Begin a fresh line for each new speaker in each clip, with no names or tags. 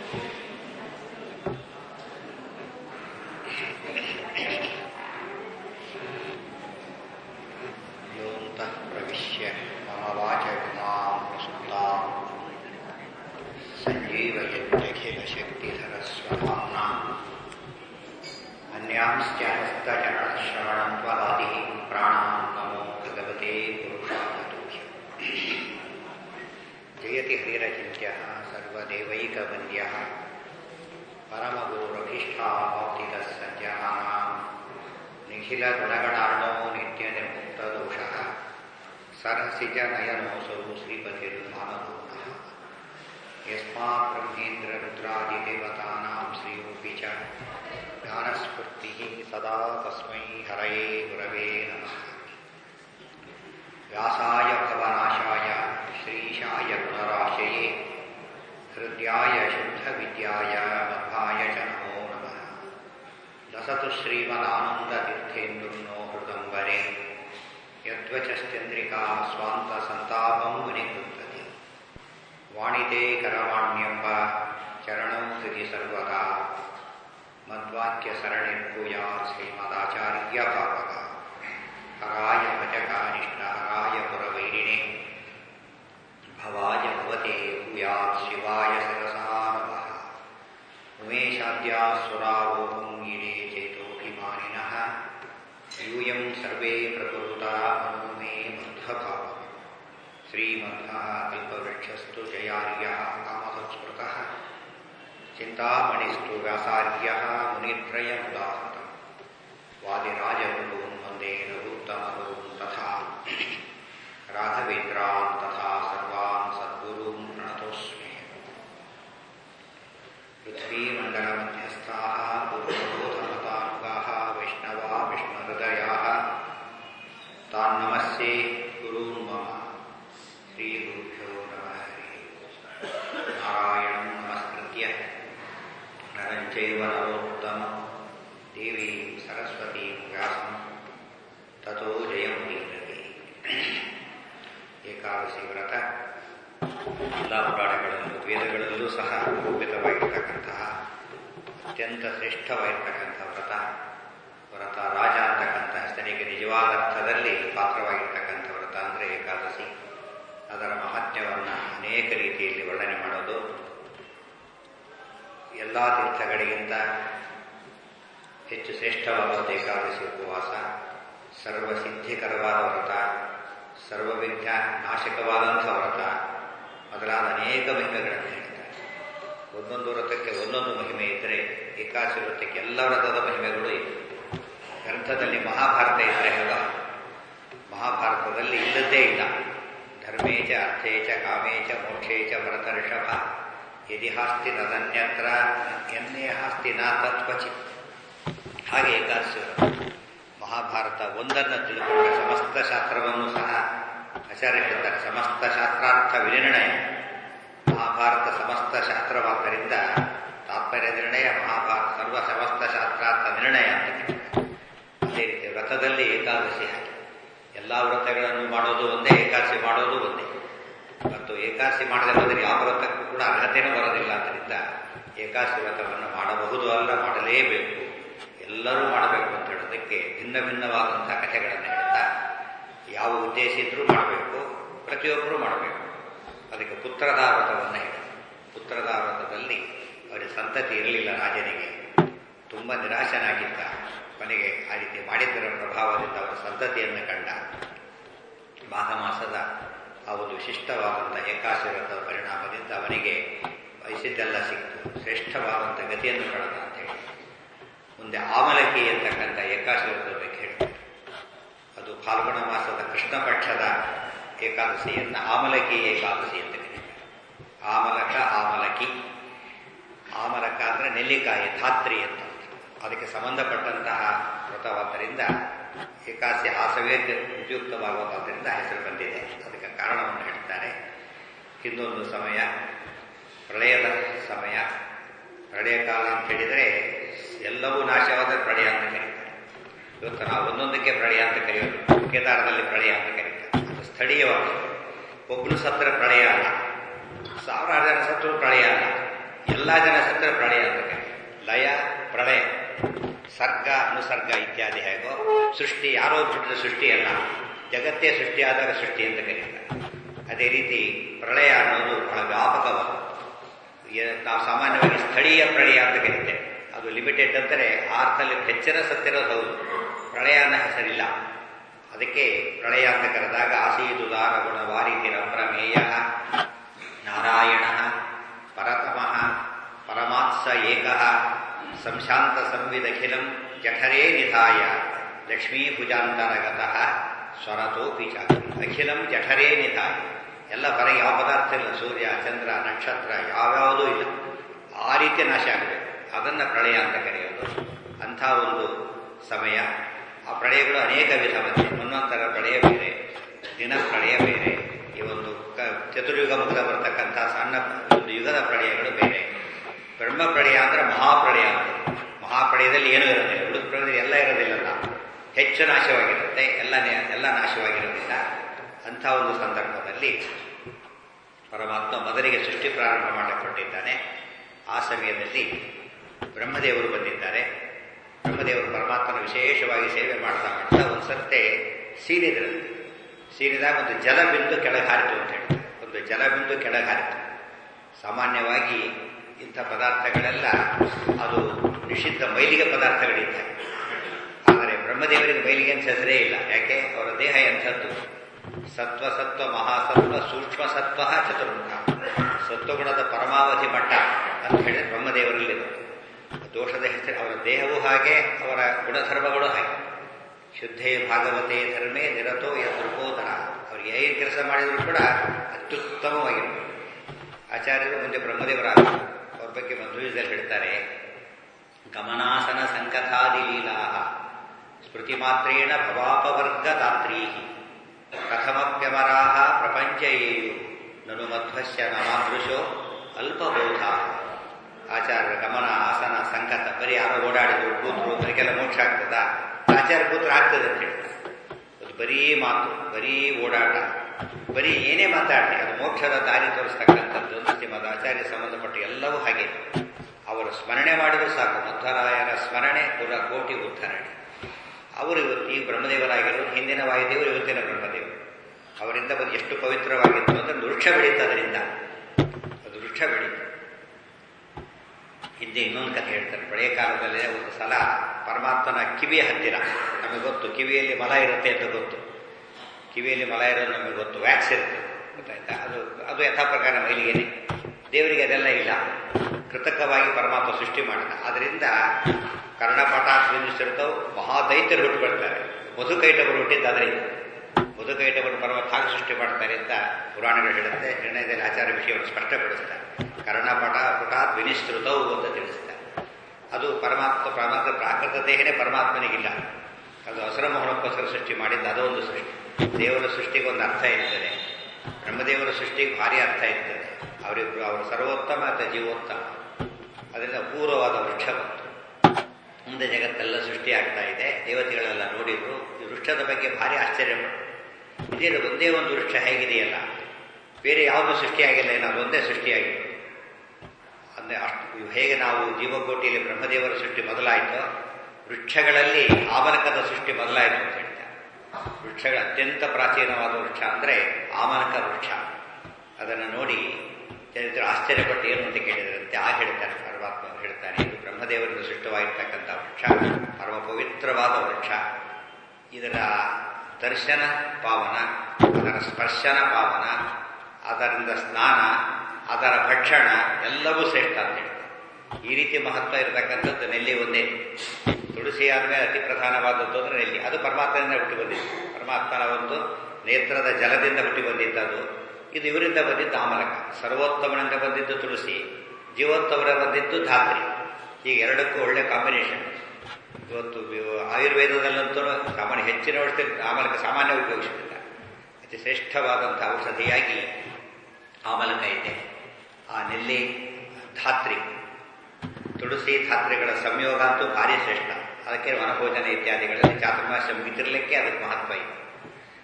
योऽन्तः प्रविश्य मम वाचमिमां प्रस्तुतां सञ्जीवयत्यखिलशक्तिधरस्वभाम्ना अन्यांश्च हस्तचरणश्रवणं त्वदादिः प्राणां नमो भगवते पुरुषाय जयति हरिरचिन्त्यः सर्वदेवैकवन्द्यः परमगुरुरभीष्टाभक्तितः सज्जनानां निखिलगुणगणार्णो नित्यनिर्मुक्तदोषः सरसिजनयनोऽसौ श्रीपतिर्मानदूनः यस्मात् ब्रह्मेन्द्ररुद्रादिदेवतानां श्रीरूपी च ज्ञानस्फूर्तिः सदा तस्मै हरये गुरवे नमः व्यासाय भवनाशाय श्रीशाय गुणराशये हृद्याय शुद्धविद्याय मध्वाय च नमो नमः लसतु श्रीमदानन्दतीर्थेन्दुर्नो हृदम्बरे यद्वचश्चन्द्रिका स्वान्तसन्तापं मुनिकृन्तति वाणिते करवाण्यम्ब चरणं हृदि सर्वदा मद्वाक्यसरणिर्भूयात् श्रीमदाचार्यभावः हराय भजकानिष्ठहराय पुरवैरिणे भवाय भवते भूयात् शिवाय शिरसा नमः उमेशाद्यासुरावोहं ईडे चेतोऽभिमानिनः यूयं सर्वे प्रकुरुता मनो मे मध्वभावः श्रीमध्वः कल्पवृक्षस्तु जयार्यः कामसंस्मृतः चिन्तामणिस्तु व्यासार्यः मुनित्रयमुदाहतम् वादिराजगुरून् वन्दे रघुत्तमगुरून् तथा राघवेन्द्रान् तथा सर्वान् सद्गुरून् प्रणतोऽस्मि पृथ्वीमण्डलमध्यस्थाः गुरुबोधमतानुगाः वैष्णवा विष्णुहृदयाः तान्नमस्ये गुरून् मम श्रीगुरुभ्यो नमः हरिः नारायणं नमस्कृत्य नरं चैव नरोत्तमं देवीं सरस्वतीं व्यासं ततो जयमुदीरते ಏಕಾದಶಿ ವ್ರತ ಎಲ್ಲ ಪುರಾಣಗಳಲ್ಲೂ ವೇದಗಳಲ್ಲೂ ಸಹ ರೂಪಿತವಾಗಿರ್ತಕ್ಕಂತಹ ಅತ್ಯಂತ ಶ್ರೇಷ್ಠವಾಗಿರ್ತಕ್ಕಂಥ ವ್ರತ ವ್ರತ ರಾಜ ಅಂತಕ್ಕಂಥ ಹೆಸರಿಗೆ ನಿಜವಾದ ಅರ್ಥದಲ್ಲಿ ಪಾತ್ರವಾಗಿರ್ತಕ್ಕಂಥ ವ್ರತ ಅಂದರೆ ಏಕಾದಶಿ ಅದರ ಮಹತ್ಯವನ್ನು ಅನೇಕ ರೀತಿಯಲ್ಲಿ ವರ್ಣನೆ ಮಾಡೋದು ಎಲ್ಲ ತೀರ್ಥಗಳಿಗಿಂತ ಹೆಚ್ಚು ಶ್ರೇಷ್ಠವಾದ ಏಕಾದಶಿ ಉಪವಾಸ ಸರ್ವಸಿದ್ಧಿಕರವಾದ ವ್ರತ ಸರ್ವವಿದ್ಯ ನಾಶಕವಾದಂಥ ವ್ರತ ಮೊದಲಾದ ಅನೇಕ ಮಹಿಮೆಗಳನ್ನು ಹೇಳ್ತಾರೆ ಒಂದೊಂದು ವ್ರತಕ್ಕೆ ಒಂದೊಂದು ಮಹಿಮೆ ಇದ್ದರೆ ಏಕಾದಶಿ ವ್ರತಕ್ಕೆ ಎಲ್ಲ ವ್ರತದ ಮಹಿಮೆಗಳು ಇವೆ ಗ್ರಂಥದಲ್ಲಿ ಮಹಾಭಾರತ ಇದ್ದರೆ ಅಲ್ಲ ಮಹಾಭಾರತದಲ್ಲಿ ಇಲ್ಲದ್ದೇ ಇಲ್ಲ ಧರ್ಮೇಚ ಅರ್ಥೇಚ ಕಾಮೇಚ ಮೋಕ್ಷೇಚ ಭರತ ಋಷಭ ಯದಿಹಾಸ್ತಿ ನದನ್ಯತ್ರ ಎನ್ನೇಹಾಸ್ತಿ ನ ತತ್ವಚಿ ಹಾಗೆ ಏಕಾದಶಿ ಮಹಾಭಾರತ ಒಂದನ್ನು ತಿಳ್ಕೊಂಡ್ರೆ ಸಮಸ್ತ ಶಾಸ್ತ್ರವನ್ನು ಸಹ ಆಚಾರ್ಯ ಹೇಳ್ತಾರೆ ಸಮಸ್ತ ಶಾಸ್ತ್ರಾರ್ಥ ವಿನಿರ್ಣಯ ಮಹಾಭಾರತ ಸಮಸ್ತ ಶಾಸ್ತ್ರವಾದ್ದರಿಂದ ತಾತ್ಪರ್ಯ ನಿರ್ಣಯ ಮಹಾಭಾರತ ಸರ್ವ ಸಮಸ್ತ ಶಾಸ್ತ್ರಾರ್ಥ ನಿರ್ಣಯ ಅಂತ ಅದೇ ರೀತಿ ವ್ರತದಲ್ಲಿ ಏಕಾದಶಿ ಹಾಗೆ ಎಲ್ಲ ವ್ರತಗಳನ್ನು ಮಾಡೋದು ಒಂದೇ ಏಕಾದಶಿ ಮಾಡೋದು ಒಂದೇ ಮತ್ತು ಏಕಾದಶಿ ಮಾಡದೆ ಹೋದರೆ ಯಾವ ವ್ರತಕ್ಕೂ ಕೂಡ ಅರ್ಹತೆಯೂ ಬರೋದಿಲ್ಲ ಆದ್ದರಿಂದ ಏಕಾದಶಿ ವ್ರತವನ್ನು ಮಾಡಬಹುದು ಅಲ್ಲ ಮಾಡಲೇಬೇಕು ಎಲ್ಲರೂ ಮಾಡಬೇಕು ಅಂತ ಹೇಳೋದಕ್ಕೆ ಭಿನ್ನ ಭಿನ್ನವಾದಂತಹ ಕಥೆಗಳನ್ನು ಹೇಳ್ತಾ ಯಾವ ಉದ್ದೇಶ ಇದ್ರೂ ಮಾಡಬೇಕು ಪ್ರತಿಯೊಬ್ಬರೂ ಮಾಡಬೇಕು ಅದಕ್ಕೆ ಪುತ್ರದ ವ್ರತವನ್ನು ಹೇಳಿ ಪುತ್ರದ ವ್ರತದಲ್ಲಿ ಅವರಿಗೆ ಸಂತತಿ ಇರಲಿಲ್ಲ ರಾಜನಿಗೆ ತುಂಬ ನಿರಾಶನಾಗಿದ್ದ ಕೊನೆಗೆ ಆ ರೀತಿ ಮಾಡಿದ್ದರ ಪ್ರಭಾವದಿಂದ ಅವರ ಸಂತತಿಯನ್ನು ಕಂಡ ಮಾಘ ಮಾಸದ ಆ ಒಂದು ವಿಶಿಷ್ಟವಾದಂಥ ಏಕಾಶಿ ವ್ರತದ ಪರಿಣಾಮದಿಂದ ಅವನಿಗೆ ವಯಸ್ಸಿದ್ದೆಲ್ಲ ಸಿಕ್ತು ಶ್ರೇಷ್ಠವಾದಂಥ ಗತಿಯನ್ನು ಕಳೆದ ಅಂತ ಹೇಳಿ ಮುಂದೆ ಆಮಲಕಿ ಅಂತಕ್ಕಂಥ ಏಕಾಶಿ ವ್ರತದ ಬಗ್ಗೆ ಹೇಳ್ತಾರೆ ಅದು ಫಾಲ್ಗುಣ ಮಾಸದ ಕೃಷ್ಣ ಪಕ್ಷದ ಏಕಾದಶಿಯನ್ನು ಆಮಲಕಿ ಏಕಾದಶಿ ಅಂತ ಕರೀತಾರೆ ಆಮಲಕ ಆಮಲಕಿ ಆಮಲಕ ಅಂದರೆ ನೆಲ್ಲಿಕಾಯಿ ಧಾತ್ರಿ ಅಂತ ಅದಕ್ಕೆ ಸಂಬಂಧಪಟ್ಟಂತಹ ವ್ರತವಾದ್ದರಿಂದ ಏಕಾದಶಿ ಆ ಸಮಯಕ್ಕೆ ಉಪಯುಕ್ತವಾಗುವುದಾದ್ದರಿಂದ ಹೆಸರು ಬಂದಿದೆ ಅದಕ್ಕೆ ಕಾರಣವನ್ನು ಹೇಳ್ತಾರೆ ಇನ್ನೊಂದು ಸಮಯ ಪ್ರಳಯದ ಸಮಯ ಪ್ರಳಯ ಕಾಲ ಅಂತ ಹೇಳಿದರೆ ಎಲ್ಲವೂ ನಾಶವಾದ ಪ್ರಳಯ ಅಂತ ಕರೀತಾರೆ ಇವತ್ತು ನಾವು ಒಂದೊಂದಕ್ಕೆ ಪ್ರಳಯ ಅಂತ ಕರೆಯೋದು ಕೇದಾರದಲ್ಲಿ ಪ್ರಳಯ ಅಂತ ಕರೀತಾರೆ ಅದು ಸ್ಥಳೀಯವಾಗಿ ಒಬ್ಬನು ಸತ್ರ ಪ್ರಳಯ ಅಲ್ಲ ಸಾವಿರಾರು ಜನ ಸತ್ರು ಪ್ರಳಯ ಅಲ್ಲ ಎಲ್ಲ ಎಲ್ಲ ಜನ ಸತ್ರ ಪ್ರಳಯ ಅಂತ ಕರೀತಾರೆ ಲಯ ಪ್ರಳಯ ಸರ್ಗ ಅನುಸರ್ಗ ಇತ್ಯಾದಿ ಹೇಗೋ ಸೃಷ್ಟಿ ಯಾರೋ ಹುಟ್ಟಿದ ಸೃಷ್ಟಿ ಅಲ್ಲ ಜಗತ್ತೇ ಸೃಷ್ಟಿಯಾದಾಗ ಸೃಷ್ಟಿ ಅಂತ ಕರೀತಾರೆ ಅದೇ ರೀತಿ ಪ್ರಳಯ ಅನ್ನೋದು ಬಹಳ ವ್ಯಾಪಕವಾದ ನಾವು ಸಾಮಾನ್ಯವಾಗಿ ಸ್ಥಳೀಯ ಪ್ರಳಯ ಅಂತ ಕರೀತೇವೆ ಅದು ಲಿಮಿಟೆಡ್ ಅಂದರೆ ಆರ್ಥಲ್ಲಿ ಹೆಚ್ಚಿನ ಸತ್ತಿರೋದು ಹೌದು ಪ್ರಳಯ ಅನ್ನೋ ಹೆಸರಿಲ್ಲ ಅದಕ್ಕೆ ಪ್ರಳಯ ಅಂತ ಕರೆದಾಗ ಆಸೀದುದಾರ ಗುಣ ವಾರಿಧಿರ ಪ್ರಮೇಯ ನಾರಾಯಣ ಪರತಮಃ ಪರಮಾತ್ಸ ಏಕ ಸಂಶಾಂತ ಸಂವಿದಖಿಲಂ ಜಠರೇ ನಿಧಾಯ ಲಕ್ಷ್ಮೀಭುಜಾಂತರಗತಃ ಸ್ವರತೋಪಿ ಚಾಕಿ ಅಖಿಲಂ ಜಠರೇ ನಿಧಾಯ ಎಲ್ಲ ಬರ ಯಾವ ಪದಾರ್ಥ ಇಲ್ಲ ಸೂರ್ಯ ಚಂದ್ರ ನಕ್ಷತ್ರ ಯಾವ್ಯಾವುದೂ ಇಲ್ಲ ಆ ರೀತಿ ನಾಶ ಆಗಬೇಕು ಅದನ್ನು ಪ್ರಳಯ ಅಂತ ಕರೆಯೋದು ಅಂಥ ಒಂದು ಸಮಯ ಆ ಪ್ರಳಯಗಳು ಅನೇಕ ವಿಧವಂತೆ ಮನ್ವಂತರ ಪ್ರಳಯ ಬೇರೆ ದಿನ ಪ್ರಳಯ ಬೇರೆ ಈ ಒಂದು ಕ ಚತುರ್ಯುಗ ಮುಖದ ಬರ್ತಕ್ಕಂಥ ಸಣ್ಣ ಒಂದು ಯುಗದ ಪ್ರಳಯಗಳು ಬೇರೆ ಬ್ರಹ್ಮ ಪ್ರಳಯ ಅಂದ್ರೆ ಮಹಾಪ್ರಳಯ ಅಂತ ಮಹಾಪ್ರಳಯದಲ್ಲಿ ಏನೂ ಇರೋದಿಲ್ಲ ಉಳಿದ ಪ್ರಳಯದಲ್ಲಿ ಎಲ್ಲ ಇರೋದಿಲ್ಲಲ್ಲ ಹೆಚ್ಚು ನಾಶವಾಗಿರುತ್ತೆ ಎಲ್ಲ ಎಲ್ಲ ನಾಶವಾಗಿರೋದಿಲ್ಲ ಅಂಥ ಒಂದು ಸಂದರ್ಭದಲ್ಲಿ ಪರಮಾತ್ಮ ಮೊದಲಿಗೆ ಸೃಷ್ಟಿ ಪ್ರಾರಂಭ ಮಾಡಿಕೊಂಡಿದ್ದಾನೆ ಆ ಸಮಯದಲ್ಲಿ ಬ್ರಹ್ಮದೇವರು ಬಂದಿದ್ದಾರೆ ಬ್ರಹ್ಮದೇವರು ಪರಮಾತ್ಮನ ವಿಶೇಷವಾಗಿ ಸೇವೆ ಮಾಡ್ತಾ ಮಾಡ್ತಾ ಒಂದು ಸರ್ತೆ ಸೀರಿದ್ರಲ್ಲಿ ಸೀರಿದಾಗ ಒಂದು ಜಲಬಿಂದು ಕೆಳಗೆ ಹಾರಿತು ಅಂತ ಹೇಳ್ತಾರೆ ಒಂದು ಜಲಬಿಂದು ಕೆಳಗೆ ಹಾರಿತು ಸಾಮಾನ್ಯವಾಗಿ ಇಂಥ ಪದಾರ್ಥಗಳೆಲ್ಲ ಅದು ನಿಷಿದ್ಧ ಮೈಲಿಗೆ ಪದಾರ್ಥಗಳಿದ್ದಾವೆ ಆದರೆ ಬ್ರಹ್ಮದೇವರಿಗೆ ಮೈಲಿಗೆ ಅಂತ ಹೆಸರೇ ಇಲ್ಲ ಯಾಕೆ ಅವರ ದೇಹ ಎಂಥದ್ದು ಸತ್ವ ಸತ್ವ ಮಹಾಸತ್ವ ಸೂಕ್ಷ್ಮ ಸತ್ವ ಚತುರ್ಮುಖ ಸತ್ವಗುಣದ ಪರಮಾವಧಿ ಮಟ್ಟ ಅಂತ ಹೇಳಿದ್ರೆ ಬ್ರಹ್ಮದೇವರಲ್ಲಿದೆ ದೋಷದ ಹೆಸರು ಅವರ ದೇಹವೂ ಹಾಗೆ ಅವರ ಗುಣಧರ್ಮಗಳು ಹಾಗೆ ಶುದ್ಧೇ ಭಾಗವತೆ ಧರ್ಮೇ ನಿರತೋ ಯದೃಪೋದರ ಅವ್ರಿಗೆ ಹೇಗೆ ಕೆಲಸ ಮಾಡಿದ್ರು ಕೂಡ ಅತ್ಯುತ್ತಮವಾಗಿರಬೇಕು ಆಚಾರ್ಯರು ಮುಂದೆ ಬ್ರಹ್ಮದೇವರಾಗ ಅವ್ರ ಬಗ್ಗೆ ಮಧ್ವದಲ್ಲಿ ಹೇಳ್ತಾರೆ ಗಮನಾಸನ ಸಂಕಥಾದಿ ಲೀಲಾ ಸ್ಮೃತಿ ಮಾತ್ರೇಣ ಭವಾಪವರ್ಗ ದಾತ್ರೀ ಕಥಮಪ್ಯಮರಾ ಪ್ರಪಂಚಯೇಯು ನನು ಮಧ್ವಸ್ಯ ನಮಾದೃಶೋ ಅಲ್ಪಬೋಧ ಆಚಾರ್ಯರ ಗಮನ ಆಸನ ಸಂಕತ ಬರೀ ಯಾರೋ ಓಡಾಡಿದ್ರು ಕೂತರು ಬರೀಗೆಲ್ಲ ಮೋಕ್ಷ ಆಗ್ತದ ಆಚಾರ್ಯ ಕೂತ್ರು ಆಗ್ತದೆ ಅಂತ ಹೇಳ್ತಾರೆ ಅದು ಬರೀ ಮಾತು ಬರೀ ಓಡಾಟ ಬರೀ ಏನೇ ಮಾತಾಡಲಿ ಅದು ಮೋಕ್ಷದ ದಾರಿ ತೋರಿಸ್ತಕ್ಕಂಥದ್ದು ಶ್ರೀಮದ್ ಆಚಾರ್ಯ ಸಂಬಂಧಪಟ್ಟ ಎಲ್ಲವೂ ಹಾಗೆ ಅವರು ಸ್ಮರಣೆ ಮಾಡಿದ್ರು ಸಾಕು ಮಧ್ವರಾಯರ ಸ್ಮರಣೆ ಪುರ ಕೋಟಿ ಉದ್ಧರಣೆ ಅವರು ಇವತ್ತು ಈ ಬ್ರಹ್ಮದೇವರಾಗಿರೋದು ಹಿಂದಿನ ವಾಯುದೇವರು ಇವತ್ತಿನ ಬ್ರಹ್ಮದೇವರು ಅವರಿಂದ ಒಂದು ಎಷ್ಟು ಪವಿತ್ರವಾಗಿತ್ತು ಅಂದ್ರೆ ವೃಕ್ಷ ಬೆಳೀತು ಅದರಿಂದ ಅದು ವೃಕ್ಷ ಬೆಳೀತು ಹಿಂದೆ ಇನ್ನೊಂದು ಕಥೆ ಹೇಳ್ತಾರೆ ಹಳೆಯ ಕಾಲದಲ್ಲೇ ಒಂದು ಸಲ ಪರಮಾತ್ಮನ ಕಿವಿಯ ಹತ್ತಿರ ನಮಗೆ ಗೊತ್ತು ಕಿವಿಯಲ್ಲಿ ಮಲ ಇರುತ್ತೆ ಅಂತ ಗೊತ್ತು ಕಿವಿಯಲ್ಲಿ ಮಲ ಇರೋದು ನಮಗೆ ಗೊತ್ತು ವ್ಯಾಕ್ಸ್ ಇರುತ್ತೆ ಗೊತ್ತಾಯ್ತಾ ಅದು ಅದು ಯಥಾ ಪ್ರಕಾರ ಮೈಲಿಗೆನೆ ದೇವರಿಗೆ ಅದೆಲ್ಲ ಇಲ್ಲ ಕೃತಕವಾಗಿ ಪರಮಾತ್ಮ ಸೃಷ್ಟಿ ಮಾಡಿದ ಅದರಿಂದ ಕರ್ಣಪಟ ಬಿಂದಿಸಿರ್ತವು ಮಹಾದೈತ್ಯರು ಹುಟ್ಟು ಬರ್ತಾರೆ ಮಧುಕೈಟವರು ಹುಟ್ಟಿದ್ದು ಅದರಿಂದ ಮಧುಕೈಟವರು ಪರಮಾತ್ಮ ಹಾಗೆ ಸೃಷ್ಟಿ ಮಾಡ್ತಾರೆ ಅಂತ ಪುರಾಣಗಳು ಹೇಳುತ್ತೆ ನಿರ್ಣಯದಲ್ಲಿ ಆಚಾರ ವಿಷಯವನ್ನು ಸ್ಪಷ್ಟಪಡಿಸ್ತಾರೆ ಕರ್ಣಪಟ ಪುಟಾತ್ ವಿನಿಸ್ತೃತವು ಅಂತ ತಿಳಿಸ್ತಾರೆ ಅದು ಪರಮಾತ್ಮ ಪರಮಾತ್ಮ ಪ್ರಾಕೃತ ದೇಹನೇ ಪರಮಾತ್ಮನಿಗಿಲ್ಲ ಅದು ಹಸರಮೋಹನಕ್ಕೋಸ್ಕರ ಸೃಷ್ಟಿ ಮಾಡಿದ್ದು ಅದೊಂದು ಸೃಷ್ಟಿ ದೇವರ ಸೃಷ್ಟಿಗೆ ಒಂದು ಅರ್ಥ ಇರ್ತದೆ ಬ್ರಹ್ಮದೇವರ ಸೃಷ್ಟಿಗೆ ಭಾರಿ ಅರ್ಥ ಇರ್ತದೆ ಅವರಿಬ್ಬರು ಅವರು ಸರ್ವೋತ್ತಮ ಅಥವಾ ಜೀವೋತ್ತಮ ಅದರಿಂದ ಅಪೂರ್ವವಾದ ವೃಕ್ಷ ಬಂತು ಮುಂದೆ ಜಗತ್ತೆಲ್ಲ ಸೃಷ್ಟಿ ಆಗ್ತಾ ಇದೆ ದೇವತೆಗಳೆಲ್ಲ ನೋಡಿದ್ರು ಈ ವೃಕ್ಷದ ಬಗ್ಗೆ ಭಾರಿ ಆಶ್ಚರ್ಯಪಟ್ಟರು ಇದೇ ಒಂದೇ ಒಂದು ವೃಕ್ಷ ಹೇಗಿದೆಯಲ್ಲ ಬೇರೆ ಯಾವುದೂ ಸೃಷ್ಟಿಯಾಗಿಲ್ಲ ಏನೋ ಅದೊಂದೇ ಸೃಷ್ಟಿಯಾಗಿದೆ ಅಂದರೆ ಅಷ್ಟು ಹೇಗೆ ನಾವು ಜೀವಕೋಟಿಯಲ್ಲಿ ಬ್ರಹ್ಮದೇವರ ಸೃಷ್ಟಿ ಮೊದಲಾಯಿತು ವೃಕ್ಷಗಳಲ್ಲಿ ಆಮನಕದ ಸೃಷ್ಟಿ ಮೊದಲಾಯಿತು ಅಂತ ಹೇಳ್ತಾರೆ ವೃಕ್ಷಗಳ ಅತ್ಯಂತ ಪ್ರಾಚೀನವಾದ ವೃಕ್ಷ ಅಂದರೆ ಆಮನಕ ವೃಕ್ಷ ಅದನ್ನು ನೋಡಿ ಚರಿತ್ರೆ ಆಶ್ಚರ್ಯಪಟ್ಟು ಏನು ಅಂತ ಕೇಳಿದ್ರಂತೆ ಆ ಹೇಳ್ತಾರೆ ಪರಮಾತ್ಮ ಹೇಳ್ತಾನೆ ಇದು ಬ್ರಹ್ಮದೇವರಿಂದ ಸೃಷ್ಟವಾಗಿರ್ತಕ್ಕಂಥ ವೃಕ್ಷ ಪರಮ ಪವಿತ್ರವಾದ ವೃಕ್ಷ ಇದರ ದರ್ಶನ ಪಾವನ ಅದರ ಸ್ಪರ್ಶನ ಪಾವನ ಅದರಿಂದ ಸ್ನಾನ ಅದರ ಭಕ್ಷಣ ಎಲ್ಲವೂ ಶ್ರೇಷ್ಠ ಅಂತ ಹೇಳ್ತಾರೆ ಈ ರೀತಿ ಮಹತ್ವ ಇರತಕ್ಕಂಥದ್ದು ನೆಲ್ಲಿ ಒಂದೇ ತುಳಸಿ ಆದಮೇಲೆ ಅತಿ ಪ್ರಧಾನವಾದದ್ದು ಅಂದ್ರೆ ನೆಲ್ಲಿ ಅದು ಪರಮಾತ್ಮದಿಂದ ಹುಟ್ಟಿ ಬಂದಿತ್ತು ಪರಮಾತ್ಮನ ಒಂದು ನೇತ್ರದ ಜಲದಿಂದ ಹುಟ್ಟಿ ಬಂದಿದ್ದದು ಇದು ಇವರಿಂದ ಬಂದಿದ್ದು ಆಮಲಕ ಸರ್ವೋತ್ತಮನಿಂದ ಬಂದಿದ್ದು ತುಳಸಿ ಜೀವೋತ್ತಮರ ಬಂದಿದ್ದು ಧಾತ್ರಿ ಹೀಗೆ ಎರಡಕ್ಕೂ ಒಳ್ಳೆ ಕಾಂಬಿನೇಷನ್ ಇವತ್ತು ಆಯುರ್ವೇದದಲ್ಲಂತೂ ಸಾಮಾನ್ಯ ಹೆಚ್ಚಿನ ಔಷಧಿ ಆಮಲಕ ಸಾಮಾನ್ಯ ಉಪಯೋಗಿಸುತ್ತಿಲ್ಲ ಅತಿ ಶ್ರೇಷ್ಠವಾದಂಥ ಔಷಧಿಯಾಗಿ ಆಮಲಕ ಇದೆ ಆ ನೆಲ್ಲಿ ಧಾತ್ರಿ ತುಳಸಿ ಧಾತ್ರಿಗಳ ಸಂಯೋಗ ಅಂತೂ ಭಾರಿ ಶ್ರೇಷ್ಠ ಅದಕ್ಕೆ ವನಭೋಜನ ಇತ್ಯಾದಿಗಳಲ್ಲಿ ಚಾತುರ್ಮಾಸ ಮುಗಿತಿರ್ಲಿಕ್ಕೆ ಅದಕ್ಕೆ ಮಹತ್ವ ಇದೆ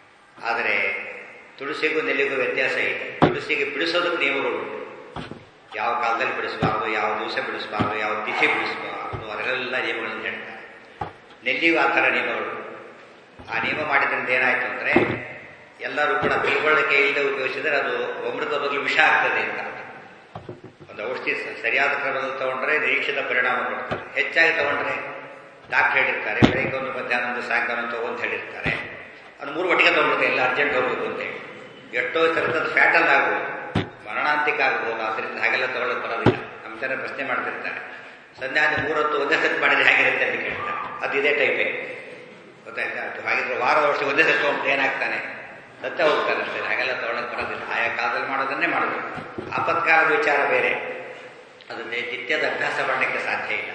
ಆದರೆ ತುಳಸಿಗೂ ನೆಲ್ಲಿಗೂ ವ್ಯತ್ಯಾಸ ಇದೆ ತುಳಸಿಗೆ ಬಿಡಿಸೋದಕ್ಕೆ ನಿಯಮಗಳು ಉಂಟು ಯಾವ ಕಾಲದಲ್ಲಿ ಬಿಡಿಸಬಾರ್ದು ಯಾವ ದಿವಸ ಬಿಡಿಸಬಾರ್ದು ಯಾವ ತಿಥಿ ಬಿಡಿಸಬಾರ್ದು ಅದರೆಲ್ಲ ನಿಯಮಗಳನ್ನು ಹೇಳ್ತಾರೆ ನೆಲ್ಲಿಗೂ ಆ ಥರ ನಿಯಮಗಳು ಆ ನಿಯಮ ಮಾಡಿದ್ರಿಂದ ಏನಾಯ್ತು ಅಂದರೆ ಎಲ್ಲರೂ ಕೂಡ ತಿಳುವಳಿಕೆ ಇಲ್ಲದೆ ಉಪಯೋಗಿಸಿದರೆ ಅದು ಅಮೃತ ಬದಲು ವಿಷ ಆಗ್ತದೆ ಅಂತ ಒಂದು ಔಷಧಿ ಸರಿಯಾದ ಕ್ರಮದಲ್ಲಿ ತಗೊಂಡ್ರೆ ನಿರೀಕ್ಷಿತ ಪರಿಣಾಮ ಕೊಡ್ತಾರೆ ಹೆಚ್ಚಾಗಿ ತಗೊಂಡ್ರೆ ಡಾಕ್ಟರ್ ಹೇಳಿರ್ತಾರೆ ಬೆಳಗ್ಗೆ ಒಂದು ಮಧ್ಯಾಹ್ನ ಒಂದು ಸಾಯಂಕಾಲ ಒಂದು ತಗೊಂಡು ಹೇಳಿರ್ತಾರೆ ಅದು ಮೂರು ಒಟ್ಟಿಗೆ ತಗೊಂಡ್ಬಿಡುತ್ತೆ ಎಲ್ಲ ಅರ್ಜೆಂಟ್ ಹೋಗ್ಬೇಕು ಅಂತ ಹೇಳಿ ಎಷ್ಟೋ ಥರದ್ದು ಫ್ಯಾಟಲ್ ಆಗ್ಬೋದು ಮರಣಾಂತಿಕ ಆಗ್ಬೋದು ಅದರಿಂದ ಹಾಗೆಲ್ಲ ತಗೊಳ್ಳೋದು ಬರೋದಿಲ್ಲ ನಮ್ಮ ಜನ ಪ್ರಶ್ನೆ ಮಾಡ್ತಿರ್ತಾರೆ ಸಂಧ್ಯಾನೆ ಮೂರೊತ್ತು ಒಂದೇ ಸೆಟ್ ಮಾಡಿದ್ರೆ ಹೇಗಿರುತ್ತೆ ಅಂತ ಕೇಳ್ತಾರೆ ಅದು ಇದೇ ಟೈಪೇ ಗೊತ್ತಾಯ್ತಾ ಅದು ಹಾಗಿದ್ರೆ ವಾರದ ವರ್ಷ ಒಂದೇ ಸೆಟ್ ತಗೊಂಡು ಏನಾಗ್ತಾನೆ ಸತ್ಯ ಹೋಗ್ತಾನೆ ಅಷ್ಟೇ ಹಾಗೆಲ್ಲ ತಗೊಳಕ್ ಬರೋದಿಲ್ಲ ಆಯಾ ಕಾಲದಲ್ಲಿ ಮಾಡೋದನ್ನೇ ಮಾಡಬೇಕು ಆಪತ್ಕಾಲದ ವಿಚಾರ ಬೇರೆ ಅದು ನಿತ್ಯದ ಅಭ್ಯಾಸ ಮಾಡಲಿಕ್ಕೆ ಸಾಧ್ಯ ಇಲ್ಲ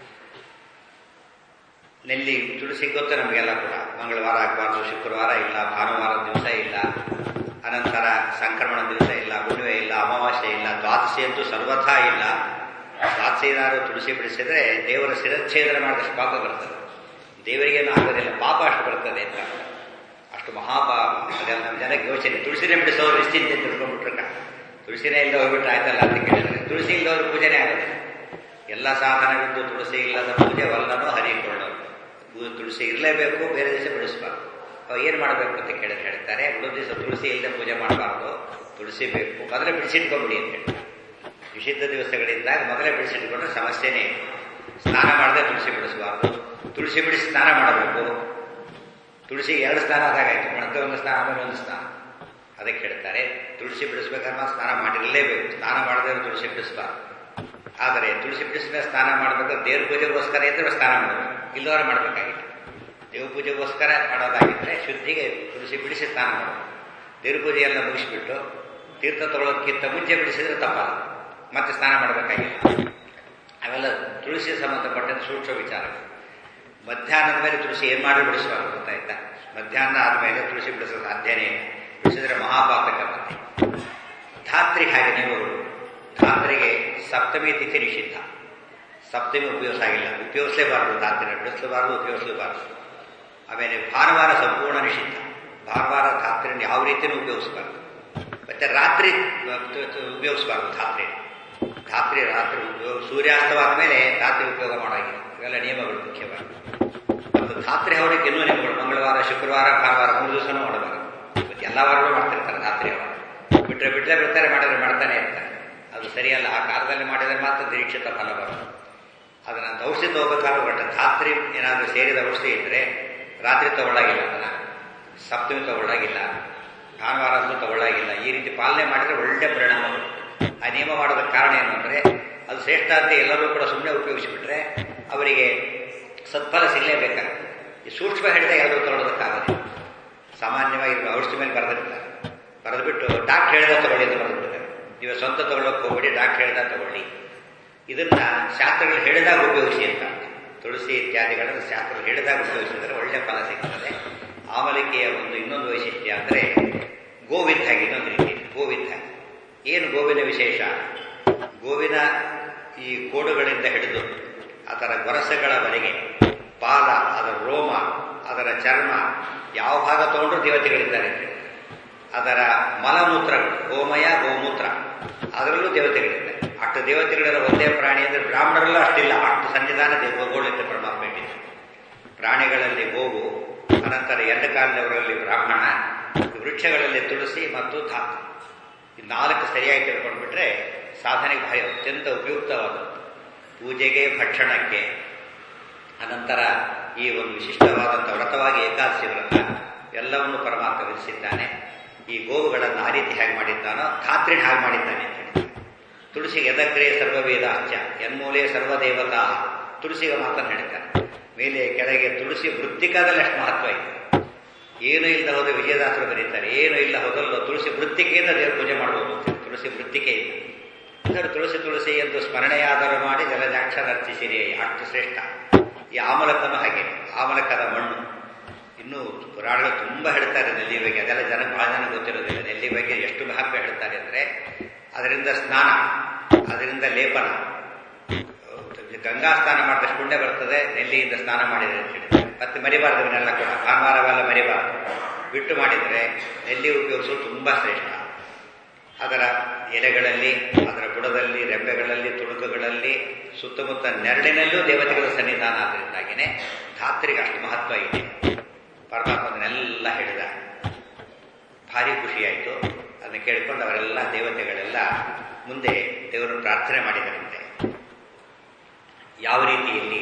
ನೆಲ್ಲಿ ತುಳಸಿ ಗೊತ್ತು ನಮಗೆಲ್ಲ ಕೂಡ ಮಂಗಳವಾರ ಆಗಬಾರ್ದು ಶುಕ್ರವಾರ ಇಲ್ಲ ಭಾನುವಾರ ದಿವಸ ಇಲ್ಲ ಅನಂತರ ಸಂಕ್ರಮಣ ದಿವಸ ಇಲ್ಲ ಹುಣ್ಣಿಮೆ ಇಲ್ಲ ಅಮಾವಾಸ್ಯೆ ಇಲ್ಲ ದ್ವಾದಶಿ ಅಂತೂ ಸರ್ವಥಾ ಇಲ್ಲ ದ್ವಾದಶಿ ಏನಾದ್ರು ತುಳಸಿ ಬಿಡಿಸಿದ್ರೆ ದೇವರ ಶಿರಚ್ಛೇದನ ಮಾಡಿದಷ್ಟು ಪಾಪ ಬರ್ತದೆ ದೇವರಿಗೇನು ಆಗೋದಿಲ್ಲ ಪಾಪ ಅಷ್ಟು ಬರ್ತದೆ ಅಂತ ಅಷ್ಟು ಮಹಾಪಾಪ ಅದೆಲ್ಲ ನಮ್ಮ ಜನಕ್ಕೆ ಯೋಚನೆ ತುಳಸಿನೇ ಬಿಡಿಸೋರು ನಿಶ್ಚಿಂತೆ ತಿಳ್ಕೊಂಡ್ಬಿಟ್ರಕ್ಕ ತುಳಸಿನೇ ಇಲ್ಲದೆ ಹೋಗ್ಬಿಟ್ರೆ ಆಯ್ತಲ್ಲ ಅಂತ ಕೇಳಿದ್ರೆ ತುಳಸಿ ಇಲ್ಲದವ್ರ ಪೂಜೆನೇ ಆಗೋದಿಲ್ಲ ಎಲ್ಲ ಸಾಧನವಿದ್ದು ತುಳಸಿ ಇಲ್ಲದ ಪೂಜೆ ವಲ್ಲನೂ ಹರಿಕೊಳ್ಳೋರು ತುಳಸಿ ಇರಲೇಬೇಕು ಬೇರೆ ದಿವಸ ಬಿಡಿಸ್ಬಾರ್ದು ಅವು ಏನು ಮಾಡಬೇಕು ಅಂತ ಕೇಳಿದ್ರೆ ಹೇಳ್ತಾರೆ ಉಳಿದ ದಿವಸ ತುಳಸಿ ಇಲ್ಲದೆ ಪೂಜೆ ಮಾಡಬಾರ್ದು ತುಳಸಿ ಬೇಕು ಮೊದಲೇ ಬಿಡಿಸಿಟ್ಕೊಂಬಿಡಿ ಅಂತ ಹೇಳ್ತಾರೆ ನಿಷಿದ್ಧ ದಿವಸಗಳಿದ್ದಾಗ ಮೊದಲೇ ಬಿಡಿಸಿಟ್ಕೊಂಡ್ರೆ ಸಮಸ್ಯೆನೇ ಇಲ್ಲ ಸ್ನಾನ ಮಾಡದೆ ತುಳಸಿ ಬಿಡಿಸಬಾರ್ದು ತುಳಸಿ ಬಿಡಿಸಿ ಸ್ನಾನ ಮಾಡಬೇಕು ತುಳಸಿ ಎರಡು ಸ್ನಾನ ಆದಾಗಾಯ್ತು ಮತ್ತೆ ಒಂದು ಸ್ನಾನ ಆಮೇಲೆ ಒಂದು ಸ್ನಾನ ಅದಕ್ಕೆ ಹೇಳ್ತಾರೆ ತುಳಸಿ ಬಿಡಿಸ್ಬೇಕಾದ್ರೆ ಸ್ನಾನ ಮಾಡಿರಲೇಬೇಕು ಸ್ನಾನ ಮಾಡದೇ ತುಳಸಿ ಬಿಡಿಸಬಾರ್ದು ಆದರೆ ತುಳಸಿ ಬಿಡಿಸಿದ ಸ್ನಾನ ಮಾಡಬೇಕು ದೇವ್ರ ಪೂಜೆಗೋಸ್ಕರ ಇದ್ರೆ ಸ್ನಾನ ಮಾಡಬೇಕು ಇಲ್ಲವರ ಮಾಡಬೇಕಾಗಿತ್ತು ದೇವ್ರ ಪೂಜೆಗೋಸ್ಕರ ಮಾಡೋದಾಗಿದ್ದರೆ ಶುದ್ಧಿಗೆ ತುಳಸಿ ಬಿಡಿಸಿ ಸ್ನಾನ ಮಾಡಬೇಕು ದೇವ್ರ ಪೂಜೆ ಎಲ್ಲ ಮುಗಿಸ್ಬಿಟ್ಟು ತೀರ್ಥ ತಗೊಳ್ಳೋದಕ್ಕಿಂತ ಮುಂಚೆ ಬಿಡಿಸಿದ್ರೆ ತಪ್ಪಲ್ಲ ಮತ್ತೆ ಸ್ನಾನ ಮಾಡಬೇಕಾಗಿಲ್ಲ ಅವೆಲ್ಲ ತುಳಸಿ ಸಂಬಂಧಪಟ್ಟಂತೆ ಸೂಕ್ಷ್ಮ ವಿಚಾರ ಮಧ್ಯಾಹ್ನದ ಮೇಲೆ ತುಳಸಿ ಏನು ಮಾಡಿ ಬಿಡಿಸಬಾರ್ದು ಗೊತ್ತಾಯ್ತಾ ಮಧ್ಯಾಹ್ನ ಆದಮೇಲೆ ತುಳಸಿ ಬಿಡಿಸೋ ಸಾಧ್ಯನೇ ಇಲ್ಲ ಬಿಡಿಸಿದ್ರೆ ಮಹಾಪಾತಕ ಮತ್ತೆ ಧಾತ್ರಿ ಹಾಗೆ ನೀವು ಧಾತ್ರಿಗೆ ಸಪ್ತಮಿ ತಿಥಿ ನಿಷಿದ್ಧ ಸಪ್ತಮಿ ಉಪಯೋಗಿಸ ಆಗಿಲ್ಲ ಉಪಯೋಗಿಸಲೇಬಾರದು ಧಾತ್ರಿ ಬಿಡಿಸಲೇಬಾರದು ಉಪಯೋಗಿಸಲೇಬಾರದು ಆಮೇಲೆ ಭಾನುವಾರ ಸಂಪೂರ್ಣ ನಿಷಿದ್ಧ ಭಾನುವಾರ ಧಾತ್ರಿಯನ್ನು ಯಾವ ರೀತಿಯೂ ಉಪಯೋಗಿಸಬಾರ್ದು ಮತ್ತೆ ರಾತ್ರಿ ಉಪಯೋಗಿಸಬಾರ್ದು ಧಾತ್ರಿ ಧಾತ್ರಿ ರಾತ್ರಿ ಉಪಯೋಗ ಸೂರ್ಯಾಸ್ತವಾದ ಮೇಲೆ ರಾತ್ರಿ ಉಪಯೋಗ ಮಾಡೋಂಗಿಲ್ಲ ಇವೆಲ್ಲ ನಿಯಮಗಳು ಮುಖ್ಯವಾಗಿ ಮತ್ತು ಧಾತ್ರಿ ಅವರಿಗೆ ಇನ್ನೂ ನಿಯಮಗಳು ಮಂಗಳವಾರ ಶುಕ್ರವಾರ ಭಾನುವಾರ ಮೂರು ದಿವಸನೂ ಮಾಡಬಾರದು ಮತ್ತೆ ಎಲ್ಲ ವಾರಗಳು ಮಾಡ್ತಿರ್ತಾರೆ ಧಾತ್ರಿ ಅವರು ಬಿಟ್ಟರೆ ಬಿಟ್ಟರೆ ಬಿಡ್ತಾರೆ ಮಾಡಿದ್ರೆ ಮಾಡ್ತಾನೆ ಇರ್ತಾರೆ ಅದು ಸರಿಯಲ್ಲ ಆ ಕಾಲದಲ್ಲಿ ಮಾಡಿದರೆ ಮಾತ್ರ ನಿರೀಕ್ಷಿತ ಫಲ ಬರೋದು ಅದನ್ನ ಔಷಧಿ ತಗೋಬೇಕಾದ್ರೂ ಬಟ್ ಧಾತ್ರಿ ಏನಾದರೂ ಸೇರಿದ ಔಷಧಿ ಇದ್ದರೆ ರಾತ್ರಿ ತಗೊಳ್ಳಾಗಿಲ್ಲ ಅದನ್ನ ಸಪ್ತಮಿ ತಗೊಳ್ಳಾಗಿಲ್ಲ ಭಾನುವಾರ ಅಂತೂ ತಗೊಳ್ಳಾಗಿಲ್ಲ ಈ ರೀತಿ ಪಾಲನೆ ಮಾಡಿದ್ರೆ ಒಳ್ಳೆ ಪರಿಣಾಮ ಬರುತ್ತೆ ಆ ನಿಯಮ ಮಾಡೋದಕ್ಕೆ ಕಾರಣ ಏನು ಅಂದರೆ ಅದು ಶ್ರೇಷ್ಠ ಅಂತ ಎಲ್ಲರೂ ಕೂಡ ಸುಮ್ಮನೆ ಉಪಯೋಗಿಸಿಬಿಟ್ರೆ ಅವರಿಗೆ ಸತ್ಫಲ ಸಿಗಲೇಬೇಕಾಗುತ್ತೆ ಈ ಸೂಕ್ಷ್ಮ ಹಿಡಿದ ಎಲ್ಲರೂ ತಗೊಳ್ಳೋದಕ್ಕಾಗೋದಿಲ್ಲ ಸಾಮಾನ್ಯವಾಗಿ ಔಷಧಿ ಮೇಲೆ ಬರೆದಿರ್ತಾರೆ ಬರೆದ್ಬಿಟ್ಟು ಡಾಕ್ಟರ್ ಹೇಳಿದ ತಗೊಳ್ಳಿ ಅಂತ ಬರೆದ್ಬಿಡ್ತಾರೆ ನೀವು ಸ್ವಂತ ತಗೊಳ್ಳೋಕೆ ಹೋಗ್ಬಿಡಿ ಡಾಕ್ಟರ್ ಹೇಳಿದ ತಗೊಳ್ಳಿ ಇದನ್ನ ಶಾಸ್ತ್ರಗಳು ಹೇಳಿದಾಗ ಉಪಯೋಗಿಸಿ ಅಂತ ತುಳಸಿ ಇತ್ಯಾದಿಗಳನ್ನು ಶಾಸ್ತ್ರಗಳು ಹೇಳಿದಾಗ ಉಪಯೋಗಿಸಿದ್ರೆ ಒಳ್ಳೆ ಫಲ ಸಿಗ್ತದೆ ಆಮಲಿಕೆಯ ಒಂದು ಇನ್ನೊಂದು ವೈಶಿಷ್ಟ್ಯ ಅಂದರೆ ಗೋವಿದ್ದಾಗಿ ಇನ್ನೊಂದು ರೀತಿ ಗೋವಿದ್ದಾಗಿ ಏನು ಗೋವಿನ ವಿಶೇಷ ಗೋವಿನ ಈ ಕೋಡುಗಳಿಂದ ಹಿಡಿದು ಅದರ ಗೊರಸಗಳವರೆಗೆ ಪಾದ ಅದರ ರೋಮ ಅದರ ಚರ್ಮ ಯಾವ ಭಾಗ ತಗೊಂಡ್ರು ದೇವತೆಗಳಿದ್ದಾರೆ ಅದರ ಮಲಮೂತ್ರಗಳು ಗೋಮಯ ಗೋಮೂತ್ರ ಅದರಲ್ಲೂ ದೇವತೆಗಳಿದ್ದಾರೆ ಅಷ್ಟು ದೇವತೆಗಳಿರೋ ಒಂದೇ ಪ್ರಾಣಿ ಅಂದರೆ ಬ್ರಾಹ್ಮಣರಲ್ಲೂ ಅಷ್ಟಿಲ್ಲ ಅಷ್ಟು ಸನ್ನಿಧಾನ ದೇವಗೋಳಿದ್ದ ಪರಮಾತ್ಮ ಇಟ್ಟಿದೆ ಪ್ರಾಣಿಗಳಲ್ಲಿ ಗೋವು ಅನಂತರ ಎರಡು ಕಾಲದವರಲ್ಲಿ ಬ್ರಾಹ್ಮಣ ವೃಕ್ಷಗಳಲ್ಲಿ ತುಳಸಿ ಮತ್ತು ಧಾತು ಈ ನಾಲ್ಕು ಸರಿಯಾಗಿ ತಿಳ್ಕೊಂಡ್ಬಿಟ್ರೆ ಸಾಧನೆಗೆ ಭಾರಿ ಅತ್ಯಂತ ಉಪಯುಕ್ತವಾದದ್ದು ಪೂಜೆಗೆ ಭಕ್ಷಣಕ್ಕೆ ಅನಂತರ ಈ ಒಂದು ವಿಶಿಷ್ಟವಾದಂಥ ವ್ರತವಾಗಿ ಏಕಾದಶಿ ವ್ರತ ಎಲ್ಲವನ್ನು ಪರಮಾತ್ಮ ವಿಧಿಸಿದ್ದಾನೆ ಈ ಗೋವುಗಳನ್ನು ಆ ರೀತಿ ಹೇಗೆ ಮಾಡಿದ್ದಾನೋ ಧಾತ್ರಿನ ಹಾಗೆ ಮಾಡಿದ್ದಾನೆ ಅಂತ ಹೇಳಿ ತುಳಸಿಗೆ ಎದಗ್ರೆ ಸರ್ವವೇದಾಶ್ಚ ಎನ್ಮೂಲೆ ಸರ್ವದೇವತಾ ತುಳಸಿಗೆ ಮಾತನ್ನು ಹೇಳ್ತಾನೆ ಮೇಲೆ ಕೆಳಗೆ ತುಳಸಿ ವೃತ್ತಿಕಾದಲ್ಲಿ ಅಷ್ಟು ಮಹತ್ವ ಇದೆ ಏನು ಇಲ್ಲ ಹೋದ ವಿಜಯದಾಸರು ಬರೀತಾರೆ ಏನು ಇಲ್ಲ ಹೋದಲ್ಲೋ ತುಳಸಿ ವೃತ್ತಿಕೆಯಿಂದ ದೇವರು ಪೂಜೆ ಮಾಡಬಹುದು ತುಳಸಿ ವೃತ್ತಿಕೆ ಇದೆ ಅಂದರೆ ತುಳಸಿ ತುಳಸಿ ಎಂದು ಸ್ಮರಣೆಯಾದರೂ ಮಾಡಿ ಜಲಜಾಕ್ಷರರ್ಚಿಸಿರಿ ಅಷ್ಟು ಶ್ರೇಷ್ಠ ಈ ಆಮಲಕನು ಹಾಗೆ ಆಮಲಕದ ಮಣ್ಣು ಇನ್ನೂ ಪುರಾಣಗಳು ತುಂಬ ಹೇಳ್ತಾರೆ ನೆಲ್ಲಿ ಬಗ್ಗೆ ಅದೆಲ್ಲ ಜನ ಬಹಳ ಜನ ಗೊತ್ತಿರೋದಿಲ್ಲ ನೆಲ್ಲಿ ಬಗ್ಗೆ ಎಷ್ಟು ಮಹತ್ವ ಹೇಳ್ತಾರೆ ಅಂದರೆ ಅದರಿಂದ ಸ್ನಾನ ಅದರಿಂದ ಲೇಪನ ಗಂಗಾ ಸ್ನಾನ ಮಾಡಿದಷ್ಟು ಪುಣ್ಯ ಬರ್ತದೆ ನೆಲ್ಲಿಯಿಂದ ಸ್ನಾನ ಮಾಡಿದರೆ ಅಂತ ಹೇಳಿದ್ರೆ ಮತ್ತೆ ಮರಿಬಾರ್ದು ಇವನ್ನೆಲ್ಲ ಕೂಡ ಭಾನುವಾರವೆಲ್ಲ ಮರಿಬಾರ್ದು ಬಿಟ್ಟು ಮಾಡಿದರೆ ನೆಲ್ಲಿ ಉಪಯೋಗಿಸೋದು ತುಂಬ ಶ್ರೇಷ್ಠ ಅದರ ಎಲೆಗಳಲ್ಲಿ ಅದರ ಬುಡದಲ್ಲಿ ರೆಂಬೆಗಳಲ್ಲಿ ತುಣುಕುಗಳಲ್ಲಿ ಸುತ್ತಮುತ್ತ ನೆರಳಿನಲ್ಲೂ ದೇವತೆಗಳ ಸನ್ನಿಧಾನ ಆದ್ದರಿಂದಾಗಿನೇ ಧಾತ್ರಿಗೆ ಅಷ್ಟು ಮಹತ್ವ ಇದೆ ಪರಮಾತ್ಮನೆಲ್ಲ ಹೇಳಿದ ಭಾರಿ ಖುಷಿಯಾಯಿತು ಅದನ್ನು ಕೇಳಿಕೊಂಡು ಅವರೆಲ್ಲ ದೇವತೆಗಳೆಲ್ಲ ಮುಂದೆ ದೇವರನ್ನು ಪ್ರಾರ್ಥನೆ ಮಾಡಿದರಂತೆ ಯಾವ ರೀತಿಯಲ್ಲಿ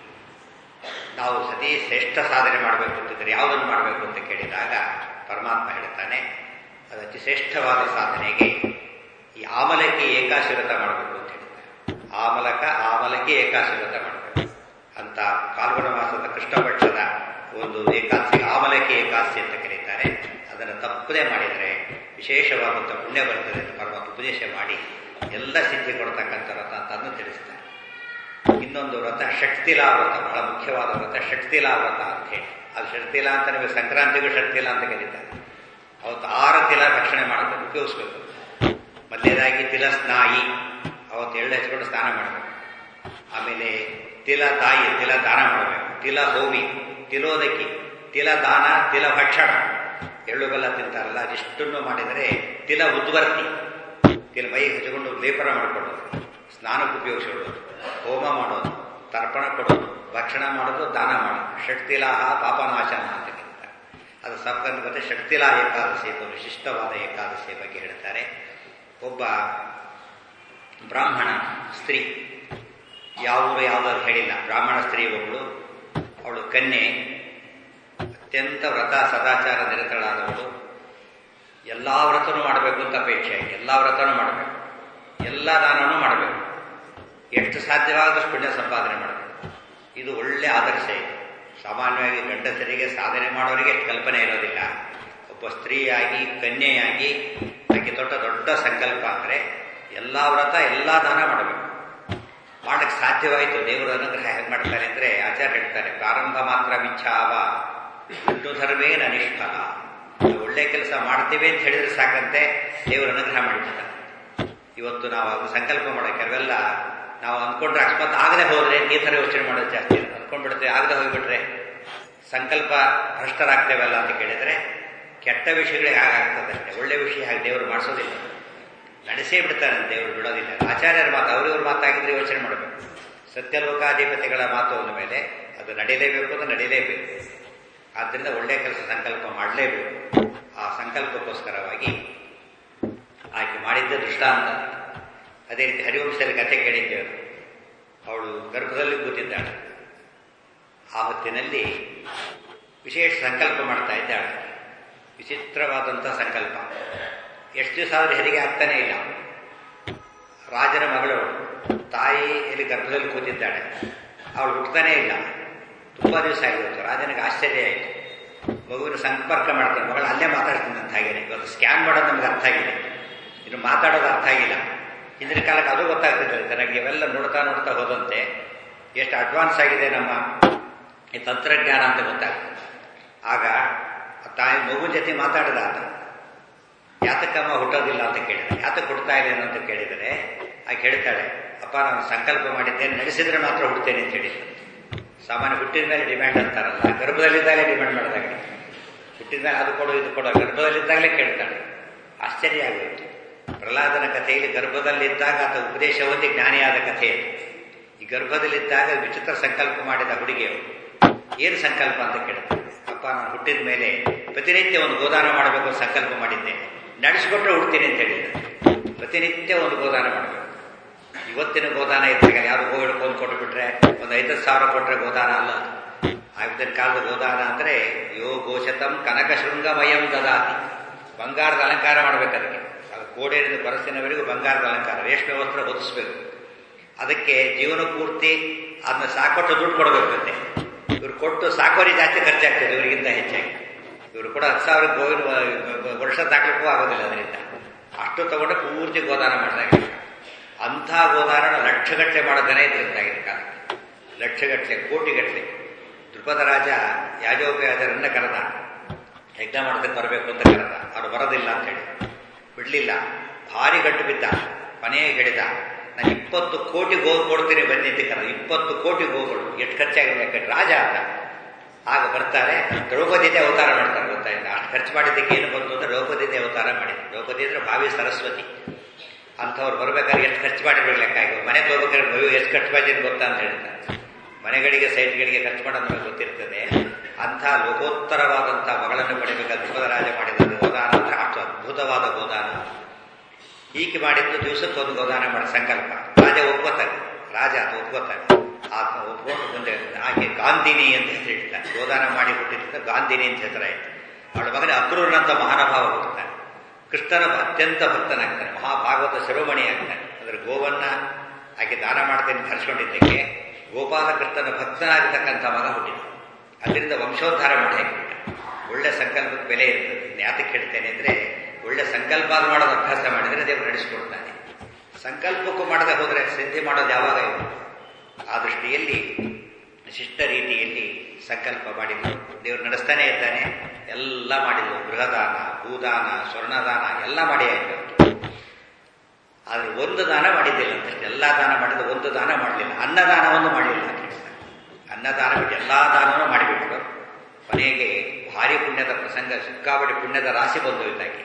ನಾವು ಸತಿ ಶ್ರೇಷ್ಠ ಸಾಧನೆ ಮಾಡಬೇಕು ಅಂತಿದ್ರೆ ಯಾವುದನ್ನು ಮಾಡಬೇಕು ಅಂತ ಕೇಳಿದಾಗ ಪರಮಾತ್ಮ ಹೇಳ್ತಾನೆ ಅದು ಅತಿ ಶ್ರೇಷ್ಠವಾದ ಸಾಧನೆಗೆ ಈ ಆಮಲಕ್ಕೆ ಏಕಾಶಿರತ ಮಾಡಬೇಕು ಅಂತ ಹೇಳ್ತಾರೆ ಆಮಲಕ ಆಮಲಕ್ಕೆ ಏಕಾಶಿರತ ಮಾಡಬೇಕು ಅಂತ ಫಾಲ್ಗುಣ ಮಾಸದ ಕೃಷ್ಣಪಕ್ಷದ ಒಂದು ಏಕಾದಶಿ ಆಮಲಕ್ಕೆ ಏಕಾದಶಿ ಅಂತ ಕರೀತಾರೆ ಅದನ್ನು ತಪ್ಪದೇ ಮಾಡಿದರೆ ವಿಶೇಷವಾದಂಥ ಪುಣ್ಯ ಬರ್ತದೆ ಅಂತ ಪರಮಾತ್ಮ ಉಪದೇಶ ಮಾಡಿ ಎಲ್ಲ ಸಿದ್ಧಿ ಕೊಡ್ತಕ್ಕಂಥ ವ್ರತ ಅಂತ ಅದನ್ನು ತಿಳಿಸ್ತಾರೆ ಇನ್ನೊಂದು ವ್ರತ ಶಕ್ತಿಲಾ ವ್ರತ ಬಹಳ ಮುಖ್ಯವಾದ ವ್ರತ ಶಕ್ತಿಲಾ ವ್ರತ ಅಂತ ಹೇಳಿ ಅದು ಶಕ್ತಿಲಾ ಅಂತ ನಿಮಗೆ ಸಂಕ್ರಾಂತಿಗೂ ಶಕ್ತಿಲಾ ಅಂತ ಕರೀತಾರೆ ಅವತ್ತು ಆರು ತಿಲ ರಕ್ಷಣೆ ಮಾಡೋದಕ್ಕೆ ಉಪಯೋಗಿಸ್ಬೇಕು ಮೊದಲನೇದಾಗಿ ತಿಲ ಸ್ನಾಯಿ ಅವತ್ತು ಎಳ್ಳು ಹಚ್ಕೊಂಡು ಸ್ನಾನ ಮಾಡಬೇಕು ಆಮೇಲೆ ತಿಲ ತಾಯಿ ತಿಲ ದಾನ ಮಾಡಬೇಕು ತಿಲ ಹೋಮಿ ತಿಲೋದಕಿ ತಿಲ ದಾನ ತಿಲ ಭಕ್ಷಣ ಎಳ್ಳು ಬೆಲ್ಲ ತಿಂತಾರಲ್ಲ ಅದಿಷ್ಟನ್ನು ಮಾಡಿದರೆ ತಿಲ ಉದ್ವರ್ತಿ ತಿಲ ಮೈ ಹಚ್ಚಿಕೊಂಡು ಲೇಪನ ಮಾಡಿಕೊಳ್ಳೋದು ಸ್ನಾನಕ್ಕೆ ಉಪಯೋಗಿಸಿಕೊಳ್ಳೋದು ಹೋಮ ಮಾಡೋದು ತರ್ಪಣ ಕೊಡೋದು ಭಕ್ಷಣ ಮಾಡೋದು ದಾನ ಮಾಡೋದು ಷಟ್ತಿಲಾಹ ಪಾಪನಾಶನ ಅಂತ ಕರೀತಾರೆ ಅದು ಸಪ್ತಂತ ಮತ್ತೆ ಶಕ್ತಿಲಾ ಏಕಾದಶಿ ಅಥವಾ ವಿಶಿಷ್ಟವಾದ ಏಕಾದಶಿಯ ಬಗ್ಗೆ ಹೇಳ್ತಾರೆ ಒಬ್ಬ ಬ್ರಾಹ್ಮಣ ಸ್ತ್ರೀ ಯಾವೂರು ಯಾವುದಾದ್ರು ಹೇಳಿಲ್ಲ ಬ್ರಾಹ್ಮಣ ಸ್ತ್ರೀ ಒಬ್ಬಳು ಅವಳು ಕನ್ಯೆ ಅತ್ಯಂತ ವ್ರತ ಸದಾಚಾರ ನಿರತಳಾದವಳು ಎಲ್ಲ ವ್ರತನೂ ಮಾಡಬೇಕು ಅಂತ ಅಪೇಕ್ಷೆ ಎಲ್ಲ ವ್ರತನೂ ಮಾಡಬೇಕು ಎಲ್ಲ ದಾನನೂ ಮಾಡಬೇಕು ಎಷ್ಟು ಸಾಧ್ಯವಾದಷ್ಟು ಪುಣ್ಯ ಸಂಪಾದನೆ ಮಾಡಬೇಕು ಇದು ಒಳ್ಳೆ ಆದರ್ಶ ಇದೆ ಸಾಮಾನ್ಯವಾಗಿ ಗಂಡಸರಿಗೆ ಸಾಧನೆ ಮಾಡೋರಿಗೆ ಎಷ್ಟು ಕಲ್ಪನೆ ಇರೋದಿಲ್ಲ ಒಬ್ಬ ಸ್ತ್ರೀಯಾಗಿ ಕನ್ಯೆಯಾಗಿ ಆಕೆ ದೊಡ್ಡ ದೊಡ್ಡ ಸಂಕಲ್ಪ ಅಂದರೆ ಎಲ್ಲ ವ್ರತ ಎಲ್ಲ ದಾನ ಮಾಡಬೇಕು ಮಾಡಕ್ಕೆ ಸಾಧ್ಯವಾಯಿತು ದೇವರ ಅನುಗ್ರಹ ಹೇಗೆ ಮಾಡ್ತಾರೆ ಅಂದರೆ ಆಚಾರ್ಯ ಹೇಳ್ತಾರೆ ಪ್ರಾರಂಭ ಮಾತ್ರ ಮಿಚ್ಛಾವ ವಿಷ್ಣು ಧರ್ಮೇನ ನಿಷ್ಫಲ ಒಳ್ಳೆ ಕೆಲಸ ಮಾಡ್ತೀವಿ ಅಂತ ಹೇಳಿದ್ರೆ ಸಾಕಂತೆ ದೇವರ ಅನುಗ್ರಹ ಮಾಡಿಬಿಡ್ತಾರೆ ಇವತ್ತು ನಾವು ಅದು ಸಂಕಲ್ಪ ಮಾಡೋಕೆ ಅವೆಲ್ಲ ನಾವು ಅಂದ್ಕೊಂಡ್ರೆ ಅಕಸ್ಮಾತ್ ಆಗದೆ ಹೋದ್ರೆ ಈ ಥರ ಯೋಚನೆ ಮಾಡೋದು ಜಾಸ್ತಿ ಅಂದ್ಕೊಂಡ್ಬಿಡುತ್ತೆ ಆಗದೆ ಹೋಗ್ಬಿಟ್ರೆ ಸಂಕಲ್ಪ ಭ್ರಷ್ಟರಾಗ್ತೇವಲ್ಲ ಅಂತ ಕೇಳಿದರೆ ಕೆಟ್ಟ ವಿಷಯಗಳಿಗೆ ಹಾಗಾಗ್ತದೆ ಅಷ್ಟೇ ಒಳ್ಳೆ ವಿಷಯ ಹಾಗೆ ದೇವರು ಮಾಡಿಸೋದಿಲ್ಲ ನಡೆಸೇ ಬಿಡ್ತಾರೆ ದೇವರು ಬಿಡೋದಿಲ್ಲ ಆಚಾರ್ಯರ ಮಾತು ಅವರಿವ್ರ ಮಾತಾಗಿದ್ರೆ ಯೋಚನೆ ಮಾಡಬೇಕು ಸತ್ಯಲೋಕಾಧಿಪತಿಗಳ ಮಾತು ಅಂದ ಮೇಲೆ ಅದು ನಡೀಲೇಬೇಕು ಅದು ನಡೀಲೇಬೇಕು ಆದ್ದರಿಂದ ಒಳ್ಳೆ ಕೆಲಸ ಸಂಕಲ್ಪ ಮಾಡಲೇಬೇಕು ಆ ಸಂಕಲ್ಪಕ್ಕೋಸ್ಕರವಾಗಿ ಆಕೆ ಮಾಡಿದ್ದ ದೃಷ್ಟಾಂತ ಅದೇ ರೀತಿ ಹರಿವಂಶದಲ್ಲಿ ಕಥೆ ಕೇಳಿದ್ದೇವೆ ಅವಳು ಗರ್ಭದಲ್ಲಿ ಕೂತಿದ್ದಾಳೆ ಆ ಹೊತ್ತಿನಲ್ಲಿ ವಿಶೇಷ ಸಂಕಲ್ಪ ಮಾಡ್ತಾ ಇದ್ದಾಳೆ ವಿಚಿತ್ರವಾದಂಥ ಸಂಕಲ್ಪ ಎಷ್ಟು ದಿವಸ ಆದರೂ ಹೆರಿಗೆ ಆಗ್ತಾನೇ ಇಲ್ಲ ರಾಜನ ಮಗಳು ತಾಯಿ ಇಲ್ಲಿ ಗರ್ಭದಲ್ಲಿ ಕೂತಿದ್ದಾಳೆ ಅವಳು ಹುಟ್ಟತಾನೇ ಇಲ್ಲ ತುಂಬ ದಿವಸ ಆಗಿತ್ತು ರಾಜನಿಗೆ ಆಶ್ಚರ್ಯ ಆಯಿತು ಮಗುವಿನ ಸಂಪರ್ಕ ಮಾಡ್ತಾನೆ ಮಗಳು ಅಲ್ಲೇ ಮಾತಾಡ್ತೀನಿ ಅಂತ ಹಾಗೇನೆ ಇವತ್ತು ಸ್ಕ್ಯಾನ್ ಮಾಡೋದು ನಮ್ಗೆ ಅರ್ಥ ಆಗಿದೆ ಇನ್ನು ಮಾತಾಡೋದು ಅರ್ಥ ಆಗಿಲ್ಲ ಹಿಂದಿನ ಕಾಲಕ್ಕೆ ಅದು ಗೊತ್ತಾಗ್ತಿರ್ತದೆ ನನಗೆ ಇವೆಲ್ಲ ನೋಡ್ತಾ ನೋಡ್ತಾ ಹೋದಂತೆ ಎಷ್ಟು ಅಡ್ವಾನ್ಸ್ ಆಗಿದೆ ನಮ್ಮ ಈ ತಂತ್ರಜ್ಞಾನ ಅಂತ ಗೊತ್ತಾಗ್ತದೆ ಆಗ ತಾಯಿ ಮಗು ಜೊತೆ ಮಾತಾಡಿದ ಆತ ಯಾತಕ್ಕಮ್ಮ ಹುಟ್ಟೋದಿಲ್ಲ ಅಂತ ಕೇಳಿದೆ ಯಾತಕ್ಕೆ ಹುಡ್ತಾ ಇದ್ದೇನೆ ಅಂತ ಕೇಳಿದರೆ ಆಕೆ ಹೇಳ್ತಾಳೆ ಅಪ್ಪ ನಾನು ಸಂಕಲ್ಪ ಮಾಡಿದ್ದೇನೆ ನಡೆಸಿದ್ರೆ ಮಾತ್ರ ಹುಡ್ತೇನೆ ಅಂತ ಹೇಳಿ ಸಾಮಾನ್ಯ ಹುಟ್ಟಿದ ಮೇಲೆ ಡಿಮ್ಯಾಂಡ್ ಅಂತಾರಲ್ಲ ಗರ್ಭದಲ್ಲಿದ್ದಾಗಲೇ ಡಿಮ್ಯಾಂಡ್ ಮಾಡಿದಾಗ ಹುಟ್ಟಿದ ಮೇಲೆ ಅದು ಕೊಡು ಇದು ಕೊಡು ಗರ್ಭದಲ್ಲಿದ್ದಾಗಲೇ ಕೇಳ್ತಾಳೆ ಆಶ್ಚರ್ಯ ಆಗೋಯ್ತು ಪ್ರಹ್ಲಾದನ ಕಥೆಯಲ್ಲಿ ಗರ್ಭದಲ್ಲಿದ್ದಾಗ ಆತ ಉಪದೇಶವೊಂದೇ ಜ್ಞಾನಿಯಾದ ಕಥೆ ಈ ಗರ್ಭದಲ್ಲಿದ್ದಾಗ ವಿಚಿತ್ರ ಸಂಕಲ್ಪ ಮಾಡಿದ ಹುಡುಗಿಯವರು ಏನು ಸಂಕಲ್ಪ ಅಂತ ಕೇಳ್ತಾರೆ ಅಪ್ಪ ನಾನು ಹುಟ್ಟಿದ ಮೇಲೆ ಪ್ರತಿನಿತ್ಯ ಒಂದು ಗೋದಾನ ಮಾಡಬೇಕು ಅಂತ ಸಂಕಲ್ಪ ಮಾಡಿದ್ದೆ ನಡೆಸಿಕೊಟ್ರೆ ಹುಡ್ತೀನಿ ಅಂತ ಹೇಳಿದ್ದೆ ಪ್ರತಿನಿತ್ಯ ಒಂದು ಗೋದಾನ ಮಾಡಬೇಕು ಇವತ್ತಿನ ಗೋದಾನ ಇದ್ದಾಗ ಯಾರು ಗೋ ಹಿಡ್ಕೊಂಡು ಕೊಟ್ಬಿಟ್ರೆ ಒಂದು ಐದು ಸಾವಿರ ಕೊಟ್ಟರೆ ಗೋದಾನ ಅಲ್ಲ ಆಗಿನ ಕಾಲದ ಗೋದಾನ ಅಂದರೆ ಯೋ ಗೋಶತಂ ಕನಕ ಶೃಂಗಮಯಂ ದದಾತಿ ಬಂಗಾರದ ಅಲಂಕಾರ ಮಾಡ್ಬೇಕು ಅದಕ್ಕೆ ಅದು ಕೋಡೇರಿದ ಬರಸಿನವರೆಗೂ ಬಂಗಾರದ ಅಲಂಕಾರ ರೇಷ್ಮೆ ವಸ್ತ್ರ ಹೊದಿಸ್ಬೇಕು ಅದಕ್ಕೆ ಜೀವನ ಪೂರ್ತಿ ಅದನ್ನ ಸಾಕೊಟ್ಟು ದುಡ್ಡು ಕೊಡಬೇಕಂತೆ ಇವ್ರು ಕೊಟ್ಟು ಸಾಕೋರಿ ಜಾಸ್ತಿ ಖರ್ಚಾಗ್ತದೆ ಇವರಿಗಿಂತ ಹೆಚ್ಚಾಗಿ ಇವರು ಕೂಡ ಹತ್ತು ಸಾವಿರ ಗೋವಿನ ವರ್ಷ ದಾಖಲಿಕ್ಕೂ ಆಗೋದಿಲ್ಲ ಅದರಿಂದ ಅಷ್ಟು ತಗೊಂಡು ಪೂರ್ತಿ ಗೋದಾನ ಮಾಡಿದಾಗ ಅಂಥ ಗೋದಾನ ಲಕ್ಷಗಟ್ಟಲೆ ಮಾಡೋ ಜನ ಇದ್ರಿಂದಾಗಿದ್ದ ಕಾಲ ಲಕ್ಷಗಟ್ಟಲೆ ಕೋಟಿಗಟ್ಟಲೆ ದೃಪದ ರಾಜ ಯಾಜೋಪಯಾಜರನ್ನ ಕರೆದ ಯಜ್ಞ ಮಾಡೋದಕ್ಕೆ ಬರಬೇಕು ಅಂತ ಕರೆದ ಅವ್ರು ಬರೋದಿಲ್ಲ ಅಂತ ಹೇಳಿ ಬಿಡ್ಲಿಲ್ಲ ಭಾರಿ ಗಂಟು ಬಿದ್ದ ಕೊನೆಗೆ ಹೇಳಿದ ನಾನು ಇಪ್ಪತ್ತು ಕೋಟಿ ಗೋ ಕೊಡ್ತೀನಿ ಬನ್ನಿ ಅಂತ ಕರೆದ ಇಪ್ಪತ್ತು ಕೋಟಿ ಗೋಗಳು ಎಷ್ಟು ಖರ್ಚಾಗಿದೆ ಯಾಕಂದ್ರೆ ರಾಜ ಅಂತ ಆಗ ಬರ್ತಾರೆ ದ್ರೌಪದಿದೇ ಅವತಾರ ಮಾಡ್ತಾರೆ ಗೊತ್ತಾಯ್ತಾ ಅಷ್ಟು ಖರ್ಚು ಮಾಡಿದ್ದಕ್ಕೆ ಏನು ಬಂತು ಅಂದ್ರೆ ದ್ರೌಪದಿದೇ ಅವತಾರ ಮಾಡಿದ್ರು ದ್ರೌಪದಿ ಅಂದ್ರೆ ಭಾವಿ ಸರಸ್ವತಿ ಅಂಥವ್ರು ಬರ್ಬೇಕಾದ್ರೆ ಎಷ್ಟು ಖರ್ಚು ಮಾಡಿರ್ಬೇಕು ಲೆಕ್ಕ ಆಗಿ ಮನೆಗೆ ಹೋಗ್ಬೇಕಾದ್ರೆ ಮಗು ಎಷ್ಟು ಖರ್ಚು ಮಾಡಿದ್ದೀನಿ ಗೊತ್ತಾ ಅಂತ ಹೇಳ್ತಾರೆ ಮನೆಗಳಿಗೆ ಸೈಟ್ಗಳಿಗೆ ಖರ್ಚು ಮಾಡೋದು ನಮಗೆ ಗೊತ್ತಿರ್ತದೆ ಅಂಥ ಲೋಕೋತ್ತರವಾದಂಥ ಮಗಳನ್ನು ಪಡಿಬೇಕಾದ ಧ್ರುಪದರಾಜ ಮಾಡಿದ ಗೋದಾನ ಅಂದ್ರೆ ಅಷ್ಟು ಅದ್ಭುತವಾದ ಗೋದಾನ ಹೀಗೆ ಮಾಡಿದ್ದು ದಿವಸಕ್ಕೆ ಒಂದು ಗೋದಾನ ಮಾಡೋ ಸಂಕಲ್ಪ ರಾಜ ಒಪ್ಕೋತಾನೆ ರಾಜ ಅದು ಒಪ್ಕೋತಾನೆ ಆತ ಒಪ್ಕೊಂಡು ಮುಂದೆ ಆಕೆ ಗಾಂಧಿನಿ ಅಂತ ಹೆಸರಿಡ್ತಾನೆ ಗೋದಾನ ಮಾಡಿ ಹುಟ್ಟಿದ್ದ ಗಾಂಧಿನಿ ಅಂತ ಹೆಸರಾಯಿತು ಅವಳ ಮಗನ ಅಕ್ರೂರನಂತ ಮಹಾನುಭಾವ ಹೋಗ್ತಾನೆ ಕೃಷ್ಣನ ಅತ್ಯಂತ ಭಕ್ತನಾಗ್ತಾನೆ ಮಹಾಭಾಗವತ ಶಿರೋಮಣಿ ಆಗ್ತಾನೆ ಅಂದ್ರೆ ಗೋವನ್ನ ಆಕೆ ದಾನ ಮಾಡ್ತೇನೆ ಧರಿಸ್ಕೊಂಡಿದ್ದಕ್ಕೆ ಗೋಪಾಲಕೃಷ್ಣನ ಭಕ್ತನಾಗತಕ್ಕಂಥ ಮಗ ಹುಟ್ಟಿದ ಅದರಿಂದ ವಂಶೋದ್ಧಾರ ಮಾಡಿ ಹಾಕಿಬಿಟ್ಟ ಒಳ್ಳೆ ಸಂಕಲ್ಪಕ್ಕೆ ಬೆಲೆ ಇರ್ತದೆ ಯಾತಕ್ಕೆ ಹೇಳ್ತೇನೆ ಅಂದ್ರೆ ಒಳ್ಳೆ ಸಂಕಲ್ಪ ಮಾಡೋದು ಅಭ್ಯಾಸ ಮಾಡಿದ್ರೆ ದೇವರು ನಡೆಸಿಕೊಡ್ತಾನೆ ಸಂಕಲ್ಪಕ್ಕೂ ಮಾಡದೆ ಹೋದರೆ ಸಿದ್ಧಿ ಮಾಡೋದು ಯಾವಾಗ ಇವು ಆ ದೃಷ್ಟಿಯಲ್ಲಿ ವಿಶಿಷ್ಟ ರೀತಿಯಲ್ಲಿ ಸಂಕಲ್ಪ ಮಾಡಿದ್ದು ದೇವರು ನಡೆಸ್ತಾನೆ ಇದ್ದಾನೆ ಎಲ್ಲ ಮಾಡಿದ್ದು ಗೃಹದಾನ ಭೂದಾನ ಸ್ವರ್ಣದಾನ ಎಲ್ಲ ಮಾಡಿ ಆಯ್ತು ಆದರೆ ಒಂದು ದಾನ ಮಾಡಿದ್ದಿಲ್ಲ ಅಂತ ಎಲ್ಲ ದಾನ ಮಾಡಿದ ಒಂದು ದಾನ ಮಾಡಲಿಲ್ಲ ಅನ್ನದಾನವನ್ನು ಮಾಡಲಿಲ್ಲ ಅನ್ನದಾನ ಬಿಟ್ಟು ಎಲ್ಲ ದಾನವೂ ಮಾಡಿಬಿಟ್ಟು ಕೊನೆಗೆ ಭಾರಿ ಪುಣ್ಯದ ಪ್ರಸಂಗ ಸಿಕ್ಕಾಪಟ್ಟೆ ಪುಣ್ಯದ ರಾಶಿ ಬಂದು ಇದ್ದಾಗಿ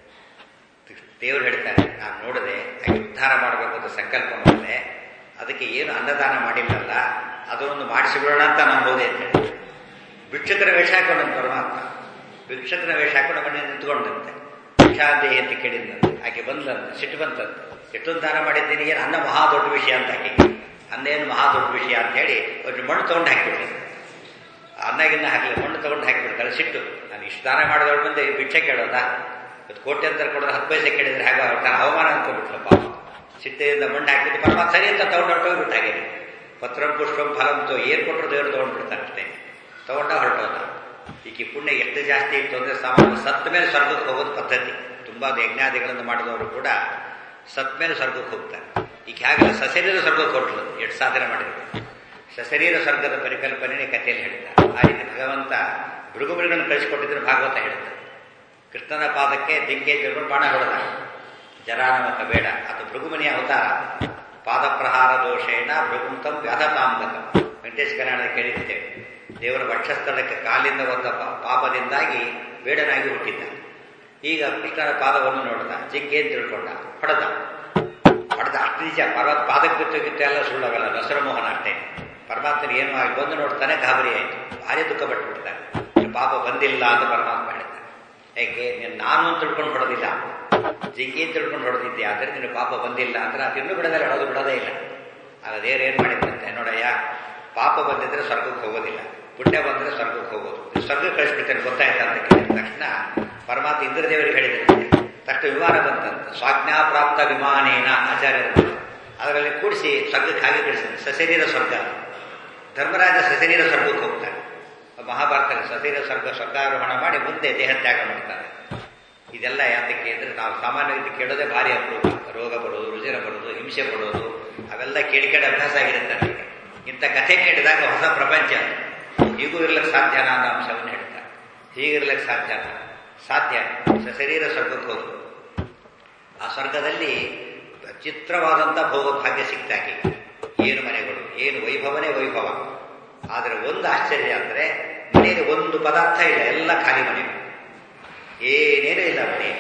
ದೇವರು ಹೇಳ್ತಾರೆ ನಾನು ನೋಡಿದೆ ಹಾಗೆ ಉದ್ಧಾರ ಮಾಡಬೇಕು ಅಂತ ಸಂಕಲ್ಪ ಮಾಡಿದೆ ಅದಕ್ಕೆ ಏನು ಅನ್ನದಾನ ಮಾಡಿಲ್ಲಲ್ಲ ಅದನ್ನೊಂದು ಮಾಡಿಸಿಬಿಡೋಣ ಅಂತ ನಾನು ಹೋದೆ ಅಂತ ಹೇಳಿ ಭಿಕ್ಷಕರ ವೇಷ ಹಾಕೊಂಡಂತ ಪರಮಾತ್ಮ ಭಿಕ್ಷಕರ ವೇಷ ಹಾಕೊಂಡು ಮನೆ ನಿಂತ್ಕೊಂಡಂತೆ ಭಿಕ್ಷಾದೇಹಿ ಅಂತ ಕೇಳಿದಂತೆ ಆಕೆ ಬಂದಂತೆ ಸಿಟ್ಟು ಬಂತಂತೆ ಎಷ್ಟೊಂದು ದಾನ ಮಾಡಿದ್ದೀನಿ ಏನು ಅನ್ನ ಮಹಾ ದೊಡ್ಡ ವಿಷಯ ಅಂತ ಆಕೆ ಅನ್ನ ಏನು ಮಹಾ ದೊಡ್ಡ ವಿಷಯ ಅಂತ ಹೇಳಿ ಅವ್ರಿಗೆ ಮಣ್ಣು ತಗೊಂಡು ಹಾಕಿಬಿಡ್ತಾರೆ ಅನ್ನಗಿನ್ನ ಹಾಕಲಿ ಮಣ್ಣು ತಗೊಂಡು ಹಾಕಿಬಿಡ್ತಾರೆ ಸಿಟ್ಟು ನಾನು ಇಷ್ಟು ದಾನ ಮಾಡಿದವಳು ಬಂದು ಭಿಕ್ಷೆ ಕೇಳೋದಾ ಇವತ್ತು ಕೋಟ್ಯಂತರ ಕೊಡೋದು ಹತ್ತು ಪೈಸೆ ಕೇಳಿದ್ರೆ ಹಾಗೆ ಅವ್ರ ಅವಮಾನ ಅನ್ಕೊಂಡ್ಬಿಟ್ಲಪ್ಪ ಸಿಟ್ಟಿನಿಂದ ಮಣ್ಣು ಹಾಕಿದ್ದು ಪರಮಾತ್ಮ ಸರಿ ಅಂತ ತಗೊಂಡು ಹೊರಟೋಗ್ಬಿಟ್ಟು ಹಾಗೆ ಪತ್ರಂ ಪುಷ್ಪಂ ಫಲಂತೋ ಏನು ಕೊಟ್ಟರು ದೇವರು ತಗೊಂಡ್ಬಿಡ್ತಾರೆ ಅಷ್ಟೇ ತಗೊಂಡ ಹೊರಟೋದ ಈಗ ಪುಣ್ಯ ಎಷ್ಟು ಜಾಸ್ತಿ ಇತ್ತು ಅಂದರೆ ಸಾಮಾನ್ಯ ಸತ್ತ ಮೇಲೆ ಸ್ವರ್ಗಕ್ಕೆ ಹೋಗೋದು ಪದ್ಧತಿ ತುಂಬಾ ಯಜ್ಞಾದಿಗಳನ್ನು ಮಾಡಿದವರು ಕೂಡ ಸತ್ ಮೇಲೆ ಸ್ವರ್ಗಕ್ಕೆ ಹೋಗ್ತಾರೆ ಈಗ ಹೇಗೆ ಸಶರೀರ ಸ್ವರ್ಗಕ್ಕೆ ಹೊರಟರು ಎಷ್ಟು ಸಾಧನೆ ಮಾಡಿದ್ರು ಸಶರೀರ ಸ್ವರ್ಗದ ಪರಿಕಲ್ಪನೆ ಕಥೆಯಲ್ಲಿ ಹೇಳ್ತಾರೆ ಆ ರೀತಿ ಭಗವಂತ ಭೃಗುಮೃಗಗಳನ್ನು ಕಳಿಸಿಕೊಟ್ಟಿದ್ರೆ ಭಾಗವತ ಹೇಳ್ತಾರೆ ಕೃಷ್ಣನ ಪಾದಕ್ಕೆ ದಿಂಗೆ ಜರ್ಕೊಂಡು ಬಾಣ ಹೊಡೆದ ಜರಾನಮಕ ಬೇಡ ಅದು ಭೃಗುಮನಿಯ ಅವತಾರ ಪಾದಪ್ರಹಾರ ದೋಷೇಣ ಭೃಗುಂತಂ ವ್ಯಾಧತಾಂಗತಂ ವೆಂಕಟೇಶ್ ಕಲ್ಯಾಣದ ಕೇಳಿರ್ತೇವೆ ದೇವರ ವಕ್ಷಸ್ಥಳಕ್ಕೆ ಕಾಲಿಂದ ಬಂದ ಪಾಪದಿಂದಾಗಿ ಬೇಡನಾಗಿ ಹುಟ್ಟಿದ್ದ ಈಗ ಕೃಷ್ಣನ ಪಾದವನ್ನು ನೋಡಿದ ಜಿಂಕೆ ಅಂತ ತಿಳ್ಕೊಂಡ ಹೊಡೆದ ಹೊಡೆದ ಅಷ್ಟು ನಿಜ ಪರ್ವತ ಪಾದಕ್ಕೆ ಬಿತ್ತು ಗಿತ್ತು ಎಲ್ಲ ಸುಳ್ಳಾಗಲ್ಲ ದಸರ ಮೋಹನ ಅಷ್ಟೇ ಪರಮಾತ್ಮನ ಏನು ಆಗಿ ಬಂದು ನೋಡ್ತಾನೆ ಗಾಬರಿ ಆಯಿತು ಭಾರಿ ದುಃಖ ಪಟ್ಬಿಡ್ತಾನೆ ಪಾಪ ಬಂದಿಲ್ಲ ಅಂತ ಪರಮಾತ್ಮ ಹೇಳ್ತಾನೆ ಯಾಕೆ ನೀನು ನಾನು ಅಂತ ತಿಳ್ಕೊಂಡು ಹೊಡೆದಿಲ್ಲ ಜಿಂಕಿ ಅಂತ ತಿಳ್ಕೊಂಡು ಹೊಡೆದಿದ್ದೆ ಆದರೆ ನಿನ್ನ ಪಾಪ ಬಂದಿಲ್ಲ ಅಂದ್ರೆ ಅದು ಇನ್ನೂ ಬಿಡೋದಿಲ್ಲ ಹೊಡೆದು ಬಿಡೋದೇ ಇಲ್ಲ ಆಗ ದೇವ್ರು ಏನು ಮಾಡಿದ್ದಂತೆ ನೋಡಯ್ಯ ಪಾಪ ಬಂದಿದ್ರೆ ಸ್ವರ್ಗಕ್ಕೆ ಹೋಗೋದಿಲ್ಲ ಪುಣ್ಯ ಬಂದರೆ ಸ್ವರ್ಗಕ್ಕೆ ಹೋಗೋದು ಸ್ವರ್ಗಕ್ಕೆ ಕಳಿಸ್ಬಿಡ್ತೇನೆ ಗೊತ್ತಾಯ್ತಾ ಅಂತ ಕೇಳಿದ ತಕ್ಷಣ ಪರಮಾತ್ಮ ಇಂದ್ರದೇವರಿಗೆ ಹೇಳಿದ್ರೆ ತಕ್ಷಣ ವಿಮಾನ ಬಂತಂತ ಸ್ವಾಜ್ಞಾಪ್ರಾಪ್ತ ವಿಮಾನೇನ ಆಚಾರ್ಯರು ಅದರಲ್ಲಿ ಕೂಡಿಸಿ ಸ್ವರ್ಗಕ್ಕೆ ಹಾಗೆ ಕಳಿಸಿದ ಸಶರೀರ ಸ್ವರ್ಗ ಧರ್ಮರಾಜ ಸಶರೀರ ಸ್ವರ್ಗಕ್ಕೆ ಹೋಗ್ತಾನೆ ಮಹಾಭಾರತದಲ್ಲಿ ಸಶರೀರ ಸ್ವರ್ಗ ಸ್ವರ್ಗಾರೋಹಣ ಮಾಡಿ ಮುಂದೆ ದೇಹ ತ್ಯಾಗ ಮಾಡ್ತಾರೆ ಇದೆಲ್ಲ ಯಾತಕ್ಕೆ ಅಂದರೆ ನಾವು ಸಾಮಾನ್ಯವಾಗಿ ಕೇಳೋದೇ ಭಾರಿ ಅಪರೂಪ ರೋಗ ಬರೋದು ರುಜಿರ ಬರೋದು ಹಿಂಸೆ ಪಡೋದು ಅವೆಲ್ಲ ಕೇಳಿ ಕೇಳಿ ಅಭ್ಯಾಸ ಆಗಿರುತ್ತೆ ನನಗೆ ಇಂಥ ಕಥೆ ಕೇಳಿದಾಗ ಹೊಸ ಪ್ರಪಂಚ ಹೀಗೂ ಇರ್ಲಿಕ್ಕೆ ಸಾಧ್ಯನಾ ಅನ್ನೋ ಅಂಶವನ್ನು ಹೇಳ್ತಾರೆ ಹೀಗಿರ್ಲಿಕ್ಕೆ ಸಾಧ್ಯನ ಸಾಧ್ಯ ಶರೀರ ಸ್ವರ್ಗಕ್ಕೆ ಹೋದು ಆ ಸ್ವರ್ಗದಲ್ಲಿ ಚಿತ್ರವಾದಂಥ ಭೋಗ ಭಾಗ್ಯ ಸಿಕ್ತಾಗಿ ಏನು ಮನೆಗಳು ಏನು ವೈಭವನೇ ವೈಭವ ಆದರೆ ಒಂದು ಆಶ್ಚರ್ಯ ಅಂದರೆ ಮನೆಯಲ್ಲಿ ಒಂದು ಪದಾರ್ಥ ಇಲ್ಲ ಎಲ್ಲ ಖಾಲಿ ಮನೆಗಳು ಏನೇನೂ ಇಲ್ಲ ಮನೆ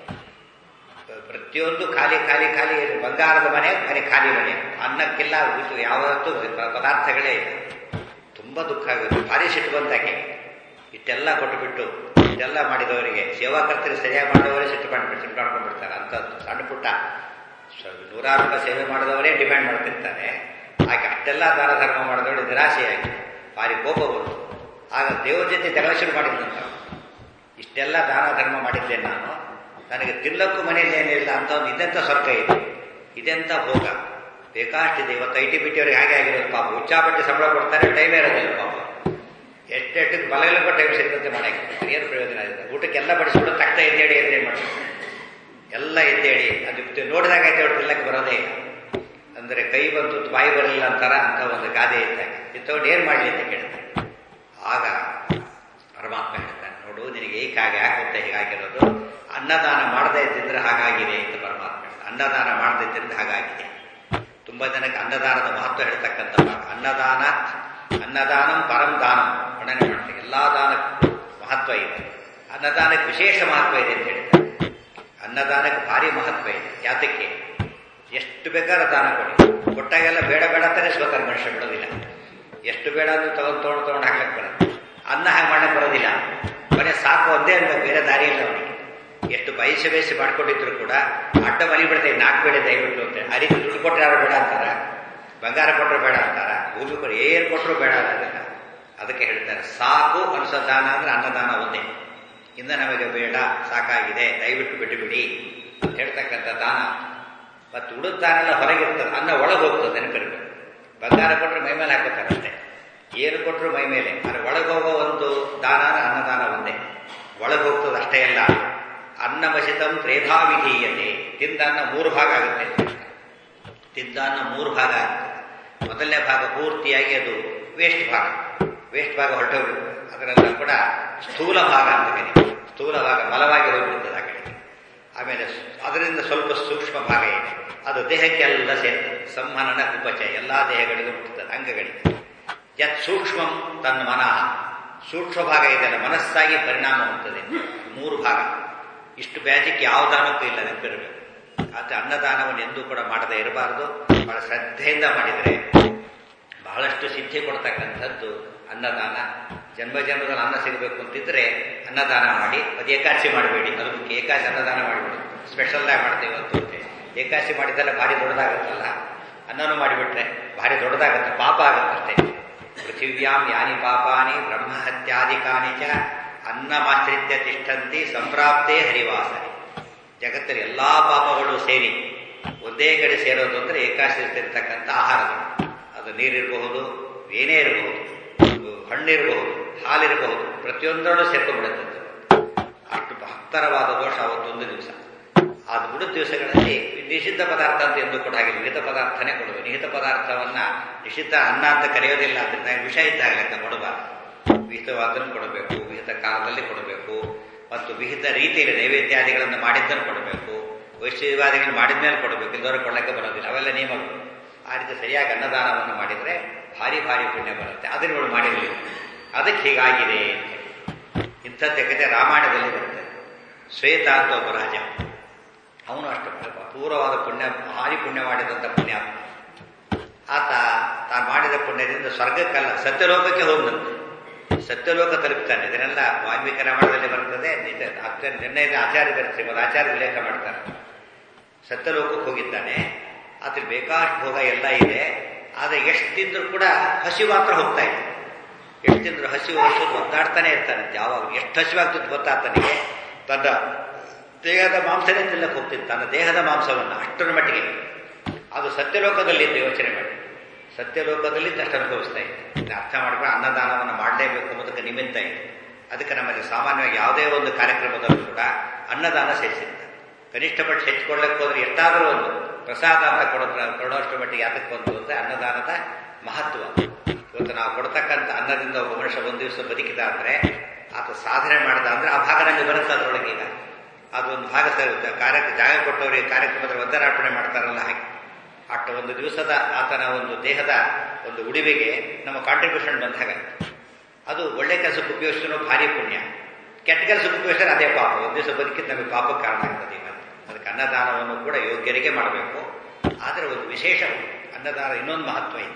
ಪ್ರತಿಯೊಂದು ಖಾಲಿ ಖಾಲಿ ಖಾಲಿ ಬಂಗಾರದ ಮನೆ ಮನೆ ಖಾಲಿ ಮನೆ ಅನ್ನಕ್ಕಿಲ್ಲ ಊಟ ಯಾವತ್ತೂ ಪದಾರ್ಥಗಳೇ ಇಲ್ಲ ತುಂಬ ದುಃಖ ಆಗುತ್ತೆ ಭಾರಿ ಸಿಟ್ಟು ಬಂದಾಗೆ ಇಷ್ಟೆಲ್ಲ ಕೊಟ್ಟುಬಿಟ್ಟು ಇಷ್ಟೆಲ್ಲ ಮಾಡಿದವರಿಗೆ ಸೇವಾಕರ್ತರಿಗೆ ಸರಿಯಾಗಿ ಮಾಡಿದವರೇ ಸಿಟ್ಟು ಮಾಡಿ ಸಿಟ್ಟು ಮಾಡ್ಕೊಂಡ್ಬಿಡ್ತಾರೆ ಅಂತ ಸಣ್ಣ ಪುಟ್ಟ ನೂರಾರು ರೂಪಾಯಿ ಸೇವೆ ಮಾಡಿದವರೇ ಡಿಮ್ಯಾಂಡ್ ಮಾಡ್ತಿರ್ತಾರೆ ಆಕೆ ಅಷ್ಟೆಲ್ಲ ದಾನ ಧರ್ಮ ಮಾಡಿದವಳು ನಿರಾಶೆಯಾಗಿ ಭಾರಿ ಕೋಪ ಬಂತು ಆಗ ದೇವ್ರ ಜೊತೆ ಜಗಳ ಶುರು ಮಾಡಿದ್ದಂತ ಇಷ್ಟೆಲ್ಲ ದಾನ ಧರ್ಮ ಮಾಡಿದ್ದೆ ನಾನು ನನಗೆ ತಿನ್ನಕ್ಕೂ ಮನೆಯಲ್ಲಿ ಏನಿಲ್ಲ ಅಂತ ಒಂದು ಇದೆಂತ ಸ್ವರ್ಗ ಇದೆ ಇದೆಂತ ಭೋಗ ಬೇಕಾಷ್ಟಿದೆ ಇವತ್ತು ಐ ಟಿ ಬಿ ಟಿ ಅವ್ರಿಗೆ ಹಾಗೆ ಆಗಿರೋದು ಪಾಪ ಉಚ್ಚಾಪಟ್ಟಿ ಸಂಬಳ ಕೊಡ್ತಾರೆ ಟೈಮೇ ಇರೋದಿಲ್ಲ ಪಾಪ ಎಷ್ಟೆಷ್ಟು ಬಲಗಲಕ್ಕೂ ಟೈಮ್ ಸಿಗ್ತಂತೆ ಮನೆಗೆ ಏನು ಪ್ರಯೋಜನ ಇದೆ ಊಟಕ್ಕೆಲ್ಲ ಬಡಿಸ್ಬಿಟ್ಟು ತಕ್ಕ ಎದ್ದೇಳಿ ಎದ್ದೇಳಿ ಮಾಡ್ತಾರೆ ಎಲ್ಲ ಎದ್ದೇಳಿ ಅದು ನೋಡಿದಾಗ ಎದ್ದೇಳಿ ತಿನ್ನಕ್ಕೆ ಬರೋದೇ ಇಲ್ಲ ಅಂದರೆ ಕೈ ಬಂತು ಬಾಯಿ ಬರಲಿಲ್ಲ ಅಂತಾರ ಅಂತ ಒಂದು ಗಾದೆ ಇದ್ದಾಗ ಇತ್ತಕೊಂಡು ಏನು ಮಾಡಲಿ ಅಂತ ಕೇಳ್ತಾರೆ ಆಗ ಪರಮಾತ್ಮ ಹೇಳ್ತಾನೆ ನೋಡು ನಿನಗೆ ಏಕಾಗಿ ಯಾಕೆ ಅಂತ ಹೀಗಾಗಿರೋದು ಅನ್ನದಾನ ಮಾಡದೇ ಇದ್ದಿದ್ರೆ ಹಾಗಾಗಿದೆ ಅಂತ ಪರಮಾತ್ಮ ಹೇಳ್ತಾನೆ ಅನ್ನದಾನ ಮಾಡದೇ ಇದ್ದಿದ್ರೆ ಹಾಗಾಗಿದೆ ತುಂಬಾ ಜನಕ್ಕೆ ಅನ್ನದಾನದ ಮಹತ್ವ ಹೇಳ್ತಕ್ಕಂಥ ಅನ್ನದಾನ ಅನ್ನದಾನಂ ಪರಂ ದಾನಂ ವರ್ಣನೆ ಮಾಡ್ತಾರೆ ಎಲ್ಲಾ ದಾನಕ್ಕೂ ಮಹತ್ವ ಇದೆ ಅನ್ನದಾನಕ್ಕೆ ವಿಶೇಷ ಮಹತ್ವ ಇದೆ ಅಂತ ಹೇಳ್ತಾರೆ ಅನ್ನದಾನಕ್ಕೆ ಭಾರಿ ಮಹತ್ವ ಇದೆ ಯಾತಕ್ಕೆ ಎಷ್ಟು ಬೇಕಾದ್ರೆ ದಾನ ಕೊಡಿ ಕೊಟ್ಟಾಗೆಲ್ಲ ಬೇಡ ಬೇಡ ಅಂತಾನೆ ಇಸ್ಕೋತಾರೆ ಮನುಷ್ಯ ಬಿಡೋದಿಲ್ಲ ಎಷ್ಟು ಬೇಡ ಅಂದ್ರೆ ತಗೊಂಡು ತೊಗೊಂಡು ತೊಗೊಂಡು ಹಾಕ್ಲಿಕ್ಕೆ ಬರುತ್ತೆ ಅನ್ನ ಹಾಗೆ ಮಾಡಕ್ಕೆ ಬರೋದಿಲ್ಲ ಬರೀ ಸಾಕು ಒಂದೇ ಅನ್ಬೇಕು ಬೇರೆ ದಾರಿ ಇಲ್ಲ ಅವನಿಗೆ ಎಷ್ಟು ಬಯಸಿ ಬಯಸಿ ಮಾಡ್ಕೊಂಡಿದ್ರು ಕೂಡ ಅಡ್ಡ ಮಲಿ ಬಿಡ್ತೇವೆ ನಾಲ್ಕು ಬೇಡ ದಯವಿಟ್ಟು ಅಂತ ಆ ರೀತಿ ದುಡ್ಡು ಕೊಟ್ಟರೆ ಯಾರು ಬೇಡ ಅಂತಾರ ಬಂಗಾರ ಕೊಟ್ಟರು ಬೇಡ ಅಂತಾರ ಭೂಮಿ ಕೊಟ್ಟರು ಏನ್ ಕೊಟ್ಟರು ಬೇಡ ಅನ್ನೋದಿಲ್ಲ ಅದಕ್ಕೆ ಹೇಳ್ತಾರೆ ಸಾಕು ಅನಿಸೋ ದಾನ ಅಂದ್ರೆ ಅನ್ನದಾನ ಒಂದೇ ಇನ್ನು ನಮಗೆ ಬೇಡ ಸಾಕಾಗಿದೆ ದಯವಿಟ್ಟು ಬಿಟ್ಟು ಬಿಡಿ ಅಂತ ಹೇಳ್ತಕ್ಕಂಥ ದಾನ ಮತ್ತು ಉಳಿದ ದಾನ ಎಲ್ಲ ಹೊರಗಿರ್ತದೆ ಅನ್ನ ಒಳಗೆ ಹೋಗ್ತದೆ ನೆನಪಿರ್ಬೇಕು ಬಂಗಾರ ಕೊಟ್ಟರು ಮೈ ಮೇಲೆ ಹಾಕೋತಾರೆ ಅಷ್ಟೇ ಏನು ಕೊಟ್ಟರು ಮೈ ಮೇಲೆ ಆದರೆ ಒಳಗೋಗೋ ಒಂದು ದಾನ ಅನ್ನದಾನ ಒಂದೇ ಒಳಗೆ ಹೋಗ್ತದೆ ಅಷ್ಟೇ ಅಲ್ಲ ಅನ್ನಮಸಿತಂ ತ್ರೇಧಾ ವಿಧೀಯತೆ ತಿಂದಾನ್ನ ಮೂರು ಭಾಗ ಆಗುತ್ತೆ ತಿಂದಾನ್ನ ಮೂರು ಭಾಗ ಆಗುತ್ತೆ ಮೊದಲನೇ ಭಾಗ ಪೂರ್ತಿಯಾಗಿ ಅದು ವೇಸ್ಟ್ ಭಾಗ ವೇಸ್ಟ್ ಭಾಗ ಹೊರಟೋಗ್ಬಿಡುತ್ತೆ ಅದರೆಲ್ಲ ಕೂಡ ಸ್ಥೂಲ ಭಾಗ ಅಂತ ಕರೀತಾರೆ ಸ್ಥೂಲ ಭಾಗ ಬಲವಾಗಿ ಹೋಗ್ಬಿಡ್ತದೆ ಆ ಕಡೆ ಆಮೇಲೆ ಅದರಿಂದ ಸ್ವಲ್ಪ ಸೂಕ್ಷ್ಮ ಭಾಗ ಇದೆ ಅದು ದೇಹಕ್ಕೆಲ್ಲ ಸೇರ್ತದೆ ಸಂಹನನ ಕುಪಚ ಎಲ್ಲ ದೇಹಗಳಿಗೂ ಮುಟ್ತದೆ ಅಂಗಗಳಿಗೆ ಯತ್ ಸೂಕ್ಷ್ಮಂ ತನ್ನ ಮನಃ ಸೂಕ್ಷ್ಮ ಭಾಗ ಇದೆಯಲ್ಲ ಮನಸ್ಸಾಗಿ ಪರಿಣಾಮ ಹೊಂದುತ್ತದೆ ಮೂರು ಭಾಗ ಇಷ್ಟು ಬ್ಯಾಜಿಕ್ ಯಾವ ದಾನಕ್ಕೂ ಇಲ್ಲ ನೆನಪಿರಬೇಕು ಆದರೆ ಅನ್ನದಾನವನ್ನು ಎಂದೂ ಕೂಡ ಮಾಡದೇ ಇರಬಾರದು ಬಹಳ ಶ್ರದ್ಧೆಯಿಂದ ಮಾಡಿದರೆ ಬಹಳಷ್ಟು ಸಿದ್ಧಿ ಕೊಡ್ತಕ್ಕಂಥದ್ದು ಅನ್ನದಾನ ಜನ್ಮ ಜನ್ಮದಲ್ಲಿ ಅನ್ನ ಸಿಗಬೇಕು ಅಂತಿದ್ರೆ ಅನ್ನದಾನ ಮಾಡಿ ಅದು ಏಕಾದಶಿ ಮಾಡಬೇಡಿ ಅದು ಏಕಾದಶಿ ಅನ್ನದಾನ ಮಾಡಿಬಿಡಿ ಸ್ಪೆಷಲ್ ಆಗಿ ಮಾಡ್ತೇವೆ ಅಂತ ಏಕಾದಶಿ ಮಾಡಿದ್ದೆಲ್ಲ ಭಾರಿ ದೊಡ್ಡದಾಗುತ್ತಲ್ಲ ಅನ್ನನೂ ಮಾಡಿಬಿಟ್ರೆ ಭಾರಿ ದೊಡ್ಡದಾಗುತ್ತೆ ಪಾಪ ಆಗುತ್ತಷ್ಟೇ ಪೃಥಿವ್ಯಾಂ ಯಾನಿ ಪಾಪಾನಿ ಬ್ರಹ್ಮಹತ್ಯಾದಿಕಾನಿ ಚ ಅನ್ನಮಾಶ್ರಿತ್ಯ ತಿಷ್ಠಂತಿ ಸಂಪ್ರಾಪ್ತೇ ಹರಿವಾಸನೆ ಜಗತ್ತಲ್ಲಿ ಎಲ್ಲಾ ಪಾಪಗಳು ಸೇರಿ ಒಂದೇ ಕಡೆ ಸೇರೋದು ಅಂದ್ರೆ ಏಕಾಶ್ರಿತಿರ್ತಕ್ಕಂಥ ಆಹಾರಗಳು ಅದು ನೀರಿರಬಹುದು ಏನೇ ಇರಬಹುದು ಹಣ್ಣಿರಬಹುದು ಹಾಲಿರಬಹುದು ಪ್ರತಿಯೊಂದರಲ್ಲೂ ಸೇರ್ಕೊಂಡ್ಬಿಡುತ್ತೆ ಅಷ್ಟು ಮಹತ್ತರವಾದ ದೋಷ ಅವತ್ತೊಂದು ದಿವಸ ಅದು ಬಿಡುವ ದಿವಸಗಳಲ್ಲಿ ನಿಷಿದ್ಧ ಪದಾರ್ಥ ಅಂತ ಎಂದು ಕೂಡ ಹಾಗೆ ನಿಹಿತ ಪದಾರ್ಥನೇ ಕೊಡಬೇಕು ನಿಹಿತ ಪದಾರ್ಥವನ್ನ ನಿಷಿದ್ಧ ಅನ್ನ ಅಂತ ಕರೆಯೋದಿಲ್ಲ ಅದರಿಂದ ವಿಷ ಇದ್ದಾಗ ಲೆಕ್ಕ ಕೊಡಬಾರ್ದು ವಿಹಿತವಾದನ್ನು ಕೊಡಬೇಕು ವಿಹಿತ ಕಾಲದಲ್ಲಿ ಕೊಡಬೇಕು ಮತ್ತು ವಿಹಿತ ರೀತಿಯಲ್ಲಿ ನೈವೇದ್ಯಾದಿಗಳನ್ನು ಮಾಡಿದ್ದನ್ನು ಕೊಡಬೇಕು ವೈಶ್ಯವಾದಿಗಳನ್ನು ಮಾಡಿದ ಮೇಲೆ ಕೊಡಬೇಕು ಇಲ್ಲದವರು ಕೊಡಲಿಕ್ಕೆ ಬರೋದಿಲ್ಲ ಅವೆಲ್ಲ ನಿಯಮಗಳು ಆ ರೀತಿ ಸರಿಯಾಗಿ ಅನ್ನದಾನವನ್ನು ಮಾಡಿದರೆ ಭಾರಿ ಭಾರಿ ಪುಣ್ಯ ಬರುತ್ತೆ ಅದನ್ನು ಮಾಡಿರಲಿಲ್ಲ ಅದಕ್ಕೆ ಹೀಗಾಗಿದೆ ಇಂಥದ್ದೇ ಕತೆ ರಾಮಾಯಣದಲ್ಲಿ ಬರುತ್ತೆ ಶ್ವೇತ ಅಂತ ಒಬ್ಬ ರಾಜ ಅವನು ಅಷ್ಟು ಅಪೂರ್ವವಾದ ಪುಣ್ಯ ಭಾರಿ ಪುಣ್ಯ ಮಾಡಿದಂಥ ಪುಣ್ಯ ಆತ ತಾನು ಮಾಡಿದ ಪುಣ್ಯದಿಂದ ಸ್ವರ್ಗಕ್ಕಲ್ಲ ಸತ್ಯಲೋಕಕ್ಕೆ ಹೋದಂತೆ ಸತ್ಯಲೋಕ ತಲುಪ್ತಾನೆ ಇದನ್ನೆಲ್ಲ ವಾಲ್ಮೀಕಿ ರಾಮಾಯಣದಲ್ಲಿ ಬರ್ತದೆ ನಿರ್ಣಯದ ಆಚಾರ್ಯ ಶ್ರೀಮದ್ ಆಚಾರ್ಯ ಉಲ್ಲೇಖ ಮಾಡ್ತಾರೆ ಸತ್ಯಲೋಕಕ್ಕೆ ಹೋಗಿದ್ದಾನೆ ಆತ ಬೇಕಾಷ್ಟು ಭೋಗ ಎಲ್ಲ ಇದೆ ಆದರೆ ಎಷ್ಟು ತಿಂದರೂ ಕೂಡ ಹಸಿ ಮಾತ್ರ ಹೋಗ್ತಾ ಇದೆ ಎಷ್ಟು ತಿಂದ್ರು ಹಸಿವು ಹಸಿವು ಒದ್ದಾಡ್ತಾನೆ ಇರ್ತಾನೆ ಯಾವಾಗ ಎಷ್ಟು ಹಸಿವಾಗ್ತದೆ ಗೊತ್ತಾ ತನಗೆ ತನ್ನ ದೇಹದ ಮಾಂಸನೇ ತಿನ್ನಕ್ಕೆ ಹೋಗ್ತಿದ್ದ ತನ್ನ ದೇಹದ ಮಾಂಸವನ್ನು ಅಷ್ಟರ ಮಟ್ಟಿಗೆ ಅದು ಸತ್ಯಲೋಕದಲ್ಲಿದ್ದು ಯೋಚನೆ ಮಾಡಿ ಸತ್ಯಲೋಕದಲ್ಲಿ ಅಷ್ಟು ಅನುಭವಿಸ್ತಾ ಇದೆ ಅರ್ಥ ಮಾಡಿದ್ರೆ ಅನ್ನದಾನವನ್ನು ಮಾಡಲೇಬೇಕು ಅನ್ನೋದಕ್ಕೆ ನಿಮಿತ್ತ ಇದೆ ಅದಕ್ಕೆ ನಮ್ಮಲ್ಲಿ ಸಾಮಾನ್ಯವಾಗಿ ಯಾವುದೇ ಒಂದು ಕಾರ್ಯಕ್ರಮದಲ್ಲೂ ಕೂಡ ಅನ್ನದಾನ ಸೇರಿಸಿರ್ತಾರೆ ಕನಿಷ್ಠ ಪಟ್ಟು ಹೆಚ್ಚಿಕೊಳ್ಳಕ್ಕೆ ಹೋದ್ರೆ ಎಷ್ಟಾದರೂ ಒಂದು ಪ್ರಸಾದ ಅಂತ ಕೊಡೋದ್ರ ಕೊಡೋಷ್ಟು ಮಟ್ಟಿಗೆ ಯಾತಕ್ಕೆ ಬಂತು ಅಂದರೆ ಅನ್ನದಾನದ ಮಹತ್ವ ಇವತ್ತು ನಾವು ಕೊಡ್ತಕ್ಕಂಥ ಅನ್ನದಿಂದ ಒಬ್ಬ ಮನುಷ್ಯ ಒಂದು ದಿವಸ ಬದುಕಿದ ಅಂದರೆ ಆತ ಸಾಧನೆ ಮಾಡಿದ ಅಂದರೆ ಆ ಭಾಗ ನಮಗೆ ಬರುತ್ತೆ ಅದರೊಳಗೆ ಈಗ ಅದೊಂದು ಭಾಗ ಕಾರ್ಯ ಜಾಗ ಕೊಟ್ಟವರಿಗೆ ಕಾರ್ಯಕ್ರಮದಲ್ಲಿ ವಂದನಾರ್ಪಣೆ ಮಾಡ್ತಾರಲ್ಲ ಹಾಗೆ ಅಷ್ಟು ಒಂದು ದಿವಸದ ಆತನ ಒಂದು ದೇಹದ ಒಂದು ಉಳಿವಿಗೆ ನಮ್ಮ ಕಾಂಟ್ರಿಬ್ಯೂಷನ್ ಬಂದ ಹಾಗಾಯ್ತು ಅದು ಒಳ್ಳೆ ಕೆಲಸಕ್ಕೆ ಉಪಯೋಗಿಸಿದ್ರು ಭಾರಿ ಪುಣ್ಯ ಕೆಟ್ಟ ಕೆಲಸಕ್ಕೆ ಉಪಯೋಗಿಸಿದ್ರೆ ಅದೇ ಪಾಪ ಒಂದು ದಿವಸ ಬದುಕಿದ್ದು ನಮಗೆ ಪಾಪಕ್ಕೆ ಕಾರಣ ಆಗ್ತದೆ ಇವತ್ತು ಅದಕ್ಕೆ ಅನ್ನದಾನವನ್ನು ಕೂಡ ಯೋಗ್ಯರಿಗೆ ಮಾಡಬೇಕು ಆದರೆ ಒಂದು ವಿಶೇಷ ಅನ್ನದಾನ ಇನ್ನೊಂದು ಮಹತ್ವ ಇದೆ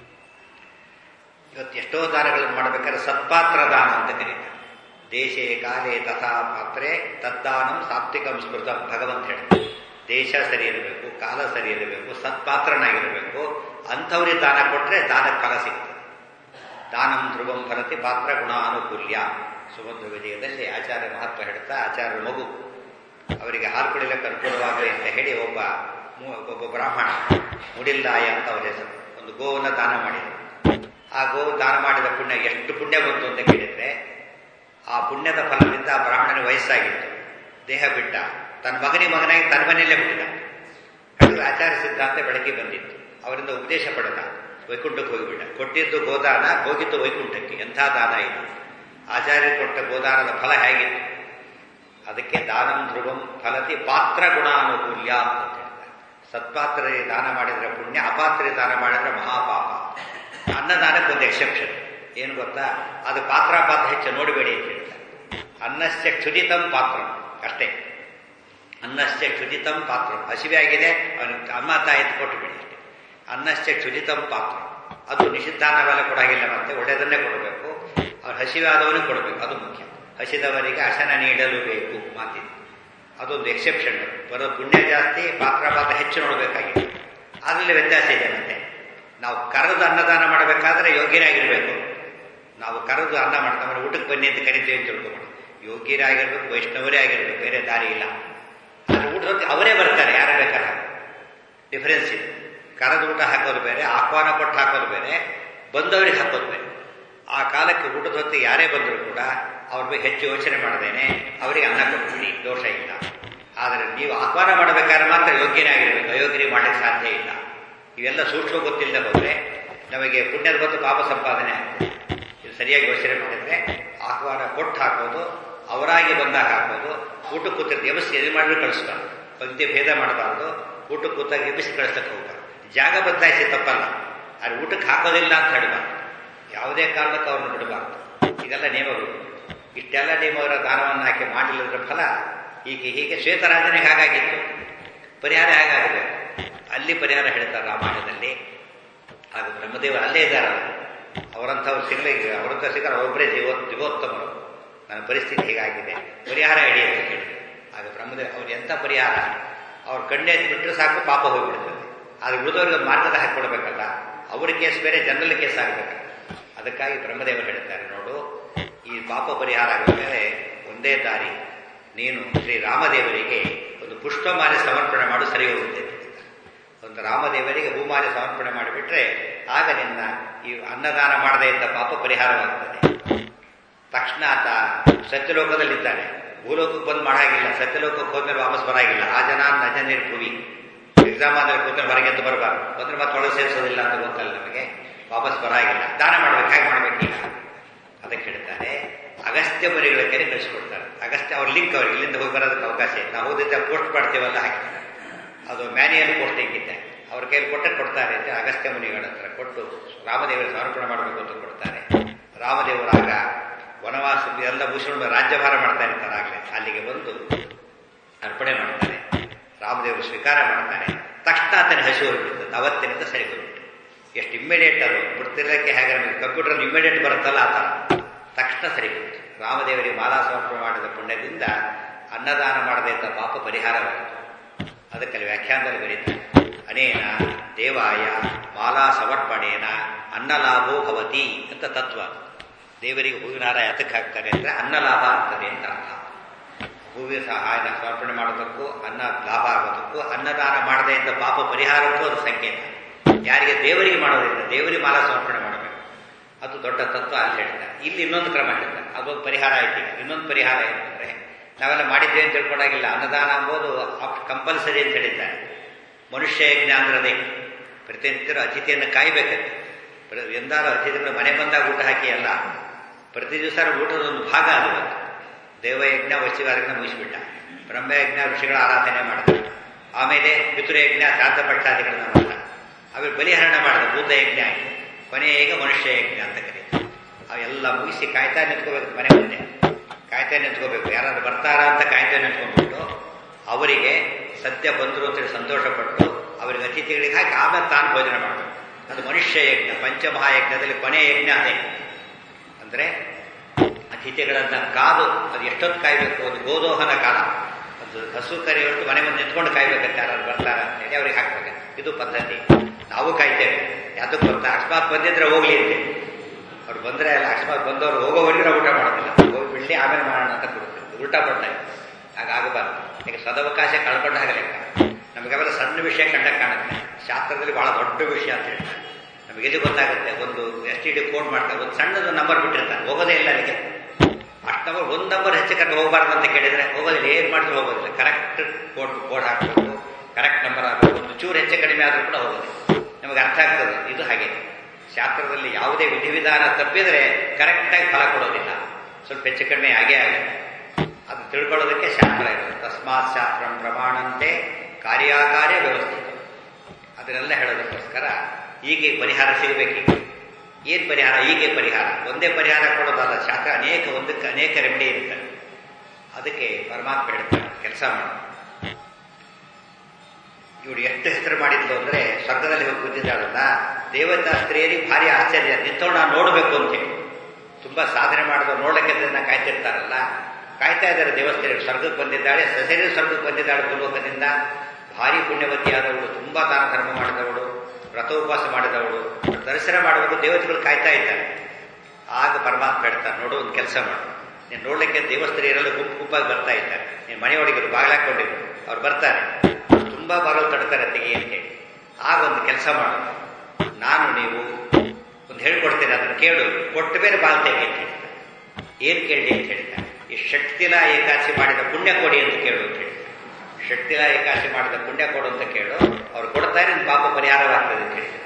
ಇವತ್ತು ಎಷ್ಟೋ ದಾನಗಳನ್ನು ಮಾಡಬೇಕಾದ್ರೆ ಸತ್ಪಾತ್ರ ದಾನ ಅಂತ ಕರೀತಾರೆ ದೇಶೇ ಕಾಲೇ ತಥಾ ಪಾತ್ರೆ ತದ್ದಾನಂ ಸಾತ್ವಿಕಂ ಸ್ಮೃತ ಭಗವಂತ ಹೇಳ್ತಾರೆ ದೇಶ ಸರಿ ಇರಬೇಕು ಕಾಲ ಸರಿ ಇರಬೇಕು ಸತ್ಪಾತ್ರನಾಗಿರಬೇಕು ಅಂಥವ್ರಿಗೆ ದಾನ ಕೊಟ್ಟರೆ ದಾನಕ್ಕೆ ಫಲ ಸಿಗ್ತದೆ ದಾನಂ ಧ್ರುವಂ ಫಲತಿ ಪಾತ್ರ ಗುಣ ಅನುಕೂಲ್ಯ ಸುಮಧ್ವ ವಿಜಯದಲ್ಲಿ ಆಚಾರ್ಯ ಮಹತ್ವ ಹೇಳ್ತಾ ಆಚಾರ್ಯ ಮಗು ಅವರಿಗೆ ಹಾಲು ಕುಡಿಲಿಕ್ಕೆ ಅನುಕೂಲವಾಗಲಿ ಅಂತ ಹೇಳಿ ಒಬ್ಬ ಒಬ್ಬ ಬ್ರಾಹ್ಮಣ ಮುಡಿಲ್ಲಾಯ ಅಂತ ಅವರ ಹೆಸರು ಒಂದು ಗೋವನ್ನು ದಾನ ಮಾಡಿದರು ಆ ಗೋವು ದಾನ ಮಾಡಿದ ಪುಣ್ಯ ಎಷ್ಟು ಪುಣ್ಯ ಬಂತು ಅಂತ ಕೇಳಿದ್ರೆ ಆ ಪುಣ್ಯದ ಫಲದಿಂದ ಆ ಬ್ರಾಹ್ಮಣನ ವಯಸ್ಸಾಗಿತ್ತು ದೇಹ ಬಿಟ್ಟ ತನ್ನ ಮಗನಿಗೆ ಮಗನಾಗಿ ತನ್ನ ಮನೆಯಲ್ಲೇ ಹುಟ್ಟಿದ ಕಡೆಗೆ ಆಚಾರ್ಯ ಸಿದ್ಧಾಂತ ಬೆಳಗ್ಗೆ ಬಂದಿತ್ತು ಅವರಿಂದ ಉಪದೇಶ ಪಡೆದ ವೈಕುಂಠಕ್ಕೆ ಹೋಗಿಬಿಟ್ಟ ಕೊಟ್ಟಿದ್ದು ಗೋದಾನ ಹೋಗಿದ್ದು ವೈಕುಂಠಕ್ಕೆ ಎಂಥ ದಾನ ಇದು ಆಚಾರ್ಯ ಕೊಟ್ಟ ಗೋದಾನದ ಫಲ ಹೇಗಿತ್ತು ಅದಕ್ಕೆ ದಾನಂ ಧ್ರುವಂ ಫಲತಿ ಪಾತ್ರ ಗುಣ ಅನುಕೂಲ್ಯ ಅಂತ ಹೇಳ್ತಾರೆ ಸತ್ಪಾತ್ರರಿಗೆ ದಾನ ಮಾಡಿದ್ರೆ ಪುಣ್ಯ ಅಪಾತ್ರಿಗೆ ದಾನ ಮಾಡಿದ್ರೆ ಮಹಾಪಾಪ ಅನ್ನದಾನಕ್ಕೆ ಒಂದು ಎಕ್ಸೆಪ್ಷನ್ ಏನು ಗೊತ್ತಾ ಅದು ಪಾತ್ರ ಪಾತ್ರ ಹೆಚ್ಚು ನೋಡಬೇಡಿ ಅಂತ ಹೇಳ್ತಾರೆ ಅನ್ನಸ್ಯ ಕ್ಷುದಿತಂ ಪಾತ್ರ ಅಷ್ಟೇ ಅನ್ನಶ್ಚ ಕ್ಷುದಿತಂ ಪಾತ್ರ ಹಸಿವೆ ಆಗಿದೆ ಅವನಿಗೆ ಅಮ್ಮ ತಾಯಿ ಕೊಟ್ಟು ಬಿಡಿ ಅಷ್ಟೇ ಅನ್ನಶ್ಚ ಕ್ಷುದಿತಂ ಪಾತ್ರ ಅದು ನಿಷಿದ್ಧಾನ್ನವೆಲ್ಲ ಕೊಡಾಗಿಲ್ಲ ಮತ್ತೆ ಒಳ್ಳೆಯದನ್ನೇ ಕೊಡಬೇಕು ಅವ್ರು ಹಸಿವೆ ಆದವನಿಗೆ ಕೊಡಬೇಕು ಅದು ಮುಖ್ಯ ಹಸಿದವರಿಗೆ ಅಶನ ನೀಡಲು ಬೇಕು ಮಾತಿದೆ ಅದೊಂದು ಎಕ್ಸೆಪ್ಷನ್ ಬರೋ ಪುಣ್ಯ ಜಾಸ್ತಿ ಪಾತ್ರ ಪಾತ್ರ ಹೆಚ್ಚು ನೋಡಬೇಕಾಗಿದೆ ಅದರಲ್ಲಿ ವ್ಯತ್ಯಾಸ ಇದೆ ಮತ್ತೆ ನಾವು ಕರೆದು ಅನ್ನದಾನ ಮಾಡಬೇಕಾದ್ರೆ ಯೋಗ್ಯರಾಗಿರ್ಬೇಕು ನಾವು ಕರೆದು ಅನ್ನ ಮಾಡ್ತಾರೆ ಊಟಕ್ಕೆ ಬನ್ನಿ ಅಂತ ಕರಿತೀವಿ ಅಂತ ತಿಳ್ಕೊಬೇಡ ಯೋಗ್ಯರೇ ಆಗಿರ್ಬೇಕು ವೈಷ್ಣವರೇ ಆಗಿರ್ಬೇಕು ಬೇರೆ ದಾರಿ ಇಲ್ಲ ಆದರೆ ಊಟದ ಅವರೇ ಬರ್ತಾರೆ ಯಾರು ಬೇಕಾದ್ರೆ ಡಿಫರೆನ್ಸ್ ಇದೆ ಕರೆದು ಊಟ ಹಾಕೋದು ಬೇರೆ ಆಹ್ವಾನ ಕೊಟ್ಟು ಹಾಕೋದು ಬೇರೆ ಬಂದವರಿಗೆ ಹಾಕೋದು ಬೇರೆ ಆ ಕಾಲಕ್ಕೆ ಊಟದ ಹೊತ್ತಿಗೆ ಯಾರೇ ಬಂದರೂ ಕೂಡ ಅವ್ರ ಬಗ್ಗೆ ಹೆಚ್ಚು ಯೋಚನೆ ಮಾಡದೇನೆ ಅವರಿಗೆ ಅನ್ನ ಕೊಟ್ಬಿಡಿ ದೋಷ ಇಲ್ಲ ಆದರೆ ನೀವು ಆಹ್ವಾನ ಮಾಡಬೇಕಾದ್ರೆ ಮಾತ್ರ ಯೋಗ್ಯನೇ ಆಗಿರಬೇಕು ಅಯೋಗ್ಯರಿಗೆ ಮಾಡಲಿಕ್ಕೆ ಸಾಧ್ಯ ಇಲ್ಲ ಇವೆಲ್ಲ ಸೂಕ್ಷ್ಮ ಗೊತ್ತಿಲ್ಲದೆ ಹೋದರೆ ನಮಗೆ ಪುಣ್ಯದ ಗೊತ್ತು ಪಾಪ ಸಂಪಾದನೆ ಆಗ್ತದೆ ಇದು ಸರಿಯಾಗಿ ಯೋಚನೆ ಮಾಡಿದ್ರೆ ಆಹ್ವಾನ ಕೊಟ್ಟು ಹಾಕೋದು ಅವರಾಗಿ ಬಂದಾಗ ಹಾಕೋದು ಊಟಕ್ಕೆ ಕೂತಿರ್ತೀವಿ ಎಬ್ಬಿಸಿ ಎದು ಮಾಡಿದ್ರೆ ಕಳಿಸ್ತಾರೆ ಪಂಕ್ತಿ ಭೇದ ಮಾಡಬಾರ್ದು ಊಟಕ್ಕೆ ಕೂತಾಗ ಎಬ್ಬಿಸಿ ಕಳಿಸ್ತಕ್ಕೆ ಹೋಗ್ಬಾರ್ದು ಜಾಗ ಬದಲಾಯಿಸಿ ತಪ್ಪಲ್ಲ ಆದರೆ ಊಟಕ್ಕೆ ಹಾಕೋದಿಲ್ಲ ಅಂತ ಹೇಳಬಾರ್ದು ಯಾವುದೇ ಕಾರಣಕ್ಕೂ ಅವ್ರನ್ನ ಬಿಡಬಾರ್ದು ಇದೆಲ್ಲ ನಿಯಮಗಳು ಇಷ್ಟೆಲ್ಲ ನಿಯಮಗಳ ದಾನವನ್ನು ಹಾಕಿ ಮಾಡಲಿಲ್ಲದ್ರ ಫಲ ಹೀಗೆ ಹೀಗೆ ಶ್ವೇತರಾಜನಿಗೆ ಹಾಗಾಗಿತ್ತು ಪರಿಹಾರ ಹೇಗಾಗಿದೆ ಅಲ್ಲಿ ಪರಿಹಾರ ಹೇಳ್ತಾರೆ ರಾಮಾಯಣದಲ್ಲಿ ಆಗ ಬ್ರಹ್ಮದೇವ ಅಲ್ಲೇ ಇದ್ದಾರೆ ಅವರಂಥವ್ರು ಸಿಗಲಿಕ್ಕೆ ಅವರಂಥ ಸಿಗಲ್ಲ ಅವರೊಬ್ಬರೇ ಜೀವೋ ಜೀವೋತ್ತಮರು ನನ್ನ ಪರಿಸ್ಥಿತಿ ಹೀಗಾಗಿದೆ ಪರಿಹಾರ ಹೇಳಿ ಅಂತ ಕೇಳಿ ಆಗ ಬ್ರಹ್ಮದೇವ ಅವ್ರು ಎಂಥ ಪರಿಹಾರ ಅವ್ರ ಕಣ್ಣೆ ಬಿಟ್ಟರೆ ಸಾಕು ಪಾಪ ಹೋಗಿಬಿಡ್ತದೆ ಆದರೆ ಉಳಿದವ್ರಿಗೆ ಮಾರ್ಗದ ಹಾಕಿಕೊಡ್ಬೇಕಲ್ಲ ಅವ್ರ ಕೇಸ್ ಬೇರೆ ಜನರಲ್ ಕೇಸ್ ಆಗಬೇಕಲ್ಲ ಅದಕ್ಕಾಗಿ ಬ್ರಹ್ಮದೇವರು ಹೇಳ್ತಾರೆ ನೋಡು ಈ ಪಾಪ ಪರಿಹಾರ ಆಗಬೇಕಾದ್ರೆ ಒಂದೇ ದಾರಿ ನೀನು ಶ್ರೀ ರಾಮದೇವರಿಗೆ ಒಂದು ಪುಷ್ಪಮಾಲೆ ಸಮರ್ಪಣೆ ಮಾಡು ಸರಿ ಹೋಗುತ್ತೆ ಒಂದು ರಾಮದೇವರಿಗೆ ಹೂಮಾಲೆ ಸಮರ್ಪಣೆ ಮಾಡಿಬಿಟ್ರೆ ಆಗ ನಿನ್ನ ಈ ಅನ್ನದಾನ ಮಾಡದೇ ಇದ್ದ ಪಾಪ ಪರಿಹಾರವಾಗ್ತದೆ ತಕ್ಷಣ ಆತ ಸತ್ಯಲೋಕದಲ್ಲಿದ್ದಾನೆ ಭೂಲೋಕಕ್ಕೆ ಬಂದು ಮಾಡಾಗಿಲ್ಲ ಸತ್ಯಲೋಕಕ್ಕೆ ಹೋದ್ಮೇಲೆ ವಾಪಸ್ ಬರಾಗಿಲ್ಲ ಆ ಜನ ನಜ ನಿರ್ಭುವಿ ಎಕ್ಸಾಮ್ ಆದ್ರೆ ಕೂತ್ಕೊಂಡು ಹೊರಗೆ ಅಂತ ಬರಬಾರ್ದು ಬಂದ್ರೆ ಮತ್ತೆ ಒಳಗೆ ಸೇರಿಸೋದಿಲ್ಲ ಅಂತ ಗೊತ್ತಲ್ಲ ನಮಗೆ ವಾಪಸ್ ಬರಾಗಿಲ್ಲ ದಾನ ಮಾಡ್ಬೇಕು ಹೇಗೆ ಮಾಡ್ಬೇಕೀಗ ಅದಕ್ಕೆ ಹೇಳ್ತಾರೆ ಅಗಸ್ತ್ಯ ಮುನಿಗಳ ಕೈ ಕಳಿಸ್ಕೊಡ್ತಾರೆ ಅಗಸ್ತ್ಯ ಅವ್ರ ಲಿಂಕ್ ಅವ್ರಿಗೆ ಇಲ್ಲಿಂದ ಹೋಗಿ ಬರೋದಕ್ಕೆ ಅವಕಾಶ ಇದೆ ನಾವು ಹೋದಿದ್ದ ಪೋಸ್ಟ್ ಮಾಡ್ತೇವಲ್ಲ ಹಾಕಿ ಅದು ಮ್ಯಾನ್ಯಲ್ ಪೋಸ್ಟಿಂಗ್ ಇದೆ ಅವ್ರ ಕೈಯಲ್ಲಿ ಕೊಟ್ಟೆ ಕೊಡ್ತಾರೆ ಅಂತ ಅಗಸ್ತ್ಯ ಮುನಿಗಳ ಹತ್ರ ಕೊಟ್ಟು ರಾಮದೇವರಿಗೆ ಸಮರ್ಪಣೆ ಮಾಡಬೇಕು ಅಂತ ಕೊಡ್ತಾರೆ ರಾಮದೇವರಾಗ ವನವಾಸ ಎಲ್ಲ ಮುಗಿಸ್ಕೊಂಡು ರಾಜ್ಯಭಾರ ಮಾಡ್ತಾ ಇರ್ತಾರೆ ಆಗಲೇ ಅಲ್ಲಿಗೆ ಬಂದು ಅರ್ಪಣೆ ಮಾಡ್ತಾರೆ ರಾಮದೇವರು ಸ್ವೀಕಾರ ಮಾಡ್ತಾನೆ ತಕ್ಷಣ ಆತನ ಹಸಿ ಹೋಗ್ಬಿಡ್ತದೆ ಅವತ್ತಿನಿಂದ ಸರಿ ಹೋಗ್ಬಿಟ್ಟು ಎಷ್ಟು ಇಮ್ಮಿಡಿಯೇಟ್ ಅದು ಬಿಡ್ತಿರ್ಲಿಕ್ಕೆ ಹೇಗೆ ನಮಗೆ ಕಂಪ್ಯೂಟರ್ ಇಮ್ಮಿಡಿಯೇಟ್ ಬರುತ್ತಲ್ಲ ಆ ಥರ ತಕ್ಷಣ ಸರಿ ಹೋಗ್ತು ರಾಮದೇವರಿಗೆ ಮಾಲಾ ಸಮರ್ಪಣೆ ಮಾಡಿದ ಪುಣ್ಯದಿಂದ ಅನ್ನದಾನ ಮಾಡದೇ ಇದ್ದ ಪಾಪ ಪರಿಹಾರವಾಯಿತು ಅದಕ್ಕಲ್ಲಿ ವ್ಯಾಖ್ಯಾನದಲ್ಲಿ ಬರೀತಾರೆ ಅನೇನ ದೇವಾಯ ಮಾಲಾ ಸಮರ್ಪಣೇನ ಅನ್ನಲಾಭೋ ಭವತಿ ಅಂತ ತತ್ವ ದೇವರಿಗೆ ಹೂವಿನ ಹಾರ ಯಾತಕ್ಕೆ ಹಾಕ್ತಾರೆ ಅಂದರೆ ಅನ್ನ ಲಾಭ ಆಗ್ತದೆ ಅಂತ ಅರ್ಥ ಹೂವಿನ ಸಹಾಯನ ಸಮರ್ಪಣೆ ಮಾಡೋದಕ್ಕೂ ಅನ್ನ ಲಾಭ ಆಗೋದಕ್ಕೂ ಅನ್ನದಾನ ಮಾಡದೇ ಇದ್ದ ಪಾಪ ಪರಿಹಾರಕ್ಕೂ ಅದು ಸಂಕೇತ ಯಾರಿಗೆ ದೇವರಿಗೆ ಮಾಡೋದ್ರಿಂದ ದೇವರಿಗೆ ಮಾಲ ಸಮರ್ಪಣೆ ಮಾಡಬೇಕು ಅದು ದೊಡ್ಡ ತತ್ವ ಅಲ್ಲಿ ಹೇಳ್ತಾರೆ ಇಲ್ಲಿ ಇನ್ನೊಂದು ಕ್ರಮ ಹೇಳ್ತಾರೆ ಅದೊಂದು ಪರಿಹಾರ ಆಯ್ತು ಈಗ ಇನ್ನೊಂದು ಪರಿಹಾರ ಏನಂದ್ರೆ ನಾವೆಲ್ಲ ಮಾಡಿದ್ದೇವೆ ಅಂತ ತಿಳ್ಕೊಂಡಾಗಿಲ್ಲ ಅನ್ನದಾನ ಅಂಬೋದು ಕಂಪಲ್ಸರಿ ಅಂತ ಹೇಳಿದ್ದಾರೆ ಮನುಷ್ಯ ಯಜ್ಞ ಅಂದ್ರದೇ ಪ್ರತಿನಿತ್ಯರು ಅತಿಥಿಯನ್ನು ಕಾಯ್ಬೇಕಂತೆ ಎಂದಾರು ಅತಿಥಿಗಳು ಮನೆ ಬಂದಾಗ ಊಟ ಹಾಕಿ ಅಲ್ಲ ಪ್ರತಿ ದಿವಸ ಊಟದ ಒಂದು ಭಾಗ ಅದು ದೇವಯಜ್ಞ ವಶಿಗಾರನ್ನ ಮುಗಿಸ್ಬಿಟ್ಟ ಬ್ರಹ್ಮಯಜ್ಞ ಋಷಿಗಳ ಆರಾಧನೆ ಮಾಡಿದ ಆಮೇಲೆ ಪಿತೃಯಜ್ಞ ಶ್ರಾದ್ದ ಪಕ್ಷಾದಿಗಳನ್ನ ಮಾಡಿದ ಆಮೇಲೆ ಬಲಿಹರಣ ಮಾಡಿದ ಭೂತ ಯಜ್ಞ ಆಯಿತು ಕೊನೆಗೆ ಮನುಷ್ಯ ಯಜ್ಞ ಅಂತ ಕರೀತಾರೆ ಅವೆಲ್ಲ ಮುಗಿಸಿ ಕಾಯ್ತಾ ನಿಂತ್ಕೋಬೇಕು ಮನೆ ಮುಂದೆ ಕಾಯ್ತಾ ನಿಂತ್ಕೋಬೇಕು ಯಾರಾದ್ರೂ ಬರ್ತಾರಾ ಅಂತ ಕಾಯ್ತಾ ನಿಂತ್ಕೊಂಡ್ಬಿಟ್ಟು ಅವರಿಗೆ ಸದ್ಯ ಬಂದರು ಅಂತೇಳಿ ಸಂತೋಷಪಟ್ಟು ಅವರಿಗೆ ಅತಿಥಿಗಳಿಗೆ ಹಾಕಿ ಆಮೇಲೆ ತಾನು ಭೋಜನ ಮಾಡಬೇಕು ಅದು ಮನುಷ್ಯ ಯಜ್ಞ ಪಂಚಮಹಾಯಜ್ಞದಲ್ಲಿ ಕೊನೆಯ ಯಜ್ಞ ಅದೇ ಅಂದರೆ ಅತಿಥಿಗಳನ್ನ ಕಾದು ಅದು ಎಷ್ಟೊತ್ತು ಕಾಯಬೇಕು ಅದು ಗೋದೋಹನ ಕಾಲ ಅದು ಹಸು ಕರೆಯುವಷ್ಟು ಮನೆ ಮುಂದೆ ನಿಂತ್ಕೊಂಡು ಕಾಯ್ಬೇಕಂತ ಯಾರು ಬರ್ತಾರ ಅಂತೇಳಿ ಅವ್ರಿಗೆ ಹಾಕ್ಬೇಕಂತ ಇದು ಪದ್ಧತಿ ನಾವು ಕಾಯ್ತೇವೆ ಯಾವ್ದಕ್ಕೆ ಬರ್ತಾ ಅಕಸ್ಮಾತ್ ಬಂದಿದ್ರೆ ಹೋಗ್ಲಿ ಅಂತ ಅವ್ರು ಬಂದ್ರೆ ಅಲ್ಲ ಅಕಸ್ಮಾತ್ ಬಂದವರು ಹೋಗೋವರೆಗೆ ಊಟ ಮಾಡೋದಿಲ್ಲ ಹೋಗಿ ಬಿಡಲಿ ಆಮೇಲೆ ಮಾಡೋಣ ಅಂತ ಕೊಡ್ತೀವಿ ಉಲ್ಟಾ ಪಡ್ತಾ ಹಾಗಾಗಬಾರ್ದು ಈಗ ಸದವಕಾಶ ಕಳ್ಕೊಂಡ ಹಾಗೆ ಲೆಕ್ಕ ನಮಗೆಲ್ಲ ಸಣ್ಣ ವಿಷಯ ಕಂಡ ಕಾಣುತ್ತೆ ಶಾಸ್ತ್ರದಲ್ಲಿ ಬಹಳ ದೊಡ್ಡ ವಿಷಯ ಅಂತ ಹೇಳ್ತಾರೆ ನಮಗೆ ಎಲ್ಲಿ ಗೊತ್ತಾಗುತ್ತೆ ಒಂದು ಎಸ್ ಟಿ ಡಿ ಕೋಡ್ ಮಾಡ್ತಾರೆ ಒಂದು ಸಣ್ಣದು ನಂಬರ್ ಬಿಟ್ಟಿರ್ತಾರೆ ಹೋಗೋದೇ ಇಲ್ಲ ಅಲ್ಲಿಗೆ ಅಷ್ಟು ನಂಬರ್ ಒಂದು ನಂಬರ್ ಹೆಚ್ಚು ಕಡಿಮೆ ಹೋಗಬಾರ್ದು ಅಂತ ಕೇಳಿದ್ರೆ ಹೋಗೋದಿಲ್ಲ ಏನು ಮಾಡಿದ್ರು ಹೋಗೋದಿಲ್ಲ ಕರೆಕ್ಟ್ ಕೋಡ್ ಕೋಡ್ ಹಾಕಬೇಕು ಕರೆಕ್ಟ್ ನಂಬರ್ ಹಾಕಬೇಕು ಒಂದು ಚೂರು ಹೆಚ್ಚು ಕಡಿಮೆ ಆದರೂ ಕೂಡ ಹೋಗೋದಿಲ್ಲ ನಮಗೆ ಅರ್ಥ ಆಗ್ತದೆ ಇದು ಹಾಗೆ ಶಾಸ್ತ್ರದಲ್ಲಿ ಯಾವುದೇ ವಿಧಿವಿಧಾನ ತಪ್ಪಿದರೆ ಕರೆಕ್ಟಾಗಿ ಫಲ ಕೊಡೋದಿಲ್ಲ ಸ್ವಲ್ಪ ಹೆಚ್ಚು ಕಡಿಮೆ ಆಗೇ ಆಗುತ್ತೆ ಅದು ತಿಳ್ಕೊಳ್ಳೋದಕ್ಕೆ ಶಾಸ್ತ್ರ ಇರುತ್ತೆ ತಸ್ಮಾತ್ ಶಾಸ್ತ್ರ ಪ್ರಮಾಣಂತೆ ಕಾರ್ಯಾಕಾರ್ಯ ವ್ಯವಸ್ಥಿತ ಅದನ್ನೆಲ್ಲ ಹೇಳೋದಕ್ಕೋಸ್ಕರ ಹೀಗೆ ಪರಿಹಾರ ಸಿಗಬೇಕೀಗ ಏನು ಪರಿಹಾರ ಹೀಗೆ ಪರಿಹಾರ ಒಂದೇ ಪರಿಹಾರ ಕೊಡೋದಲ್ಲ ಶಾಸ್ತ್ರ ಅನೇಕ ಒಂದಕ್ಕೆ ಅನೇಕ ರೆಮಿಡಿ ಇರುತ್ತೆ ಅದಕ್ಕೆ ಪರಮಾತ್ಮ ಹೇಳ್ತಾರೆ ಕೆಲಸ ಮಾಡಿ ಇವಳು ಎಷ್ಟು ಹೆಸರು ಮಾಡಿದ್ಲು ಅಂದ್ರೆ ಸ್ವರ್ಗದಲ್ಲಿ ಹೋಗಿ ಕೂತಿದ್ದಾಳಲ್ಲ ದೇವತಾ ಸ್ತ್ರೀಯರಿಗೆ ಭಾರಿ ಆಶ್ಚರ್ಯ ನಿಂತವಳು ನಾನು ನೋಡಬೇಕು ಅಂತೇಳಿ ತುಂಬಾ ಸಾಧನೆ ಮಾಡಿದ್ರು ನೋಡಕ್ಕೆ ಅದನ್ನ ಕಾಯ್ತಿರ್ತಾರಲ್ಲ ಕಾಯ್ತಾ ಇದ್ದಾರೆ ದೇವಸ್ಥಾನ ಸ್ವರ್ಗಕ್ಕೆ ಬಂದಿದ್ದಾಳೆ ಸಸರಿ ಸ್ವರ್ಗಕ್ಕೆ ಬಂದಿದ್ದಾಳೆ ಪೂರ್ವಕದಿಂದ ಭಾರಿ ಪುಣ್ಯವತಿಯಾದವಳು ತುಂಬಾ ದಾನ ಧರ್ಮ ಮಾಡಿದವಳು ವ್ರತೋಪವಾಸ ಮಾಡಿದವಳು ದರ್ಶನ ಮಾಡುವಾಗ ದೇವತೆಗಳು ಕಾಯ್ತಾ ಇದ್ದಾರೆ ಆಗ ಪರಮಾತ್ಮ ಹೇಳ್ತಾನೆ ನೋಡು ಒಂದು ಕೆಲಸ ಮಾಡು ನೀನು ನೋಡ್ಲಿಕ್ಕೆ ದೇವಸ್ಥಾನರೆಲ್ಲ ಗುಂಪು ಗುಂಪಾಗಿ ಬರ್ತಾ ಇದ್ದಾರೆ ನೀನು ಮನೆಯೊಳಗೆ ಬಾಗಿಲಾಕೊಂಡಿರು ಅವ್ರು ಬರ್ತಾರೆ ತುಂಬಾ ಬಾಗಿಲು ತಡ್ತಾರೆ ತೆಗಿ ಅಂತ ಹೇಳಿ ಆಗ ಒಂದು ಕೆಲಸ ಮಾಡು ನಾನು ನೀವು ಒಂದು ಹೇಳ್ಕೊಡ್ತೇನೆ ಅದನ್ನು ಕೇಳು ಕೊಟ್ಟ ಮೇಲೆ ಬಾಲ್ ತೆಗಿ ಅಂತ ಹೇಳ್ತಾರೆ ಏನ್ ಕೇಳಿ ಅಂತ ಹೇಳ್ತಾರೆ ಈ ಶಕ್ತಿಲ ಏಕಾದಶಿ ಮಾಡಿದ ಪುಣ್ಯ ಕೊಡಿ ಅಂತ ಕೇಳು ಅಂತ ಹೇಳ್ತಾರೆ ಶಕ್ತಿಲ ಏಕಾದಶಿ ಮಾಡಿದ ಪುಣ್ಯ ಕೊಡು ಅಂತ ಕೇಳು ಅವ್ರು ಕೊಡ್ತಾರೆ ನಿನ್ ಪಾಪ ಪರಿಹಾರವಾಗ್ತದೆ ಅಂತ ಹೇಳ್ತಾರೆ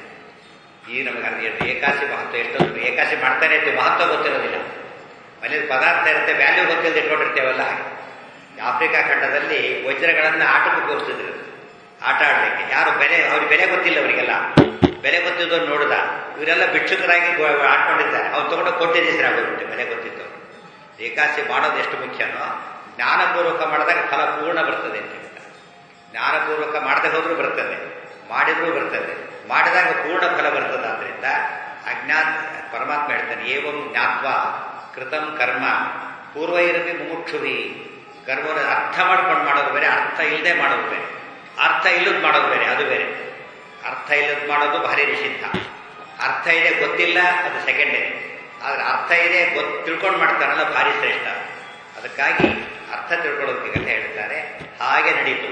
ಈ ನಮಗೆ ಅರ್ಥ ಎಷ್ಟು ಏಕಾಸಿ ಮಹತ್ವ ಎಷ್ಟೊಂದು ಏಕಾಸಿ ಮಾಡ್ತಾನೆ ಇರ್ತೀವಿ ಮಹತ್ವ ಗೊತ್ತಿರೋದಿಲ್ಲ ಮನೇಲಿ ಪದಾರ್ಥ ಇರುತ್ತೆ ವ್ಯಾಲ್ಯೂ ಗೊತ್ತಿಲ್ಲದೆ ಇಟ್ಕೊಂಡಿರ್ತೇವಲ್ಲ ಆಫ್ರಿಕಾ ಖಂಡದಲ್ಲಿ ವಜ್ರಗಳನ್ನ ಆಟಕ್ಕೆ ಉಪಯೋಗಿಸ್ತಿದ್ರು ಆಟ ಆಡ್ಲಿಕ್ಕೆ ಯಾರು ಬೆಲೆ ಅವ್ರಿಗೆ ಬೆಲೆ ಗೊತ್ತಿಲ್ಲ ಅವರಿಗೆಲ್ಲ ಬೆಲೆ ಗೊತ್ತಿದ್ದವ್ರು ನೋಡಿದ ಇವರೆಲ್ಲ ಭಿಕ್ಷುಕರಾಗಿ ಆಡ್ಕೊಂಡಿದ್ದಾರೆ ಅವ್ರು ತಗೊಂಡು ಕೊಟ್ಟೆ ಹೆಸರಾಗೋಗ್ಬಿಟ್ಟು ಬೆಲೆ ಗೊತ್ತಿತ್ತು ಏಕಾಸಿ ಮಾಡೋದು ಎಷ್ಟು ಮುಖ್ಯನೋ ಜ್ಞಾನಪೂರ್ವಕ ಮಾಡಿದಾಗ ಫಲ ಪೂರ್ಣ ಬರ್ತದೆ ಅಂತ ಹೇಳ್ತಾರೆ ಜ್ಞಾನಪೂರ್ವಕ ಮಾಡದೆ ಹೋದ್ರೂ ಬರ್ತದೆ ಮಾಡಿದ್ರೂ ಬರ್ತದೆ ಮಾಡಿದಾಗ ಪೂರ್ಣ ಫಲ ಬರ್ತದೆ ಆದ್ರಿಂದ ಅಜ್ಞಾತ್ ಪರಮಾತ್ಮ ಹೇಳ್ತಾನೆ ಏವಂ ಜ್ಞಾತ್ವ ಕೃತಂ ಕರ್ಮ ಪೂರ್ವೈರಪಿ ಮುಮುಕ್ಷುವಿ ಕರ್ಮನ ಅರ್ಥ ಮಾಡ್ಕೊಂಡು ಮಾಡೋದು ಬೇರೆ ಅರ್ಥ ಇಲ್ಲದೆ ಮಾಡೋದು ಬೇರೆ ಅರ್ಥ ಇಲ್ಲದ್ ಮಾಡೋದು ಬೇರೆ ಅದು ಬೇರೆ ಅರ್ಥ ಇಲ್ಲದ್ ಮಾಡೋದು ಭಾರಿ ನಿಷಿದ್ಧ ಅರ್ಥ ಇದೆ ಗೊತ್ತಿಲ್ಲ ಅದು ಸೆಕೆಂಡರಿ ಆದ್ರೆ ಅರ್ಥ ಇದೆ ಗೊತ್ತು ತಿಳ್ಕೊಂಡು ಮಾಡ್ತಾರಲ್ಲ ಭಾರಿ ಶ್ರೇಷ್ಠ ಅದಕ್ಕಾಗಿ ಅರ್ಥ ತಿಳ್ಕೊಳ್ಳೋದಕ್ಕೆ ಕಥೆ ಹೇಳ್ತಾರೆ ಹಾಗೆ ನಡೀತು